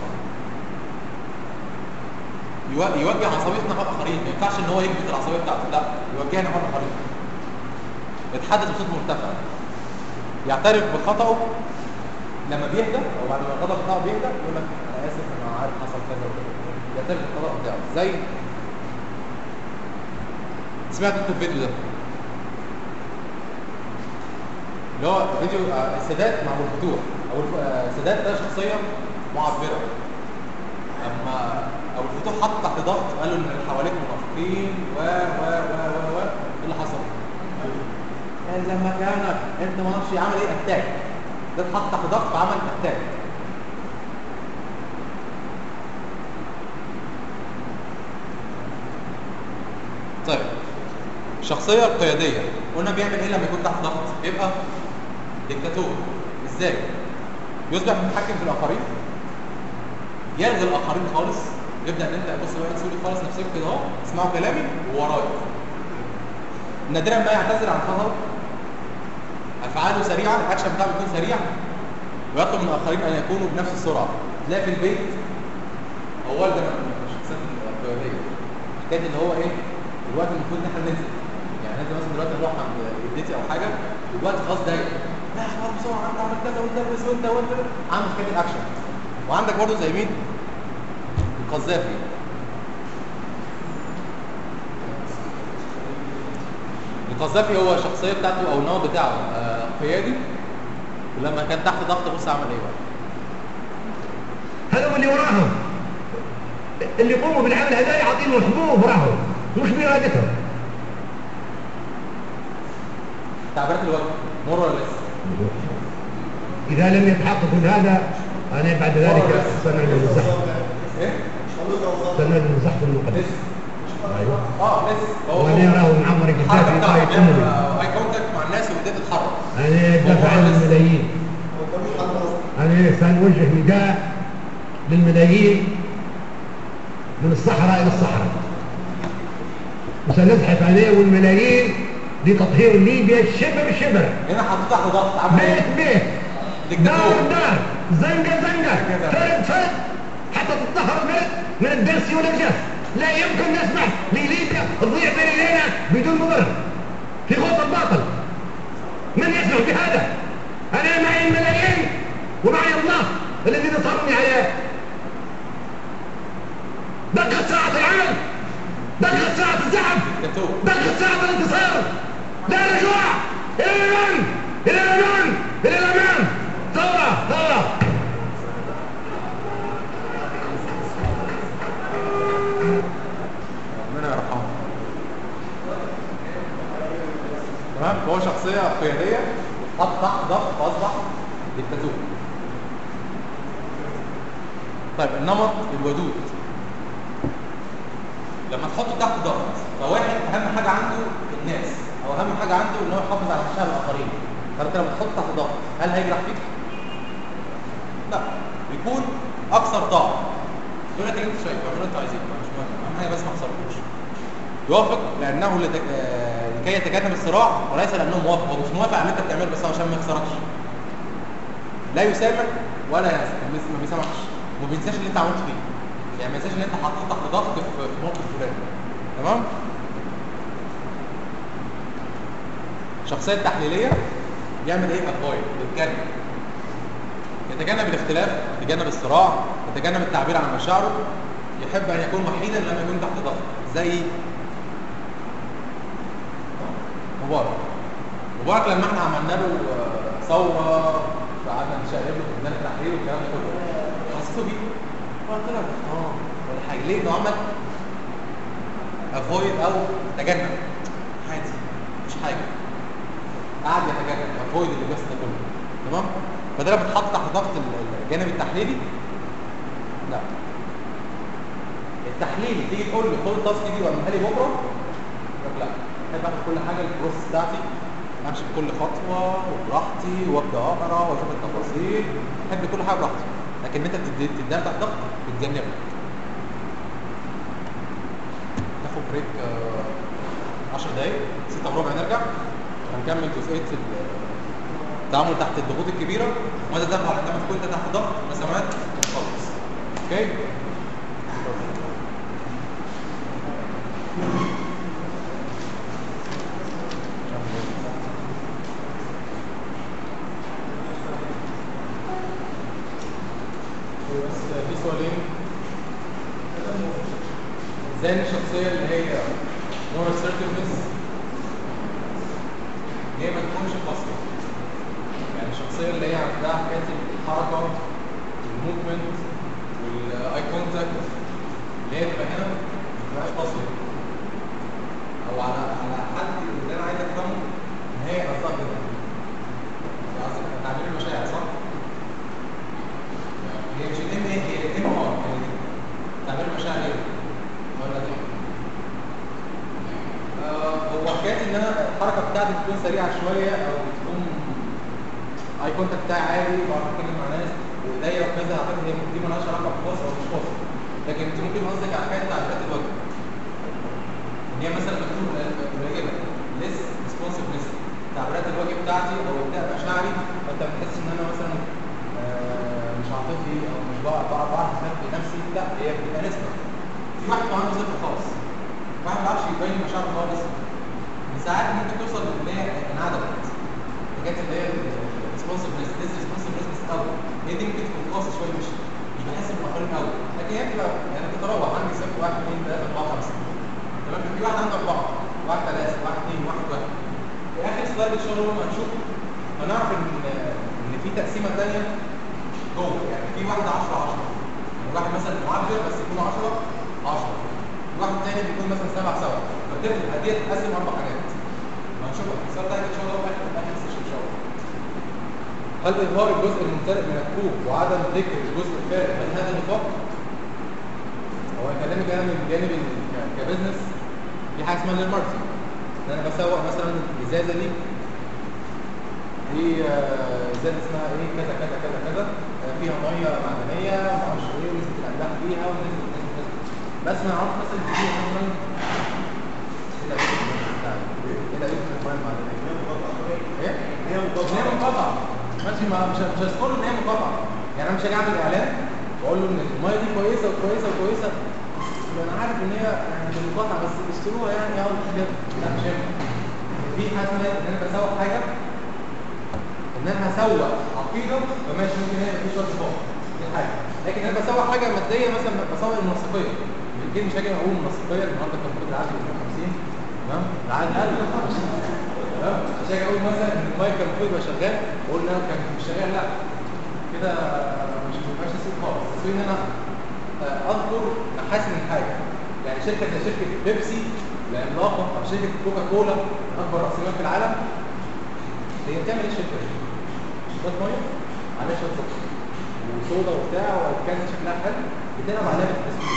يو- يوجه عصبيه نحو الاخرين ما ينفعش ان هو يكبت العصبيه بتاعته لا يوجهها نحو الاخرين يتحدث بصوت مرتفع يعترف بخطأه لما بيهدى او بعد ما الغضب بتاعه بيهدى يقول لك انا اسف انا عارف حصل كذا وكذا يعترف بالخطأ بتاعه زي سمعت انتوا الفيديو ده اللي هو فيديو آه، السادات مع ابو الفتوح او الف- آه، السادات ده شخصيه معبره اما ابو الفتوح حط تحت ضغط قال له ان اللي حواليك منافقين و و و و و ايه اللي حصل؟ قال زي مكانك انت ما اعرفش عمل ايه اتاك ده اتحط تحت ضغط فعمل اتاك طيب الشخصيه القياديه قلنا بيعمل ايه لما يكون تحت ضغط بيبقى ديكتاتور ازاي يصبح متحكم في الاخرين يلغي الاخرين خالص يبدا ان انت بص بقى سوري خالص نفسك كده اهو اسمعوا كلامي وورايا نادرا ما يعتذر عن خطأ افعاله سريعه الاكشن بتاعه بيكون سريع ويطلب من الاخرين ان يكونوا بنفس السرعه تلاقي في البيت هو ده من الشخصيات القياديه حكايه ان هو ايه الوقت المفروض ان احنا ننزل يعني انت مثلا دلوقتي نروح عند جدتي او حاجه الوقت خلاص ضيق لا خلاص بسرعه انت عملت كذا وانت لابس وانت وانت عامل حكايه الاكشن وعندك برضه زي مين القذافي القذافي هو الشخصيه بتاعته او النوع بتاعه آه، قيادي ولما كان تحت ضغط بص عمل ايه بقى هذول اللي وراهم اللي يقوموا بالعمل هذا يعطيهم حبوب وراهم مش بإرادتهم تعبيرات الوجه مر ولا لسه إذا لم يتحقق كل هذا أنا بعد ذلك سنعمل الزحف ايه سنعمل الزحف المقدس لسه أيوه اه لسه هو وأنا أراه معمر الحركه قدافي بتاعته قائد أممي اي كونتاكت مع الناس وبدات تتحرك أنا أدافع عن الملايين أنا سنوجه نداء للملايين من الصحراء إلى الصحراء وسنزحف عليه والملايين لتطهير ليبيا شبر شبر هنا حطيت تحت ضغط عمل بيت ايه؟ بيت ديكتاتور. دار دار زنقة زنقة فرد فرد حتى تطهر بيت من الدرس والنجس لا يمكن نسمح لليبيا تضيع بين ايدينا بدون مبرر في خطة باطل من يسمح بهذا انا معي الملايين ومعي الله الذي نصرني عليه دقت ساعة العمل دقت ساعة الزحف ديكتاتور. دقت ساعة الانتصار لا رجوع إلى الأمام إلى الأمام إلى الأمام ثورة ثورة ربنا يرحمه تمام فهو شخصيه قياديه حط تحت ضغط فاصبح ديكتاتور طيب النمط الودود لما تحطه تحت ضغط فواحد اهم حاجه عنده الناس او اهم حاجه عنده ان هو يحافظ على مشاعر الاخرين فانت لما تحطه تحت ضغط هل هيجرح فيك؟ لا بيكون اكثر طاعه يقول لك اللي انت شايفه اعملوا اللي انتوا عايزينه مش مهم اهم حاجه بس ما تخسروش يوافق لانه لت- آه، لكي يتجنب الصراع وليس لانه موافق هو مش موافق على اللي انت بتعمله بس عشان ما يخسركش لا يسامح ولا ينسى ما بيسامحش وما بينساش اللي انت عملت فيه يعني ما ينساش ان انت حطيته تحت ضغط في في موقف فلاني تمام الشخصيه التحليليه يعمل ايه افويد يتجنب يتجنب الاختلاف يتجنب الصراع يتجنب التعبير عن مشاعره يحب ان يكون وحيدا لما يكون تحت ضغط زي مبارك مبارك لما احنا عملنا له آه، ثوره وقعدنا نشقلب له في ميدان التحرير والكلام ده كله حسيته بيه قلت له اه ولا حاجه ليه انه عمل افويد او تجنب عادي مش حاجه قعد يتجنب افويد اللي بيحصل ده كله تمام فده لما بتحط تحت ضغط ال- الجانب التحليلي لا التحليل تيجي تقول له خد التاسك دي واعملها لي بكره يقول لك لا احب اخد كل حاجه البروسيس بتاعتي امشي بكل خطوه وبراحتي وابدا اقرا واشوف التفاصيل احب كل حاجه براحتي لكن انت بتدي- تديها تحت ضغط بتجنبها ناخد بريك آه، 10 دقايق 6 وربع نرجع هنكمل جزئيه ال- التعامل تحت الضغوط الكبيره وماذا تفعل عندما تكون انت تحت ضغط مسامات خالص اوكي بس في سؤالين ازاي ان الشخصيه اللي هي more assertiveness هي ما تكونش قاسيه يعني الشخصيه اللي هي عندها حكايه الحركه والموفمنت والاي كونتاكت اللي هي تبقى هنا ما تبقاش قاسيه او على على حد اللي انا عايز افهمه ان هي قصدها كده يعني قصدك تعبير المشاعر صح؟ هي مش الام ايه هي الام ار تعبير المشاعر ايه؟ ولا دي؟ آه، هو حكايه ان انا الحركه بتاعتي تكون سريعه شويه او تكون اي كونتاكت بتاعي عالي بعرف اتكلم مع ناس وايديا وكذا اعتقد هي دي مالهاش علاقه بفاصل او مش فاصل لكن انت ممكن قصدك على حاجه تعبيرات الوجه ان هي مثلا مكتوب قريبه ليس ريسبونسفنس تعبيرات الوجه بتاعتي او ابداء مشاعري فانت بتحس ان انا مثلا آه، مش عاطفي او مش بعرف بعرف بعرف اخبي نفسي لا هي بتبقى نسبه في واحد ما عنده صفر خالص واحد ما بيعرفش يبين مشاعره خالص من ساعات ممكن توصل ان هي انعدمت حاجات اللي هي الريسبونسفنس ديس ريسبونسفنس بس قوي هي دي ممكن تكون قاسيه شويه مش مش بحس بالاخرين قوي لكن هي بتبقى يعني بتتراوح عندي صفر واحد اثنين ثلاثه اربعه خمسه تمام في واحد عنده اربعه واحد ثلاثه واحد اثنين واحد واحد في اخر سلايد ان شاء الله لما نشوف هنعرف ان ان في تقسيمه ثانيه جوه يعني في واحد 10 10 يعني واحد مثلا معبر بس يكون 10 10 واحد تاني بيكون مثلا 7 7 فبتبقى دي تتقسم اربع حاجات هنشوفها في السؤال ده ان شاء الله في اخر في اخر السيشن ان شاء الله هل اظهار الجزء الممتلئ من الكوب وعدم ذكر الجزء الفارغ هل هذا نفاق؟ هو كلامي جاي من جانب ال- ك- كبزنس في حاجه اسمها الماركتنج ان انا بسوق مثلا الازازه دي دي آه، ازازه اسمها ايه كذا كذا كذا كذا آه، فيها ميه معدنيه وما اعرفش ايه ونسبه الاملاح فيها ونسبه نسبه نسبه بس ما اعرفش مثلا تجيب مثلا ايه ده ايه ده ايه الميه المعدنيه ايه؟ هي مقاطعة. هي مقاطعة ماشي ما مش مش هذكر ان هي مقاطعة يعني انا مش هاجي اعمل اعلان واقول له ان الميه دي كويسة وكويسة وكويسة انا عارف ان هي يعني بالمقاطعة بس اشتروها يعني اه كده لا مش هينفع في حاجة اسمها ان انا بسوق حاجة ان انا هسوق عقيدة فماشي ممكن هي مفيش وقت فوق دي حاجة لكن انا بسوق حاجة مادية مثلا بسوق المنسقية اكيد مش هاجي اقول منسقية النهارده كان المفروض العقد ب 250 تمام العقد قل تمام مش هاجي اقول مثلا ان المايك كان المفروض يبقى شغال واقول لا كان مش شغال لا كده مش مبقاش تسويق خالص تسويق ان انا آه، اذكر محاسن الحاجه يعني شركه زي شركه بيبسي العملاقه او شركه كوكا كولا اكبر راس مال في العالم هي بتعمل ايه الشركه دي؟ شويه ميه عليها شويه سكر وصودا وبتاع وكانت شكلها حلو بتلعب على لعبه التسويق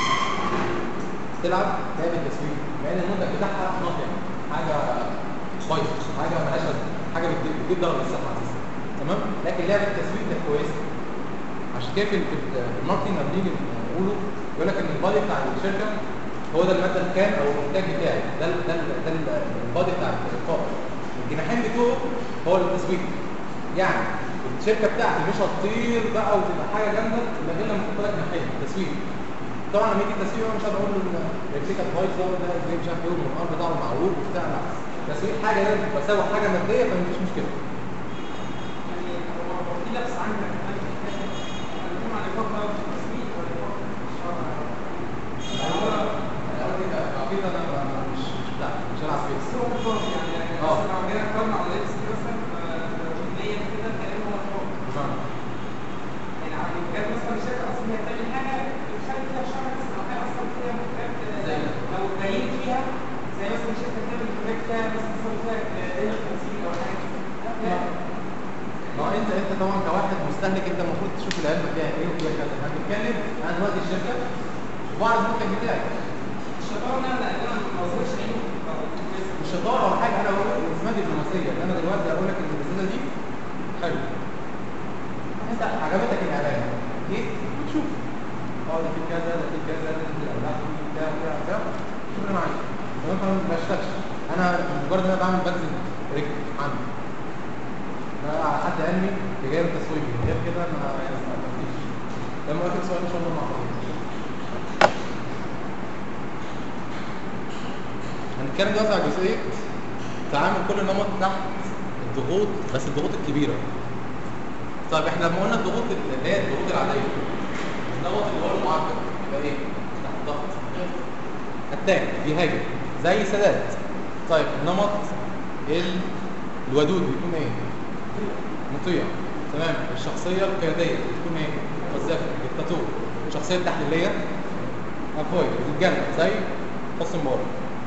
تلعب لعبه التسويق مع ان المنتج بتاعها ناطع حاجه بايظه حاجه مالهاش لازمه حاجه بتجيب بتجيب ضرر للصحه اساسا تمام لكن لعبه التسويق كانت كويسه عشان كده في ال- في ال- في الماركتنج لما بنيجي نقوله يقول لك ان البادي بتاع الشركه هو ده الماده الكام او الانتاج بتاعي ده ال- ده ال- ده ال- البادي بتاع القائد الجناحين بتوعه هو التسويق يعني الشركه بتاعتي مش هتطير بقى وتبقى حاجه جامده الا غير لما تحط لك جناحين تسويق طبعا لما يجي التسويق انا مش هقدر اقول له الريبليكا بايظه ده ازاي مش عارف ايه والمنقار بتاعه معروف وبتاع لا تسويق حاجه ده بسوي حاجه ماديه فمفيش مشكله يعني هو هو في لبس عندك كمان في الحته هنتكلم عن النفاق بقى في التسويق ولا النفاق في الشرع؟ انا انا قلت لك عقيده انا ما- مش مش بتاعتي مش هلعب فيها بس هو نفاق يعني يعني اه. مثلا لو جينا اتكلمنا على لبس كده مثلا رجليا كده كلام هو نفاق بمعنى يعني على جت مثلا شركه اصلا هي بتعمل حاجه بتخلي فيها شرع مثلا او حاجه اصلا فيها منتجات زي ده. لو باين فيها زي مثلا شركه بتعمل منتجات فيها مثلا فيها دهن تنسيق او حاجه كده لا ما هو انت انت طبعا كواحد مستهلك انت المفروض تشوف العلبه فيها ايه وفيها كذا احنا بنتكلم انا دلوقتي الشركه وبعرض المنتج بتاعي الشطاره ان انا انا ما اظهرش عيني مش شطاره ولا حاجه انا بقول لك اسمها دبلوماسيه ان انا دلوقتي اقول لك ان الازازه دي حلوه انت عجبتك الاعلان جيت بتشوف اه ده في كذا ده في كذا ده في الاملاح في بتاع بتاع بتاع شوف انا معاك تمام فانا ما بشتغلش انا مجرد ان انا بعمل بنزل رجل عندي ده حد علمي تجارب تسويقي غير كده ما يعني ما فيش ده اخر سؤال ان شاء الله مع حضرتك هنتكلم دلوقتي على جزئيه تعامل كل نمط تحت الضغوط بس الضغوط الكبيره طيب احنا لما قلنا الضغوط اللي هي الضغوط العاديه النمط اللي هو المعبر يبقى ايه؟ تحت ضغط اتاك بيهاجم زي سادات طيب النمط ال- الودود بيكون ايه؟ مطيع تمام الشخصيه القياديه بتكون ايه؟ قذافه دكتاتور الشخصيه التحليليه عفويه بتتجنب زي حسن مبارك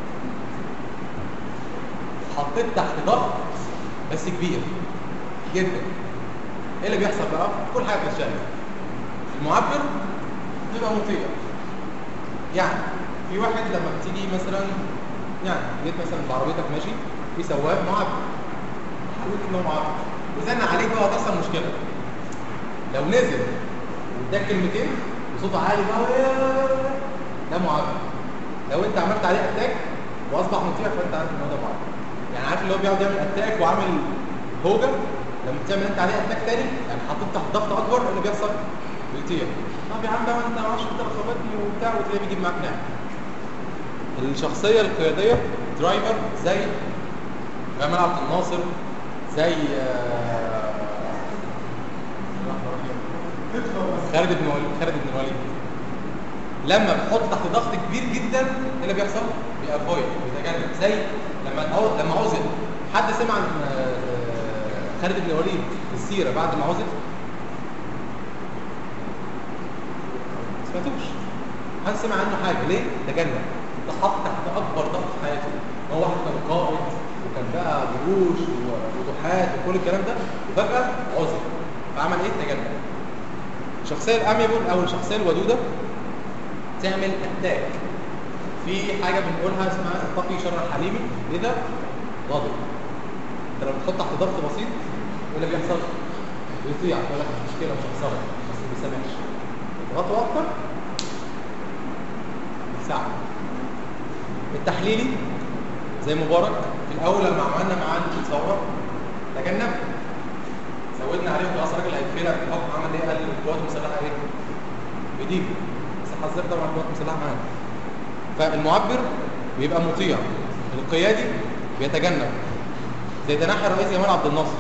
حطيت تحت ضغط بس كبير جدا ايه اللي بيحصل بقى كل حاجه بتتشال المعبر بيبقى مطيع يعني في واحد لما بتيجي مثلا يعني جيت مثلا بعربيتك ماشي في سواق معبر حاولت ان هو معبر وزن عليك بقى هتحصل مشكله لو نزل واداك كلمتين بصوت عالي بقى ده معبر لو انت عملت عليه اتاك واصبح مطيع فانت عارف ان هو ده معبر يعني عارف اللي هو بيقعد يعمل اتاك وعامل هوجه لما بتعمل انت عليه اتاك تاني يعني حاطط تحت ضغط اكبر إيه اللي بيحصل بيطير طب يا عم بقى انت ما اعرفش انت رخبتني وبتاع وتلاقيه بيجيب معاك نعم الشخصيه القياديه درايفر زي جمال عبد الناصر زي آه، خالد بن وليد خالد بن الوليد لما بتحط تحت ضغط كبير جدا ايه اللي بيحصل؟ بيأفويد بيتجنب زي لما عو- لما عزل حد سمع عن آه، خالد بن الوليد في السيره بعد ما عزل؟ ما سمعتوش حد سمع عنه حاجه ليه؟ تجنب اتحط تحت اكبر ضغط في حياته هو واحد كان قائد وكان بقى جيوش وفتوحات وكل الكلام ده وفجاه عزل فعمل ايه؟ تجنب الشخصيه الاميبل او الشخصيه الودوده تعمل اتاك في حاجه بنقولها اسمها اتقي شر الحليم اذا غضب انت لما بتحط تحت ضغط بسيط ايه اللي بيحصل؟ بيطيع يقول لك مش مشكله مش هخسرك بس ما بيسامحش تضغطه اكتر بتساعده التحليلي زي مبارك في الاول لما عملنا معاه الثوره تجنب زودنا عليه خلاص راجل هيتفلق في الحكم عمل ايه قال القوات المسلحه ايه؟ بديله بس حذر طبعا القوات المسلحه معانا فالمعبر بيبقى مطيع القيادي بيتجنب زي تنحي الرئيس جمال عبد الناصر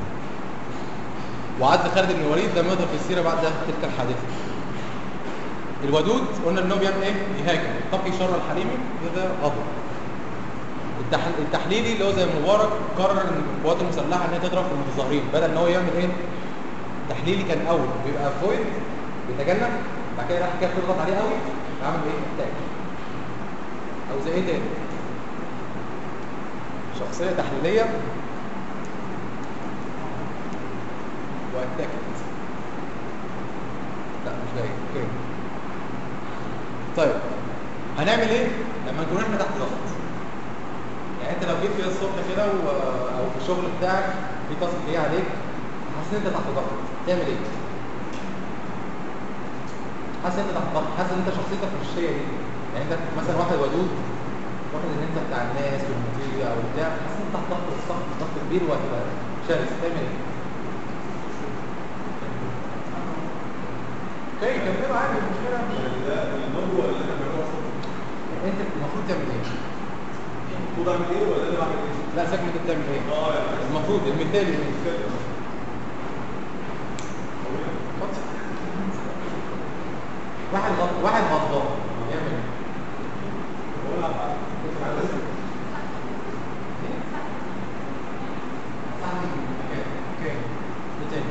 وعزل خالد بن الوليد لم يظهر في السيره بعد تلك الحادثه الودود قلنا ان هو بيعمل ايه؟ يهاجم يتقي شر الحليم اذا غضب التح- التحليلي اللي هو زي مبارك قرر ان القوات المسلحه ان هي تضرب في المتظاهرين بدل ان هو يعمل ايه؟ تحليلي كان اول بيبقى فويد بيتجنب بعد كده راح كده تضغط عليه قوي عامل ايه؟ اتاك او زي ايه تاني؟ شخصيه تحليليه واتاكت لا مش جاي اوكي طيب هنعمل ايه لما نكون احنا تحت ضغط يعني انت لو جيت كده الصبح كده و... او في الشغل بتاعك في تاسك جاي عليك حاسس ان انت تحت ضغط تعمل ايه حاسس ان انت تحت ضغط حاسس ان انت شخصيتك مش هي دي يعني انت مثلا واحد ودود واحد ان انت بتاع الناس والمدير او بتاع حاسس ان انت تحت ضغط ضغط ضغط كبير وهتبقى شرس تعمل ايه اوكي كملوا عادي مش مشكله ده الموضوع اللي احنا بنعمله اصلا انت المفروض تعمل ايه المفروض اعمل ايه ولا انا بعمل ايه؟ لا سيبك انت بتعمل ايه اه يعني المفروض المثالي ايه واحد غض... واحد غضبان يعمل ايه صاحبي في المكان. اوكي ايه تاني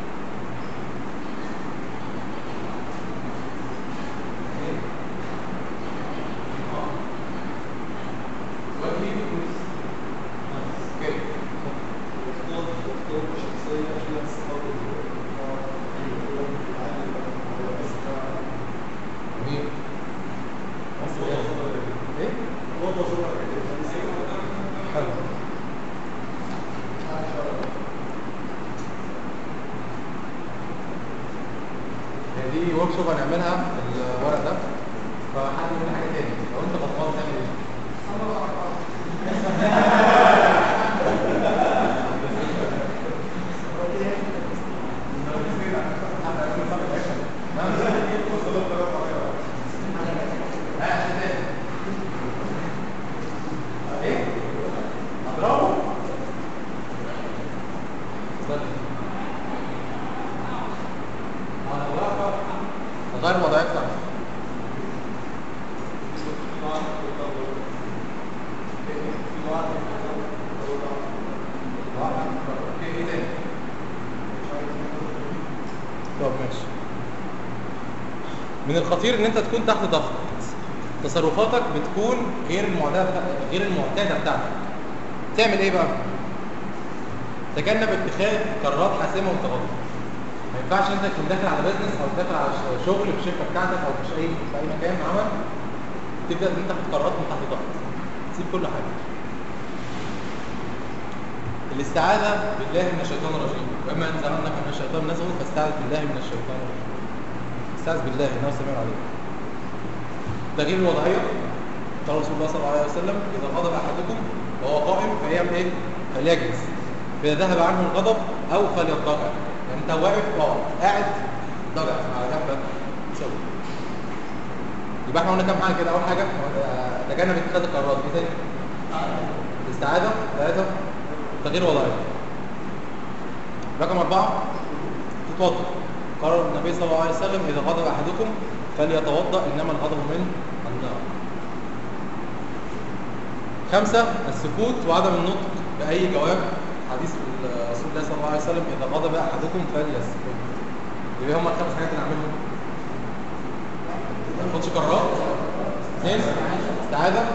ايه اه وفي فلوس اوكي مين ايه حلو هي دي ورك شوب هنعملها الورق ده فحد يقول لي حاجه تاني لو انت غضبان تعمل ايه؟ ايه؟ اضربه؟ استنى. انا واقف غير وضعية نفسي اوكي ايه تاني؟ طب ماشي من الخطير ان انت تكون تحت ضغط تصرفاتك بتكون غير المعتاده غير المعتاده بتاعتك تعمل ايه بقى تجنب اتخاذ قرارات حاسمه وانت غاضب ما ينفعش انت تكون داخل على بزنس او داخل على ش- شغل في الشركه بتاعتك او في اي في اي مكان عمل تبدا ان انت تاخد قرارات من تحت ضغط تسيب كل حاجه الاستعاذه بالله من الشيطان الرجيم واما ان زغنك من الشيطان نزغ فاستعذ بالله من الشيطان الرجيم استعذ بالله انه سميع عليم تغيير الوضعيه قال رسول الله صلى الله عليه وسلم اذا غضب احدكم وهو قائم فيعمل ايه؟ فليجلس فاذا ذهب عنه الغضب او فليضطجع يعني انت واقف اقعد قاعد ضجع على جنبك شغل يبقى احنا قلنا كام حاجه كده اول حاجه آه، تجنب اتخاذ القرارات ايه تاني؟ الاستعاذه ثلاثه تغيير وضعيه رقم أربعة تتوضأ قال النبي صلى الله عليه وسلم إذا غضب أحدكم فليتوضأ إنما الغضب من النار خمسة السكوت وعدم النطق بأي جواب حديث رسول الله صلى الله عليه وسلم إذا غضب أحدكم فليسكت يبقى هم الخمس حاجات اللي نعملهم ما تاخدش قرارات اثنين استعاذة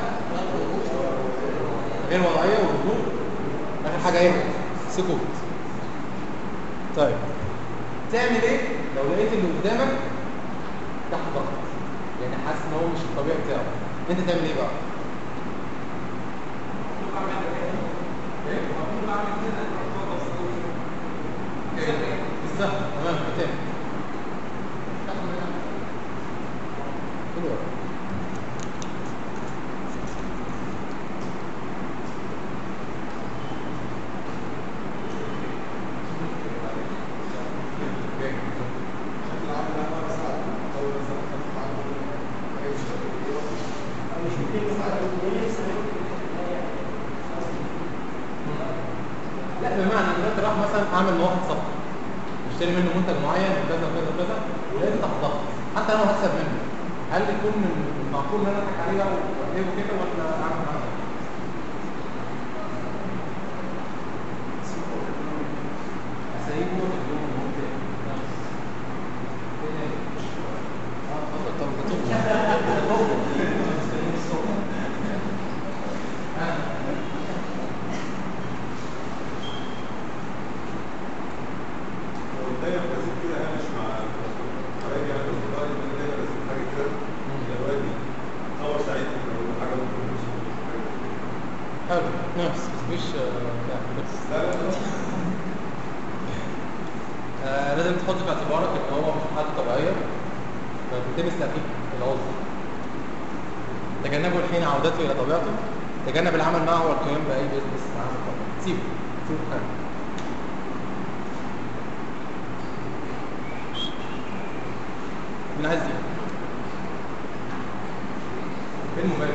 غير وضعية وهدوء آخر حاجة إيه؟ سكوت طيب تعمل ايه لو لقيت اللي قدامك تحت ضغط يعني حاسس ان هو مش الطبيعي بتاعه انت تعمل ايه بقى بالظبط تمام بتعمل حلو أوي. لا بمعنى ان دلوقتي راح مثلا اعمل لواحد صفقه اشتري منه منتج معين وكذا وكذا وكذا ولقيته تحت ضغط حتى لو هكسب منه هل يكون من المعقول ان انا اضحك عليه بقى واقلبه كده ولا اعمل معاه إيه؟ اسيبه اليوم الممتع اه اتفضل طب دايما بسيب كده هامش مع حبايبي انا كنت رايي ان انا دايما بسيب حاجه كده لاولادي خبر سعيد كده ولا حاجه ممكن مش حلو نفس مش لا بس لا لا لا آه لازم تحط في اعتبارك ان هو مش حاجه طبيعيه فبيتم استهديف العضو تجنبوا الحين عودته الى طبيعته تجنب العمل معه والقيام باي بزنس معه سيبه سيبه في حاله مين عايز دي؟ فين الموبايل؟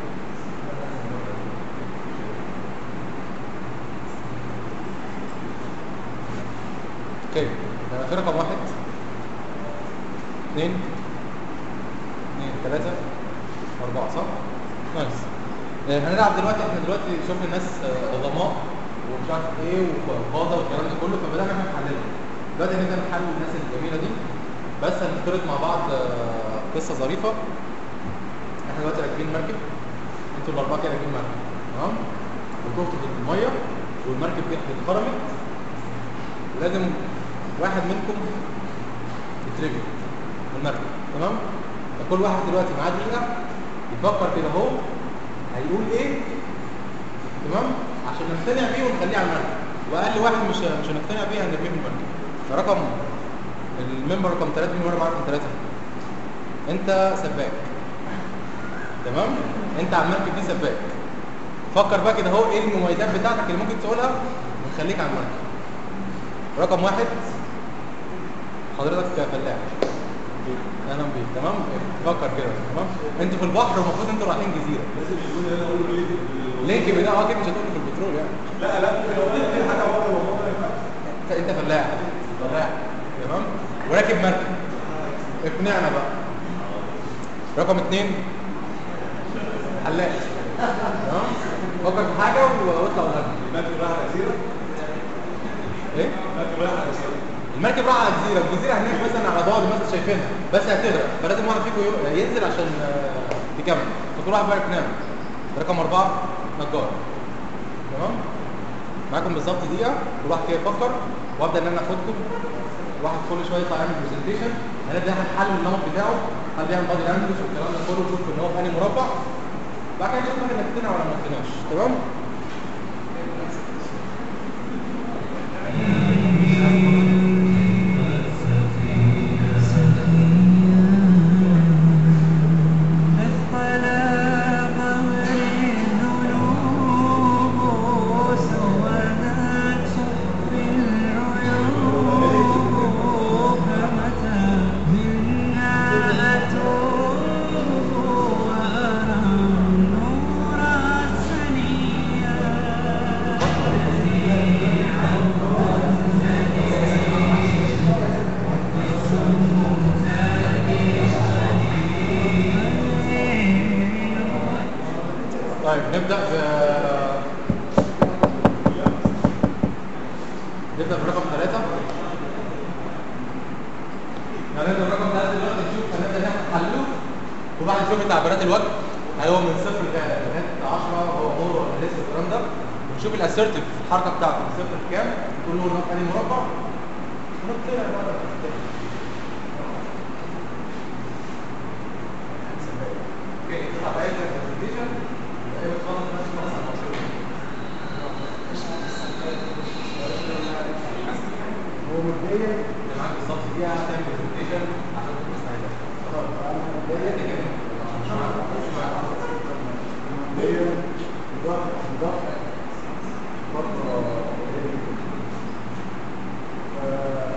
اوكي آه، في رقم واحد اثنين اثنين ثلاثة أربعة صح؟ نايس آه، هنلعب دلوقتي احنا دلوقتي شفنا الناس آه، عظماء ومش عارف ايه وفاضة والكلام ده كله فبدأنا احنا نحللها دلوقتي هنبدأ نحلل الناس الجميلة دي بس هنفترض مع بعض آه، قصة ظريفة احنا دلوقتي راكبين مركب انتوا الأربعة كده راكبين مركب تمام؟ وتهتوا في المية والمركب دي اتخرمت لازم واحد منكم يترمي من المركب تمام فكل واحد دلوقتي معاه دقيقه يفكر كده اهو هيقول ايه تمام عشان نقتنع بيه ونخليه على المركب واقل واحد مش مش هنقتنع بيه هنرميه من المركب فرقم الممبر رقم ثلاثة من ورا رقم ثلاثة انت سباك تمام انت على المركب دي سباك فكر بقى كده اهو ايه المميزات بتاعتك اللي ممكن تقولها ونخليك على المركب رقم واحد حضرتك فلاح اهلا بيك تمام فكر كده تمام انتوا في البحر والمفروض انتوا رايحين جزيره لازم يكون انا اقول له ليه ليه كده اه اكيد مش هتقول في البترول يعني لا لا ممكن لو قلت حاجه بره الموضوع ما ينفعش انت انت فلاح فلاح تمام وراكب مركب اقنعنا بقى رقم اثنين حلاق تمام فكر في حاجه واطلع وغني المركب رايح على جزيره ايه المركب رايح على جزيره المركب راح على جزيره الجزيره هناك مثلا على بعد ما انتوا شايفينها بس هتغرق فلازم واحد فيكم يو- ينزل عشان آه، تكمل فكل واحد بقى ينام رقم اربعه نجار تمام معاكم بالظبط دقيقه كل واحد كده يفكر وابدا ان انا اخدكم واحد كل شويه يطلع يعمل برزنتيشن هنبدا نحلل النمط بتاعه هل بيعمل بادي لانجوج والكلام ده كله نشوف ان هو في انهي مربع بعد كده نشوف ممكن نقتنع ولا ما نقتنعش تمام طيب نبدا ب نبدا برقم ثلاثة هنبدا برقم ثلاثة دلوقتي نشوف هنبدا ناخد حله وبعد نشوف تعبيرات الوجه هل هو من صفر لغايه 10 هو نور ولا لسه الكلام ده ونشوف الاسيرتيف الحركه بتاعته من صفر لكام كل نور نقط انهي مربع ونطلع بقى اوكي تطلع بقى البرزنتيشن ايوه خلاص بس خلاص على الموضوع. هو مبدئيا اللي معاك بالظبط دي هتعمل برزنتيشن عشان تكون مستعد خلاص انا مبدئيا مبدئيا ضغط ضغط فتره قليلة جدا. ف-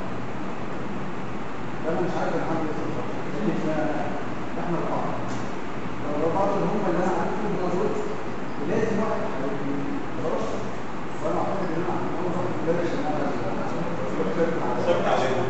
انا مش عارف انا هعمل ايه بالظبط لكن آه، احنا البعض لو البعض اللي هم اللي انا عارفهم هم دول لازم واحد هيبقى خلاص وانا اعتقد ان انا اول واحد بلاش ان انا ضغط علينا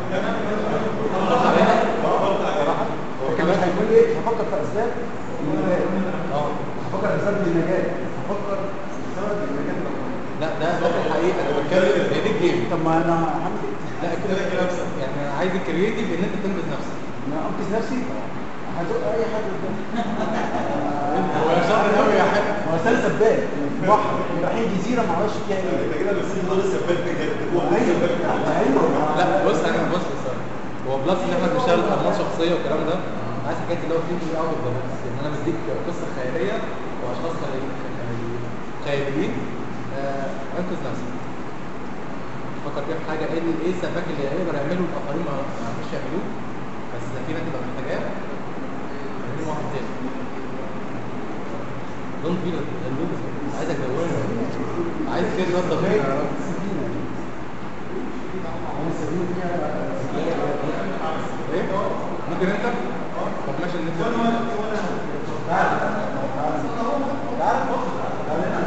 كمان هيكون ايه هفكر في اسباب النجاة اه هفكر في اسباب النجاة هفكر في سبب النجاة الأولانية. لا ده ده في الحقيقه انا بتكلم هي دي الجيم طب ما انا هعمل ايه؟ لا كده كده يعني انا عايز الكرييتيف ان انت تنقذ نفسك انا انقذ نفسي هزق اي حد قدامي هو مش شرط قوي يا حاج هو سال سباك في بحر رايحين جزيره ما اعرفش فيها ايه انت كده بس ده لسه فات كده هو ايوه ايوه لا بص انا بص بص هو بلس ان احنا بنشتغل ارقام شخصيه والكلام ده عايز حكايه اللي هو فيه دي اوت اوف ان انا مديك قصه خياليه واشخاص خياليين خياليين آه، انقذ نفسك فكر كده في حاجه ايه ال- ايه السباك اللي يقدر يعمله الاخرين ما ما يعرفوش يعملوه بس السفينه تبقى محتاجاه يعملوا واحد تاني دون فيل اللوجو عايزك تدورني عايز كده تنظف السفينه انا السفينه فيها ايه ممكن انت طب ماشي ان انت تعال تعال تعال تعال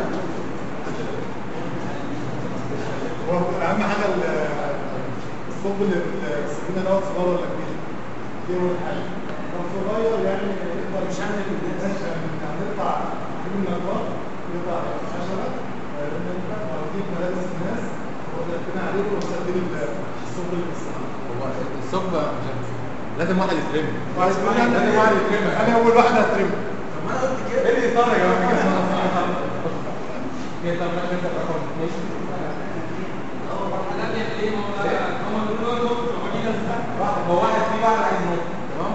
هو اهم حاجه ال- الثقب اللي في السفينه دوت صغير ولا كبير؟ دي اول حاجه لو صغير يعني يقدر يشمل الناس هنطلع نجيب النجار يقطع الخشبه نبدا نجيب ملابس الناس ونركنها عليه ونستخدم الثقب اللي في السفينه هو الثقب مش لازم واحد يترمي لازم لازم واحد يترمي انا اول واحد هترمي ايه اللي صار يا جماعه كده طب ماشي انت رقم اثنين هو واحد في واحد عايز ينط تمام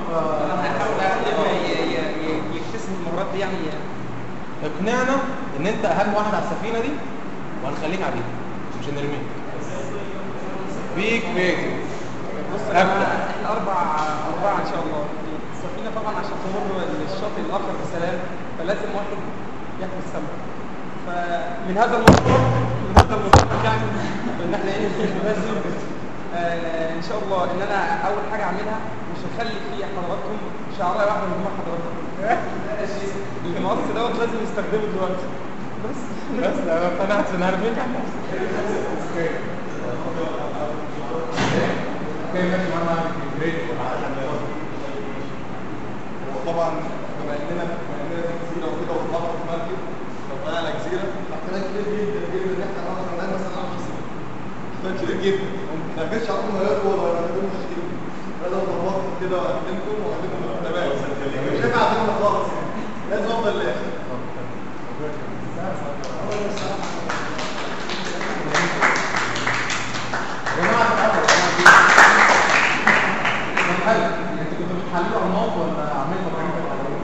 ف يكتسب المهارات دي يعني اقنعنا ان انت اهم واحد على السفينه دي وهنخليك عليه مش هنرميك بي كريتيف بص أبدأ. احنا اربع اربعه ان شاء الله السفينه طبعا عشان تمر الشاطئ الاخر بسلام فلازم واحد ياكل السمك فمن هذا المنطلق من هذا المنطلق يعني ان احنا ايه لازم آه ان شاء الله ان انا اول حاجه اعملها مش هخلي في حضراتكم شعرايه واحده من دماغ حضراتكم المقص دوت لازم نستخدمه دلوقتي بس بس انا اقتنعت ان هرميك على نفسك اوكي اوكي ماشي معانا كريتيف وطبعا بما اننا بما اننا في جزيره وكده وفي بحر في مركب لو طلعنا على جزيره احتمال كبير جدا جدا ان احنا نقدر نلاقي مثلا 10 سنين احتمال كبير جدا ما كانش عارفين هيطول ولا هيكونوا مشاكل لازم اظبطكم كده واقدمكم واقدمكم تمام مش هينفع اعزمنا خالص يعني لازم افضل للاخر يا جماعه تعالوا نتحل انتوا كنتوا بتحللوا انماط ولا عاملين مكانين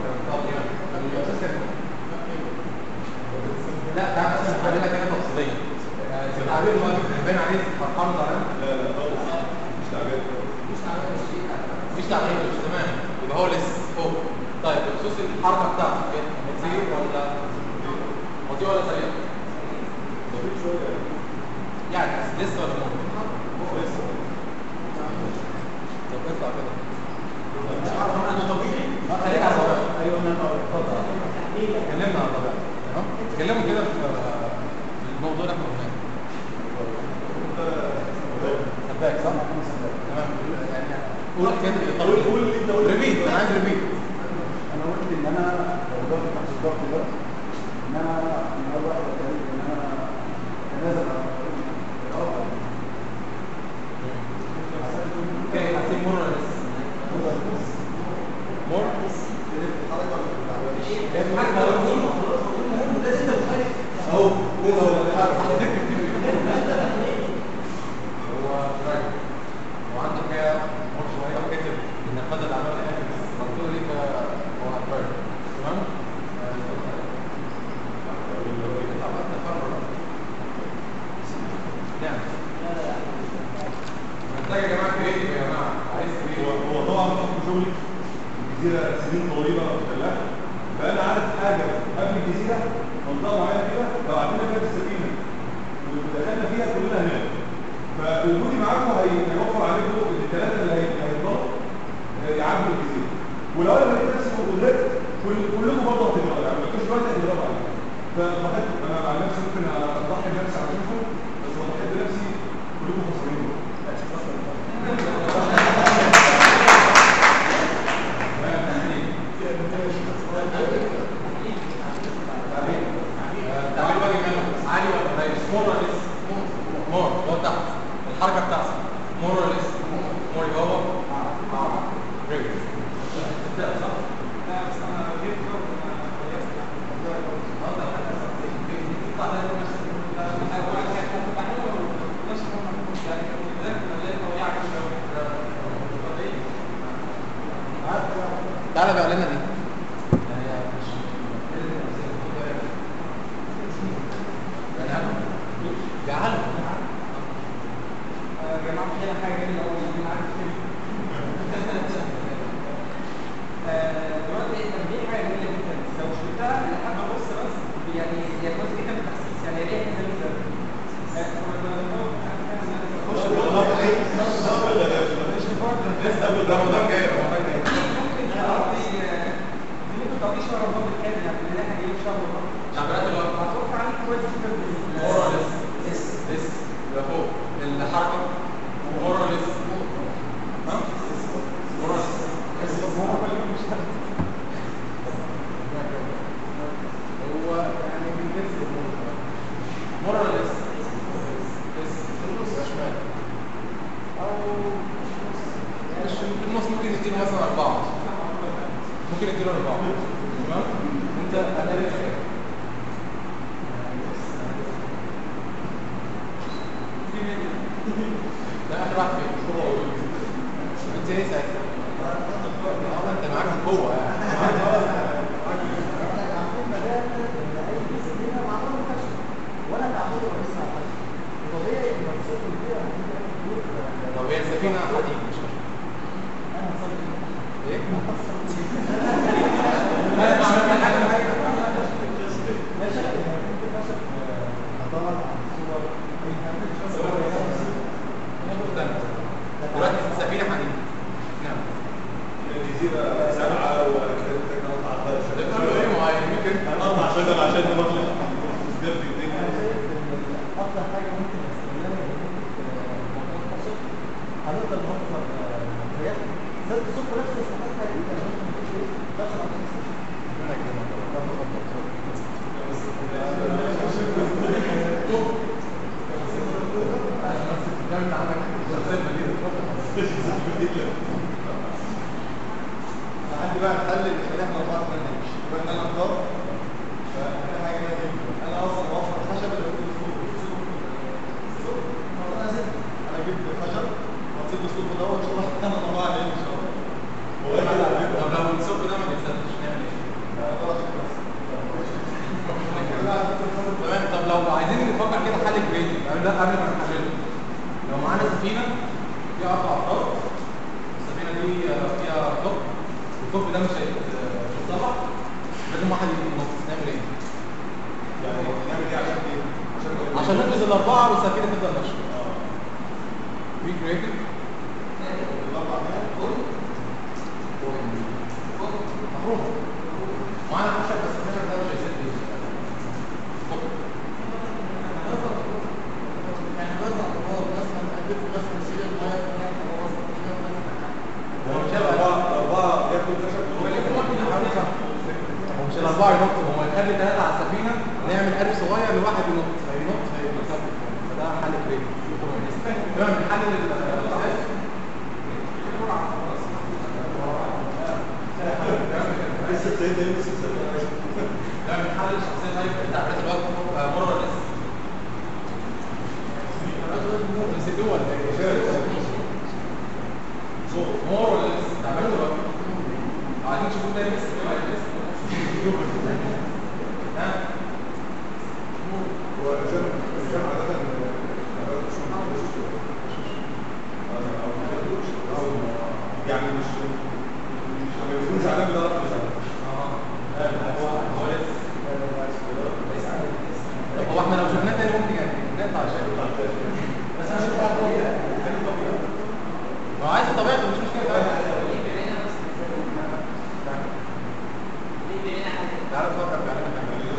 لا تعالى بس نحللها كده تفصيليا التعبير اللي هو باين عليه فرحان ولا لا لا خالص مش تعبان مفيش تعبير مش تمام يبقى هو لسه فوق طيب بخصوص الحركه بتاعته كده بتسير ولا بطيء ولا سريع؟ بطيء شويه يعني لسه ولا ممكن؟ هو لسه طب اطلع كده انا طبيعي خليك على طبيعتك. ايوه انا اتفضل اتكلمنا عن طبيعتك تمام اتكلموا كده في في الموضوع اللي احنا قلناه سباك صح؟ تمام يعني قول كده قول قول اللي انت قلته ريبيت انا عايز ريبيت انا قلت ان انا لو ضغط تحت الضغط ده انما النهارده واحد بتكلم ان انا اتنازل عن الافضل اوكي هسيب مور ولا لسه؟ مور اهو كده ولا هو راجل وعنده حاجه مور شويه وكتب ان الفضل اللي عملها يعني مكتوب ليك هو راجل تمام؟ نعم محتاج يا جماعه كريتيف يا جماعه عايز هو كريتيف هو طبعا بحكم شغلي الجزيره سنين طويله لا فانا عارف حاجه قبل الجزيره منطقه معينه كده فبعتنا فيها السفينه ودخلنا فيها كلنا هناك فوجودي معاكم هي- هيوفر عليكم الثلاثه اللي هي- هيفضلوا آه، يعدوا الجزيره ولو انا لقيت نفسي موجودات كل كلكم برضه هتجربوا يعني ما فيش وقت هتجربوا عليه فضحكت انا مع نفسي ممكن اضحي بنفسي عشانكم بس لو ضحيت بنفسي كلكم خسرانين تعمل واجب منه عالي ولا قليل مور ولا لسه مور هو تحت الحركه بتاعته مور ولا لسه مور يبقى هو جريت تبدا صح لا بس انا جيت تعالى بقى لنا دي جعله يا جماعه في حاجه جميله قوي انا عارف فين دلوقتي كان في حاجه جميله جدا لو شفتها انا حابب ابص بس يعني هي كويس جدا في التخسيس يعني ليه كده جدا لسه رمضان جاي رمضان جاي ممكن تقضي ممكن تقضي شهر رمضان بالكامل يعني من احنا جايين شهر رمضان تعبيرات الوقت اتوقع عليك كويس جدا بال- مور ولا لسه لسه يبقى فوق الحركه مور ولا لسه ها مور ولا لسه هو يعني بيلف مور ولا لسه لسه في النص يا شمال او مش في النص ممكن نديله مثلا أربعة ممكن نديله أربعة تمام أنت أنا ليه خير ده اخر واحد فين انت ايه ساعتها اه انت معاك قوه يعني طب هي السفينه حديد مش خشب ايه لا ما عملت حاجه دلوقتي السفينه حديد نعم الجزيره سبعه وكانت ده كله ايه معين ممكن هنقطع شجر عشان نروح نسجل في الدنيا اكتر حاجه ممكن استخدامها هنقدر نوفر حاجات زي الصوت نفس استفادتها دي كان ممكن تكون تشرح عندي بقى الحل اللي خلينا نطلع منه يبقى ان انا اختار فدي حاجه جميله جدا انا اصلا اوفر الخشب اللي موجود في السوق انا زدت انا جبت خشب وحطيت السوق ده وان شاء الله انا طلع عليه ان شاء الله هو ايه على فكره طب لو السوق ده ما بيتسدش نعمل ايه؟ تمام طب لو عايزين نفكر كده حل كريتيف قبل قبل ما نحلله لو معانا سفينه فيها اربع افراد السفينه دي آه، فيها ثقب الثقب ده مش هيت- آه، مش هيتصلح لازم واحد يجي في النص نعمل ايه؟ يعني نعمل ايه عشان ايه؟ عشان عشان ننقذ الاربعه والسفينه تفضل ماشيه بي كريتيف مفروض معانا خشب بس الخشب ده مش هيسد ايه؟ ثقب. هو مش هيبقى أربعة أربعة ياكل خشب هو مش الأربعة ينطوا هو يخلي ثلاثة على السفينة نعمل قلب صغير لواحد ينط فينط فيثبت فده حل كريم تمام نحلل الاساس لسه ابتديت ايه لسه ده بنحلل الشخصيه طيب بتاع الوقت مره ولا لسه نسيتوه ولا ايه؟ مور ولا لسه؟ تعملوا دلوقتي عايزين تشوفوه تاني بس ها؟ هو الرجال الرجال عادة الرجال مش مش- أو ما يقدروش. أو- يعني مش مش ما بيكونش علامة ده رقم طب هو احنا لو شفناه تاني ممكن يعني نقطع شويه بس انا شفت ما هو عايز طبيعته مش مشكله تعالى اتفرج على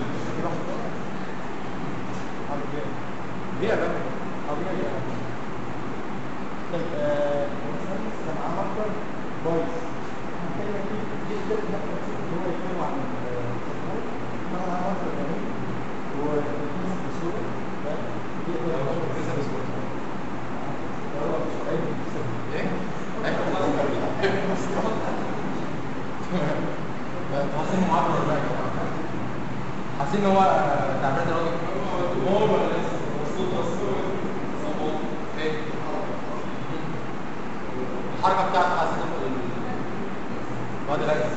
دي يا بابا طيب آه، كان معاه ماركر بايظ الكلمة دي دي كده نقدر نشوف ان هو يتكلم عن التكنولوجيا كان معاه ماركر جميل وبيتكلم بسهولة يقدر لسه بسهوله يقرا في سؤال ايه؟ حاسين معبر ولا يا جماعه؟ حاسين ان هو تعبيرات الراجل مور ولا لسه؟ ايه؟ الحركه بتاعته حاسين الواد ركز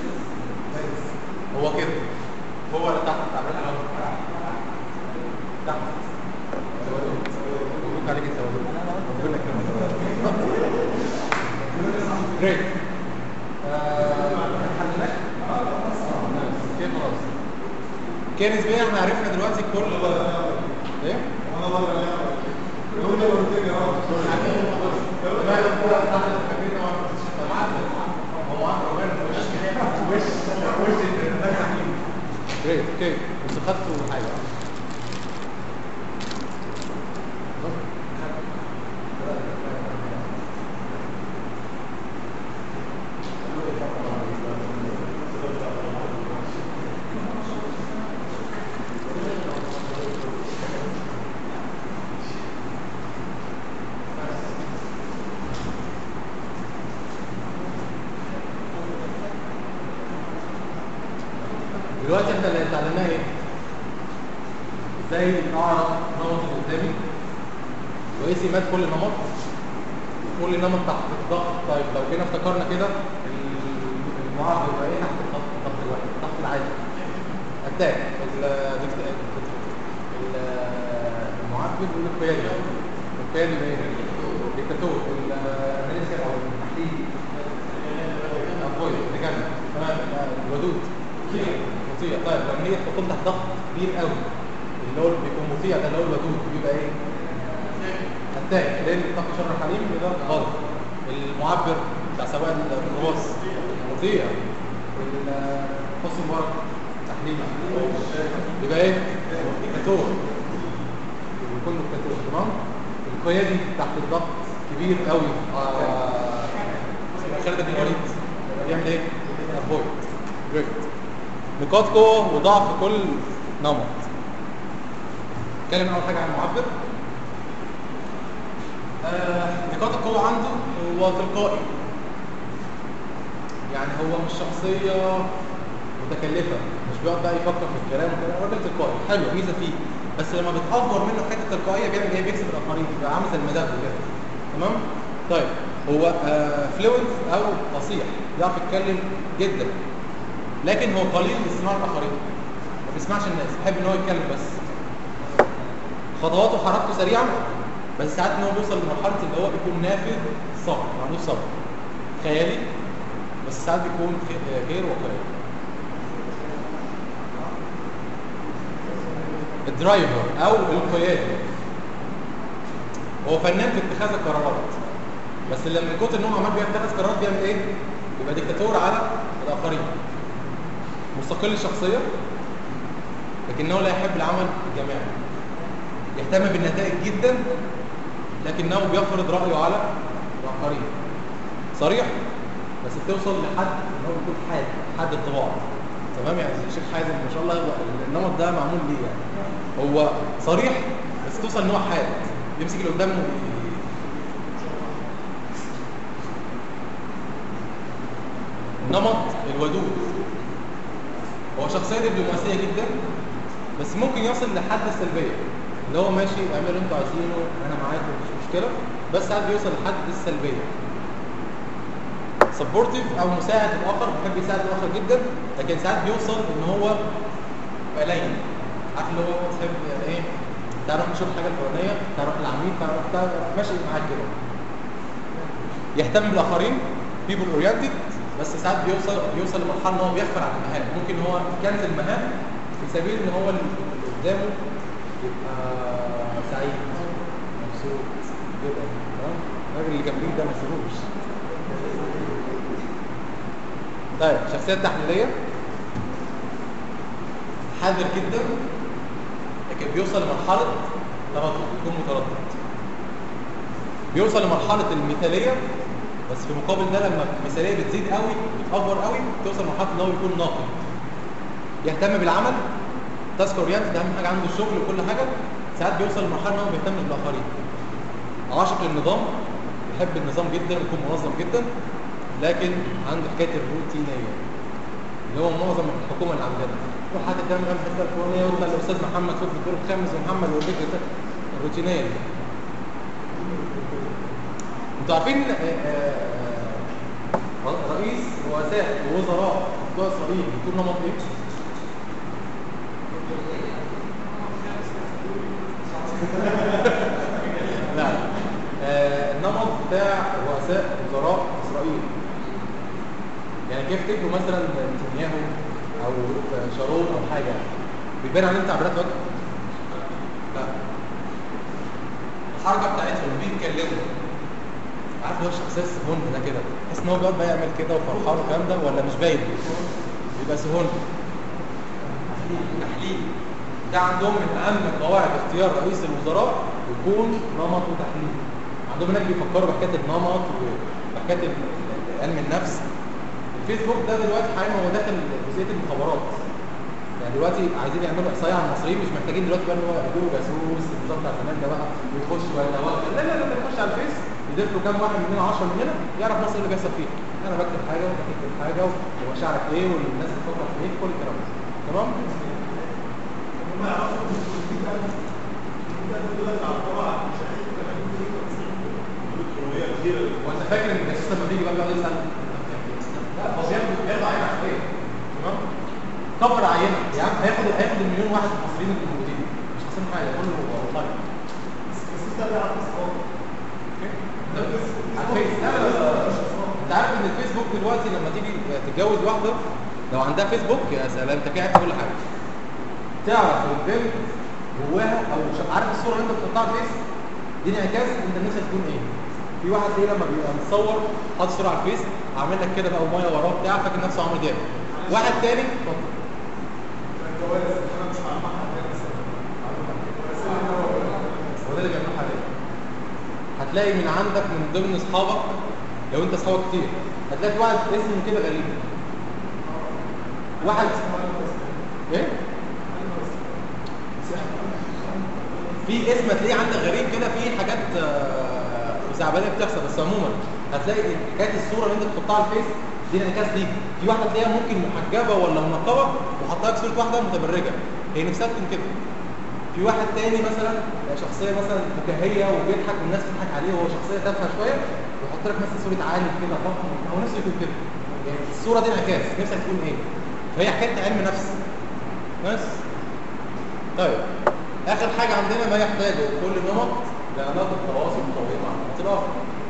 هو كده هو اللي تحت تعبيرات الراجل تحت مبروك عليك انت ربنا يكرمك جريت حلناك كده خلاص كده نسبيا احنا عرفنا دلوقتي كل ايه؟ وانا بره يقول لي قلت لي اه جريت اوكي بس خدتوا حاجه دلوقتي احنا اللي اتعلمناه ايه؟ ازاي اعرف نمط اللي قدامي وايه سمات كل نمط كل نمط تحت الضغط طيب لو جينا افتكرنا كده المعرض يبقى ايه تحت الضغط الضغط الواحد الضغط العادي اتاك المعبر والقيادي القيادي ده ايه؟ ديكتاتور المينيسيا او التحليل الأقوي تجنب تمام الودود مطيع طيب لما هي تكون تحت ضغط كبير قوي اللي هو بيكون مطيع ده اللي هو الودود بيبقى ايه؟ التاج لان الطاقه شر حليم ده غلط المعبر بتاع سواء الرواس مطيع حسن مبارك تحليل يبقى ايه؟ ديكتاتور بيكون ديكتاتور تمام؟ القيادي تحت الضغط كبير قوي آه خالد بن الوليد بيعمل ايه؟ افويد جريت نقاط قوه وضعف كل نمط نتكلم اول حاجه عن المعبر آه نقاط القوه عنده هو تلقائي يعني هو مش شخصيه متكلفه مش بيقعد بقى يفكر في الكلام وكده راجل تلقائي حلو ميزه فيه بس لما بتأفور منه حته تلقائيه بيعمل ايه بيكسب الاخرين بيبقى عامل زي المدافع كده تمام طيب هو آه فلوينت او فصيح يعرف يتكلم جدا لكن هو قليل استماع الاخرين ما بيسمعش الناس بيحب ان هو يتكلم بس خطواته وحركته سريعه بس ساعات ان هو بيوصل لمرحله اللي هو بيكون نافذ صبر ما عندوش صبر خيالي بس ساعات بيكون خ- غير واقعي الدرايفر او القيادي هو فنان في اتخاذ القرارات بس لما من كتر ان هو عمال بيتخذ قرارات بيعمل ايه؟ يبقى ديكتاتور على الاخرين مستقل الشخصيه لكنه لا يحب العمل الجماعي يهتم بالنتائج جدا لكنه بيفرض رايه على الاخرين صريح بس بتوصل لحد ان هو بيكون حاد حد الطباع تمام يعني الشيخ حازم ما شاء الله هو النمط ده معمول ليه يعني هو صريح بس توصل ان هو حاد يمسك اللي قدامه وي- النمط الودود هو شخصيه دبلوماسيه جدا بس ممكن يصل لحد السلبيه اللي هو ماشي اعملوا اللي انتوا عايزينه انا معاكم مفيش مشكله بس ساعات بيوصل لحد السلبيه سبورتيف او مساعد الاخر بيحب يساعد الاخر جدا لكن ساعات بيوصل ان هو يبقى لين عارف اللي هو تحب يعني ايه تعال نروح نشوف الحاجه الفلانيه تعال نروح للعميد تعال نروح تعال ماشي معاك كده يهتم بالاخرين بيبل اورينتد بس ساعات بيوصل بيوصل لمرحله ان هو بيغفل عن المهام ممكن هو يكنسل المهام في سبيل ان هو اللي قدامه يبقى سعيد مبسوط كده تمام الراجل اللي جنبيه ده ما تسيبوش طيب الشخصيه التحليليه حذر جدا لكن بيوصل لمرحله تردد يكون متردد بيوصل لمرحله المثاليه بس في مقابل ده لما المثاليه بتزيد قوي بتأفور قوي توصل لمرحله ان هو يكون ناقد يهتم بالعمل تاسك اورينتد اهم حاجه عنده الشغل وكل حاجه ساعات بيوصل لمرحله ان هو بيهتم بالاخرين عاشق للنظام بيحب النظام جدا ويكون منظم جدا لكن عنده حكايه الروتينيه اللي هو معظم الحكومه اللي عندنا روح هات الدم غير الحته الفلانيه وارجع للاستاذ محمد فوق في الدور الخامس ومحمد والفكر ده الروتينيه دي انتوا عارفين آه، آه، آه، رئيس رؤساء ووزراء بتوع اسرائيل بيكون نمط ايه؟ لا آه، النمط بتاع رؤساء وزراء اسرائيل يعني كيف تفتكروا مثلا نتنياهو او شارون او حاجه بيبان عليهم تعبيرات وجه؟ لا الحركه بتاعتهم بيتكلموا عارف هو الشخصيه السهون ده كده تحس ان هو بيقعد بقى يعمل كده وفرحان والكلام ده ولا مش باين بيبقى سهون تحليل ده عندهم من اهم قواعد اختيار رئيس الوزراء يكون نمط وتحليل عندهم هناك بيفكروا بحكايه النمط وحكايه ال- علم النفس الفيسبوك ده دلوقتي حاليا هو داخل جزئيه المخابرات يعني دلوقتي عايزين يعملوا احصائيه على المصريين مش محتاجين دلوقتي بقى ان هو يجيبوا جاسوس النظام بتاع زمان ده بقى ويخش ويتوغل لا لا لا ده يخش على الفيس يضيف له كام واحد مننا 10 مننا يعرف مصر إيه اللي بيحصل فيها انا بكتب حاجه وانت بتكتب حاجه ومشاعرك ايه والناس بتفكر في ايه كل الكلام ده تمام هم يعرفوا ان التوفيق ده ده دلوقتي عباره عن مشاهير 80 90 وانت فاكر ان الجاسوس لما بيجي بقى بيقعد يسال لا هو بياخد بياخد عينه عشوائيه تمام كبر عينه يا عم هياخد هياخد المليون واحد المصريين اللي موجودين مش خسران حاجه كله والله بس ده بيعرف يصور على الفيس لا لا لا لا. انت عارف ان الفيسبوك دلوقتي لما تيجي تتجوز واحده لو عندها فيسبوك يا سلام انت كده عارف كل حاجه تعرف البنت جواها او ش- عارف الصوره اللي انت بتحطها على الفيس دي انعكاس انت نفسك تكون ايه في واحد ايه لما بيبقى متصور حاطط صوره على الفيس عامل لك كده بقى وميه وراه بتاع فاكر نفسه عمرو دياب واحد تاني اتفضل. الجواز انا مش مع حد هو ده اللي بيعملوه حاليا هتلاقي من عندك من ضمن اصحابك لو انت اصحابك كتير هتلاقي في واحد اسمه كده غريب واحد ايه في اسم هتلاقيه عندك غريب كده في حاجات آه، خزعبليه بتحصل بس عموما هتلاقي حكايه الصوره اللي انت بتحطها على الفيس دي انعكاس ليك في واحده تلاقيها ممكن محجبه ولا منقبه وحاطها لك صوره واحده متبرجه هي نفسها تكون كده في واحد تاني مثلا شخصيه مثلا فكاهيه وبيضحك والناس بتضحك عليه وهو شخصيه تافهه شويه ويحط لك مثلا صوره عالم كده ضخم هو نفسه يكون كده يعني الصوره دي انعكاس نفسك تكون ايه فهي حكايه علم نفس بس طيب اخر حاجه عندنا ما يحتاجه كل نمط لعلاقه تواصل قويه مع النمط الاخر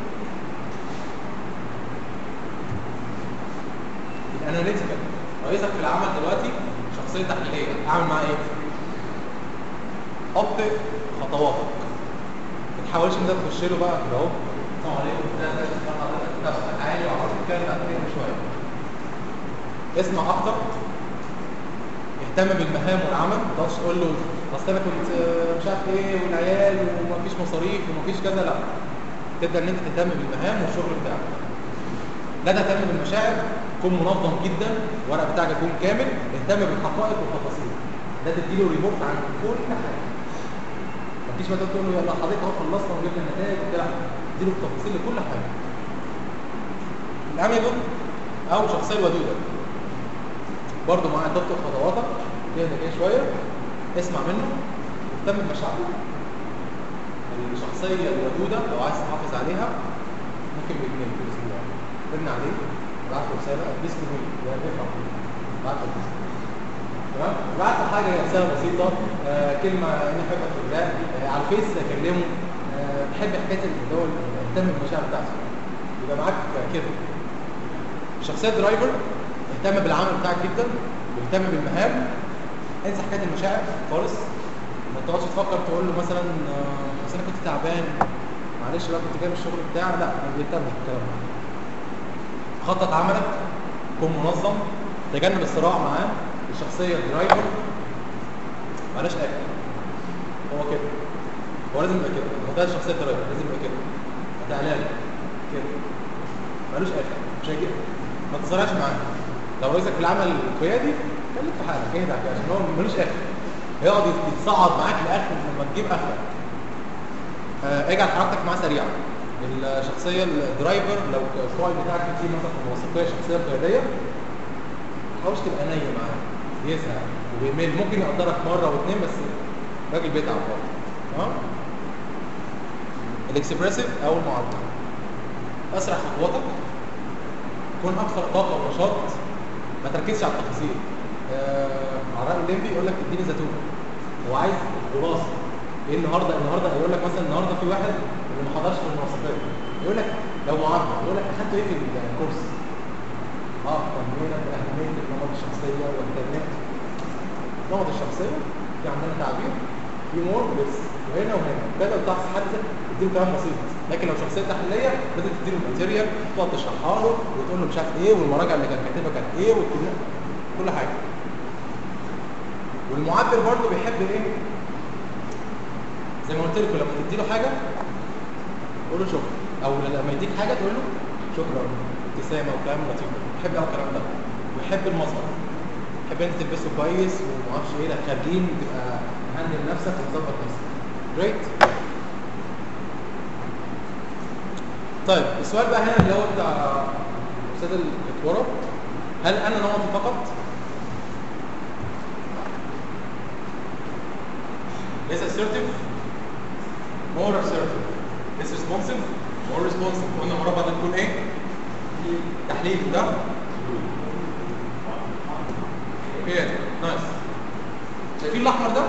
الاناليتيكال رئيسك في العمل دلوقتي شخصيه تحليليه اعمل معاه ايه حط خطواتك ما تحاولش ان انت تخش له بقى كده اهو السلام عليكم ده ده ده حضرتك نفسك عالي وعاوز تتكلم عن كده شويه اسمع اكتر اهتم بالمهام والعمل ما تقعدش تقول له اصل انا كنت آه، مش عارف ايه والعيال ومفيش مصاريف ومفيش كذا لا تبدا ان انت تهتم بالمهام والشغل بتاعك لا تهتم بالمشاعر كن منظم جدا الورق بتاعك يكون كامل اهتم بالحقائق والتفاصيل ده تديله ريبورت عن كل حاجه مفيش مثلا تقول له يلا حضرتك اهو خلصنا وجبنا النتائج وبتاع اديله التفاصيل لكل حاجه الاميبل او شخصيه الودوده برضه معاه تطلق خطواتك تهدى كده شويه اسمع منه اهتم بمشاعره الشخصيه الودوده لو عايز تحافظ عليها ممكن بجنيه كل اسبوع رن عليه ابعت له رساله اتبسط مني ده بيفرح ابعت له رسالة. تمام ابعت له حاجه رساله بسيطه آه كلمه انا احبك في الله آه على الفيس اكلمه آه بحب حكايه اللي هو اهتم بالمشاعر بتاعته يبقى معاك كده شخصيه درايفر اهتم بالعمل بتاعك جدا واهتم بالمهام انسى حكايه المشاعر خالص ما تقعدش تفكر تقول له مثلا آه، بس انا كنت تعبان معلش بقى كنت جاي من الشغل بتاع لا ما بيهتم بالكلام ده خطط عملك كن منظم تجنب الصراع معاه الشخصيه الدرايفر معلش اكل هو كده هو لازم يبقى كده هو ده الشخصيه الدرايفر لازم يبقى كده هتعلان كده ملوش اخر مش هيجي ما تصارعش معاه لو رئيسك في العمل القيادي خليك في حالك اهدى كده عشان هو ملوش اخر هيقعد يتصعد معاك لاخر لما تجيب اخرك آه، اجعل حركتك معاه سريعه الشخصيه الدرايفر لو القائد بتاعك كتير مثلا في الوسطيه شخصيه قياديه ما تحاولش تبقى نايم معاه بيزهق وبيمل ممكن يقدرك مره واثنين بس الراجل بيتعب برضه تمام الاكسبريسيف او المعبر اسرع خطواتك كن اكثر طاقه ونشاط ما تركزش على التفاصيل آه على الراي الليمبي يقول لك اديني زيتون هو عايز خلاصه ايه النهارده النهارده يقول لك مثلا النهارده في واحد اللي ما حضرش في المواصفات يقول لك لو معبر يقول لك اخدت ايه في الكورس اه تنميه اهميه النمط الشخصيه والتنميه نمط الشخصيه في عندنا تعبير في مور بس وهنا وهنا كده بتحصل حد تديله كلام بسيط لكن لو شخصيه تحليليه لازم تديله الماتيريال تقعد تشرحها له وتقول له مش عارف ايه والمراجع اللي كان كاتبها كانت ايه والكلام كل حاجه والمعبر برضه بيحب ايه زي ما قلت لكم لما تدي له حاجه قول له شكرا او لما يديك حاجه تقول له شكرا ابتسامه وكلام لطيف بيحب قوي الكلام ده ويحب المظهر يحب انت تلبسه كويس وما اعرفش ايه لا خارجين تبقى مهندل نفسك وتظبط نفسك جريت طيب السؤال بقى هنا اللي هو بتاع استاذ الكوره هل انا نمطي فقط less assertive more assertive less responsive more responsive قلنا المربع ده بيكون ايه تحليل ده اوكي نايس شايفين الاحمر ده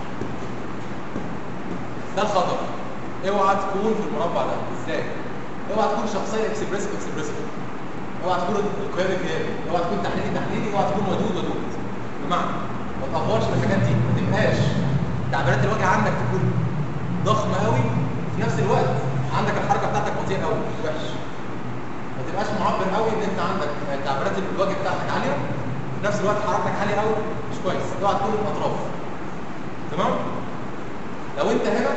ده الخطر اوعى تكون في المربع ده ازاي اوعى تكون شخصيه اكسبريسيف اكسبريسيف اوعى تكون القيادي قيادي اوعى تكون تحليلي تحليلي اوعى تكون ودود ودود بمعنى ما تافورش بالحاجات دي ما تبقاش تعبيرات الوجه عندك تكون ضخمه قوي وفي نفس الوقت عندك الحركه بتاعتك بطيئه قوي وحش ما تبقاش معبر قوي ان انت عندك تعبيرات الوجه بتاعتك عاليه وفي نفس الوقت حركتك عاليه قوي مش كويس اوعى تكون الاطراف تمام لو انت هنا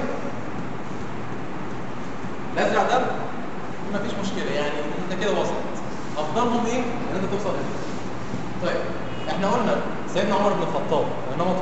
الازرق ده مفيش مشكله يعني انت كده وسط افضلهم ايه ان انت توصل هنا طيب احنا قلنا سيدنا عمر بن الخطاب نمطه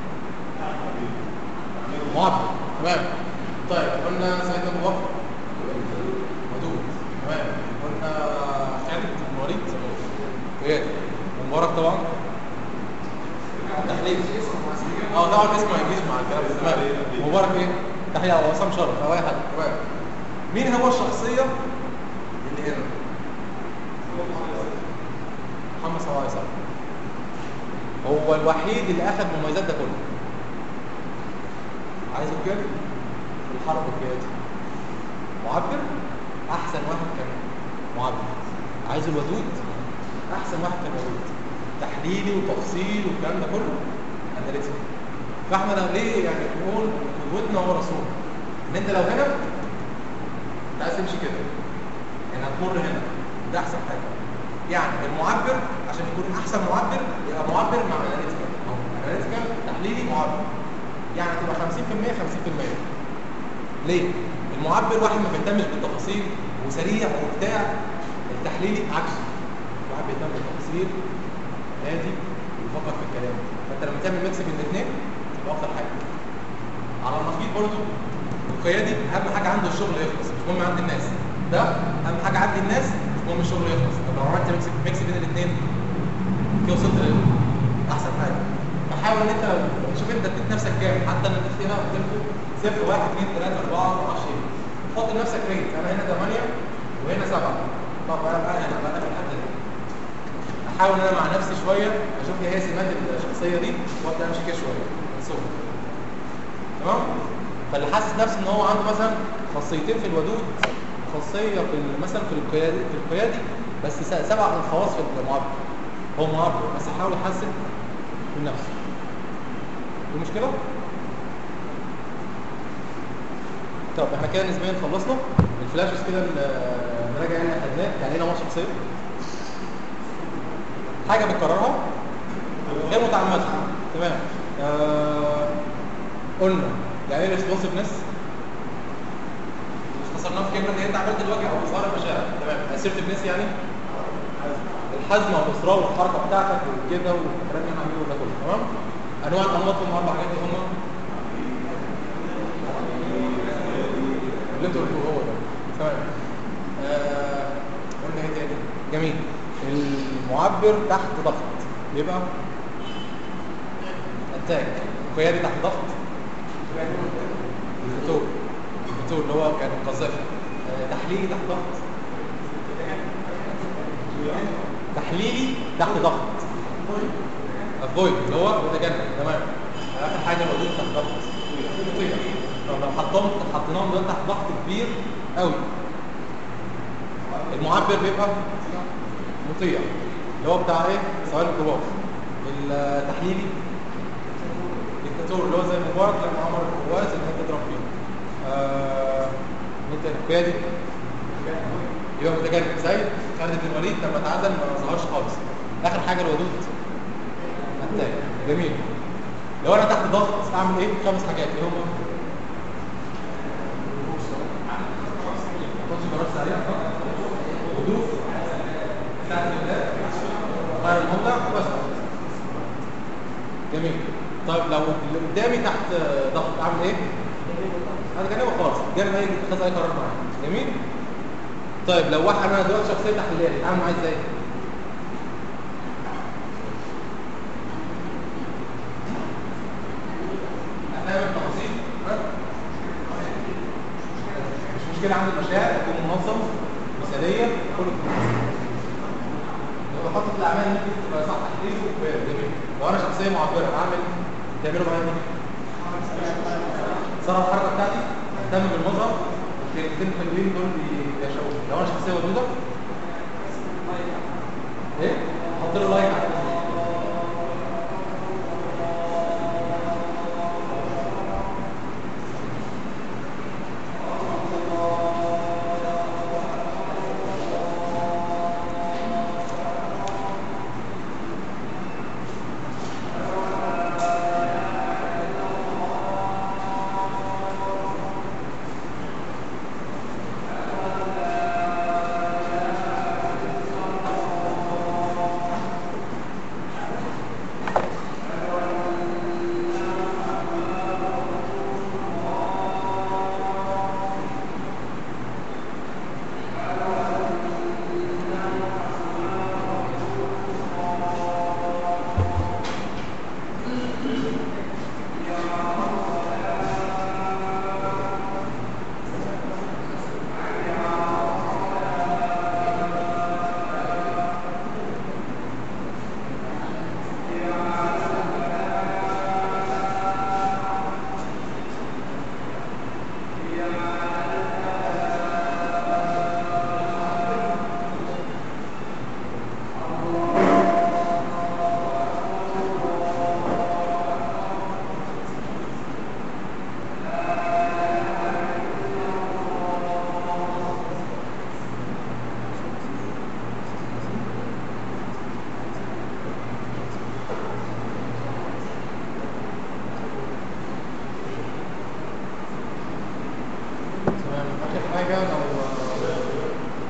معبر تمام طيب قلنا سيدنا ابو بكر ودود تمام قلنا خالد بن الوليد ايه ومبارك طبعا تحليل اه طبعا اسمه ما يجيش مع الكلام ده تمام مبارك ايه تحيه او عصام شرف او اي حد تمام مين هو الشخصيه اللي هنا محمد صلى الله عليه وسلم هو الوحيد اللي اخذ مميزات ده كله عايزه كده الحرب القيادي معبر احسن واحد كان معبر عايز الودود احسن واحد كان ودود تحليلي وتفصيل والكلام ده كله اناليتيك فاحنا ليه يعني نقول قدوتنا هو رسول ان انت لو هنا انت عايز تمشي كده يعني هتمر هنا ده احسن حاجه يعني المعبر عشان يكون احسن معبر يبقى معبر مع اناليتيكال اناليتيكال تحليلي معبر يعني تبقى 50% 50% ليه؟ المعبر واحد ما بيهتمش بالتفاصيل وسريع وبتاع التحليلي عكسه واحد بيهتم بالتفاصيل هادي بيفكر في الكلام فانت لما تعمل ميكس بين الاثنين يبقى افضل حاجه على النقيض برضه القيادي اهم حاجه عنده الشغل يخلص مش مهم عند الناس ده اهم حاجه عند الناس مش مهم الشغل يخلص طب لو عملت ميكس ميكس بين الاثنين كده وصلت لاحسن حاجه فحاول ان انت شوف انت اديت نفسك كام حتى انا اديت هنا قلت لكم صفر واحد اثنين ثلاثه اربعه ما اعرفش ايه حط لنفسك ريت انا هنا 8 وهنا 7 طب انا بقى انا بقى في الحته دي احاول ان انا مع نفسي شويه اشوف ايه هي سمات الشخصيه دي وابدا امشي كده شويه من صغري تمام فاللي حاسس نفسه ان هو عنده مثلا خاصيتين في الودود خاصيه في ال- مثلا في القيادي في القيادي بس س- سبع من الخواص في المعبر هو معبر بس يحاول يحسن من نفسه في مشكله طب احنا كده نسبيا خلصنا الفلاشز كده ال- نراجع يعني خدناه يعني ايه نمط شخصيه حاجه بتكررها غير متعمده تمام آه قلنا يعني ايه ريسبونسفنس اختصرناها في كلمه ان هي تعبير الوجه او اظهار المشاعر تمام assertiveness يعني الحزم والاصرار والحركه بتاعتك وكده والكلام اللي احنا عاملينه ده كله تمام انواع الانماط هم اربع حاجات اللي هم اللي انتوا قلتوه هو ده تمام آه، قلنا ايه تاني جميل المعبر تحت ضغط بيبقى اتاك قيادي تحت ضغط الفتور الفتور اللي هو كان قذافي آه، تحليلي تحت ضغط تحليلي تحت ضغط افويد اللي هو متجنب تمام اخر حاجه الوجود تحت ضغط مطيع طب لو حطهم حطيناهم دول تحت ضغط كبير قوي المعبر بيبقى مطيع اللي هو بتاع ايه سؤال الكبار التحليلي ديكتاتور اللي هو زي مبارك لما امر القواس ان هي تضرب فيه آه انت القيادي يبقى متجنب زي خالد بن الوليد لما اتعزل ما ظهرش خالص اخر حاجه الودود التاني جميل لو انا تحت ضغط اعمل ايه خمس حاجات ايه هم خد قرار سريع هدوء ساعة الله غير الموضع بس جميل طيب لو اللي قدامي تحت ضغط اعمل ايه انا جانبه خالص جانب اي اتخاذ اي قرار معايا جميل طيب لو واحد انا دلوقتي شخصيه تحليليه اتعامل معاه ازاي افهم التفاصيل ها؟ مش مشكله عندي المشاعر اكون منظم مثاليه كله لو بخطط الاعمال ممكن تبقى صح تحليل وجميل لو انا شخصيه معبره اعمل تعملوا معايا ايه؟ صرف الحركه بتاعتي اهتم بالمظهر الكلمتين الحلوين دول بيشوفوا لو انا شخصيه ودوده ايه؟ احط له لايك على الفيسبوك. تمام اخر حاجه لو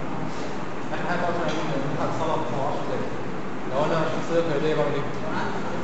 اخر حاجه طبعا عايزين نلحق صلاه 10 دقايق لو انا شخصيه قياديه بعمل ايه؟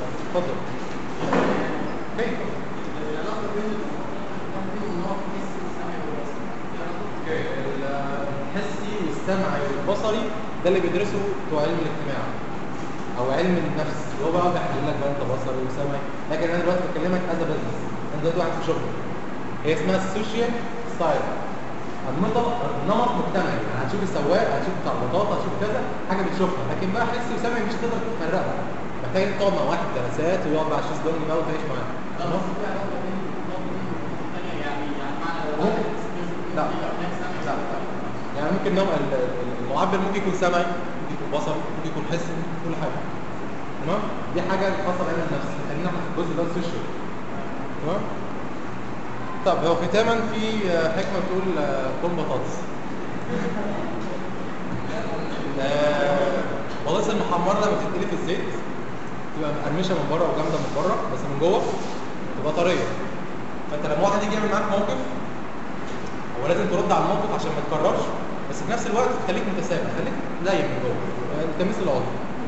اوكي الحسي والسمعي والبصري ده اللي بيدرسه بتوع علم الاجتماع او علم النفس اللي هو بقى بيحلل لك بقى انت بصري وسمعي لكن انا دلوقتي بكلمك از بزنس انت دلوقتي واحد في شغل هي اسمها السوشيال ستايل النمط نمط مجتمعي يعني هتشوف السواق هتشوف بتاع البطاطا هتشوف كذا حاجه بتشوفها لكن بقى حسي وسمعي مش هتقدر تفرقها محتاج إنك تقعد مع واحد جلسات ويقعد بقى على الشيزلونج بقى وتعيش معاه تمام؟ ممكن لا لا يعني ممكن نوع ال- ال- المعبر ممكن يكون سمعي ممكن يكون بصري ممكن يكون حسي ممكن يكون كل حاجه تمام دي حاجه خاصه بعلم النفس خلينا في الجزء ده السوشيال تمام طب هو ختاما في آه، حكمه بتقول آه، كل بطاطس آه، بطاطس المحمره لما بتتقلي في الزيت تبقى مقرمشه من بره وجامده من بره بس من جوه تبقى طريه فانت لما واحد يجي يعمل معاك موقف هو لازم ترد على الموقف عشان ما يتكررش بس في نفس الوقت تخليك متسابق خليك لايق من جوه يعني انت مثل العضو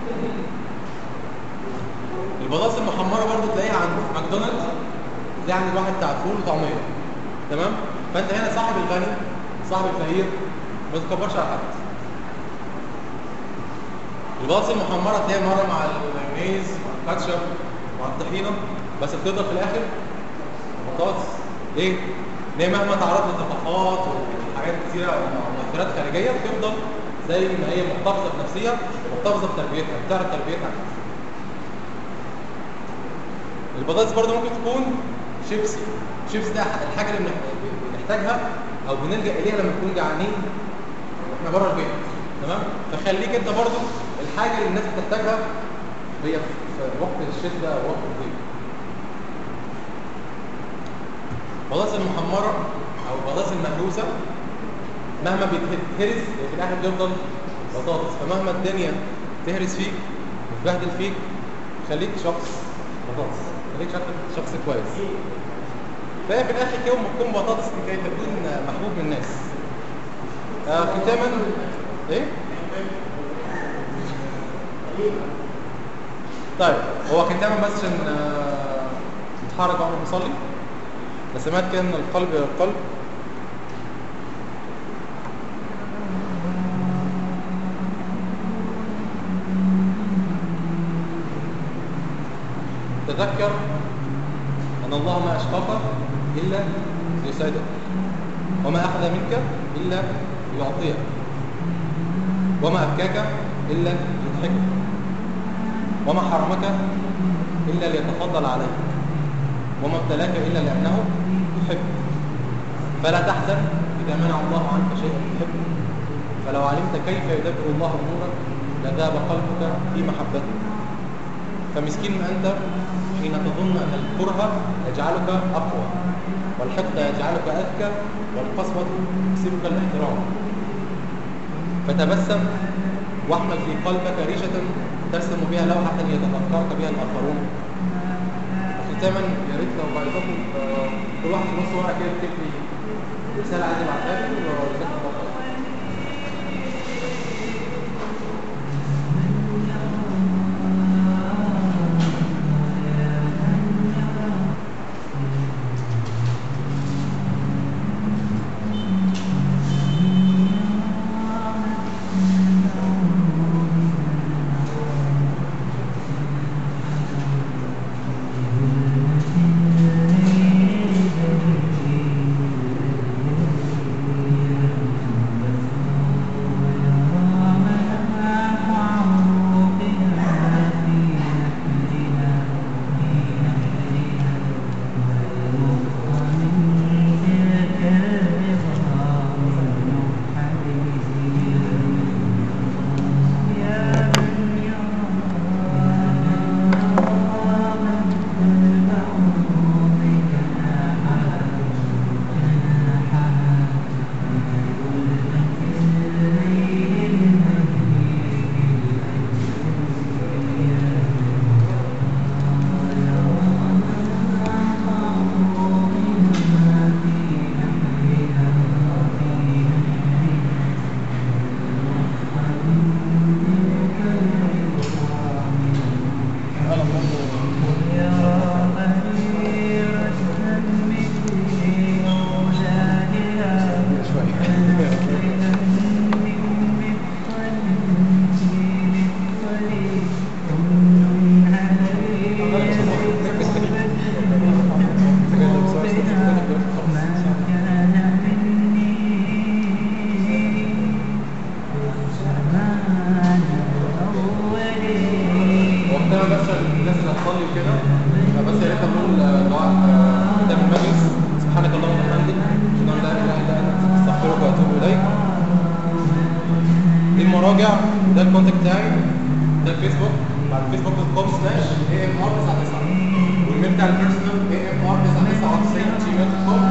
البطاطس المحمره برضو تلاقيها عند ماكدونالدز تلاقيها عند الواحد بتاع فول وطعميه تمام فانت هنا صاحب الغني صاحب الفقير ما تكبرش على حد البطاطس المحمره تلاقيها مره مع المايونيز مع الكاتشب مع الطحينه بس بتفضل في الاخر بطاطس ليه؟ ليه مهما تعرض لثقافات وحاجات كتيره ومؤثرات خارجيه بتفضل زي ما هي محتفظه بنفسها ومحتفظه بتربيتها بتعرف تربيتها البطاطس برضو ممكن تكون شيبسي شيبسي ده الحاجه اللي بنح- بنحتاجها او بنلجا اليها لما نكون جعانين واحنا بره البيت تمام فخليك انت برضو الحاجه اللي الناس بتحتاجها هي في وقت الشده او وقت الضيق البطاطس المحمره او البطاطس المهروسه مهما بتتهرس هي في الاخر بتفضل بطاطس فمهما الدنيا تهرس فيك وتبهدل فيك خليك شخص بطاطس خليك شخص شخص كويس فهي في الاخر كده تكون بطاطس لكي تكون محبوب من الناس آه ختاما ايه طيب هو ختاما بس عشان آه، نتحرك واحنا بنصلي نسمات كده من القلب الى القلب تذكر أن الله ما أشقاك إلا ليسعدك وما أخذ منك إلا ليعطيك وما أبكاك إلا ليضحكك وما حرمك إلا ليتفضل عليك وما ابتلاك إلا لأنه يحبك فلا تحزن إذا منع الله عنك شيئا تحبه فلو علمت كيف يدبر الله أمورك لذاب قلبك في محبته فمسكين ما أنت حين تظن أن الكره يجعلك أقوى والحقد يجعلك أذكى والقسوة تكسبك الاحترام فتبسم واحمل في قلبك ريشة ترسم بها لوحة يتفكرك بها الآخرون وختاما يا ريت لو بعضكم آه، كل واحد في نص ورقة كده يكتب لي رسالة عايز يبعتها لي ورسالة مباركة. Thank فبس يا ريت نقول دعاء آه، قدام المجلس سبحانك اللهم وبحمدك اشهد ان لا اله الا انت استغفرك واتوب اليك دي المراجع ده الكونتاكت بتاعي ده الفيسبوك بعد الفيسبوك دوت كوم سلاش اي ام ار 99 والميل بتاع البيرسونال اي ام ار 99 جيميل دوت كوم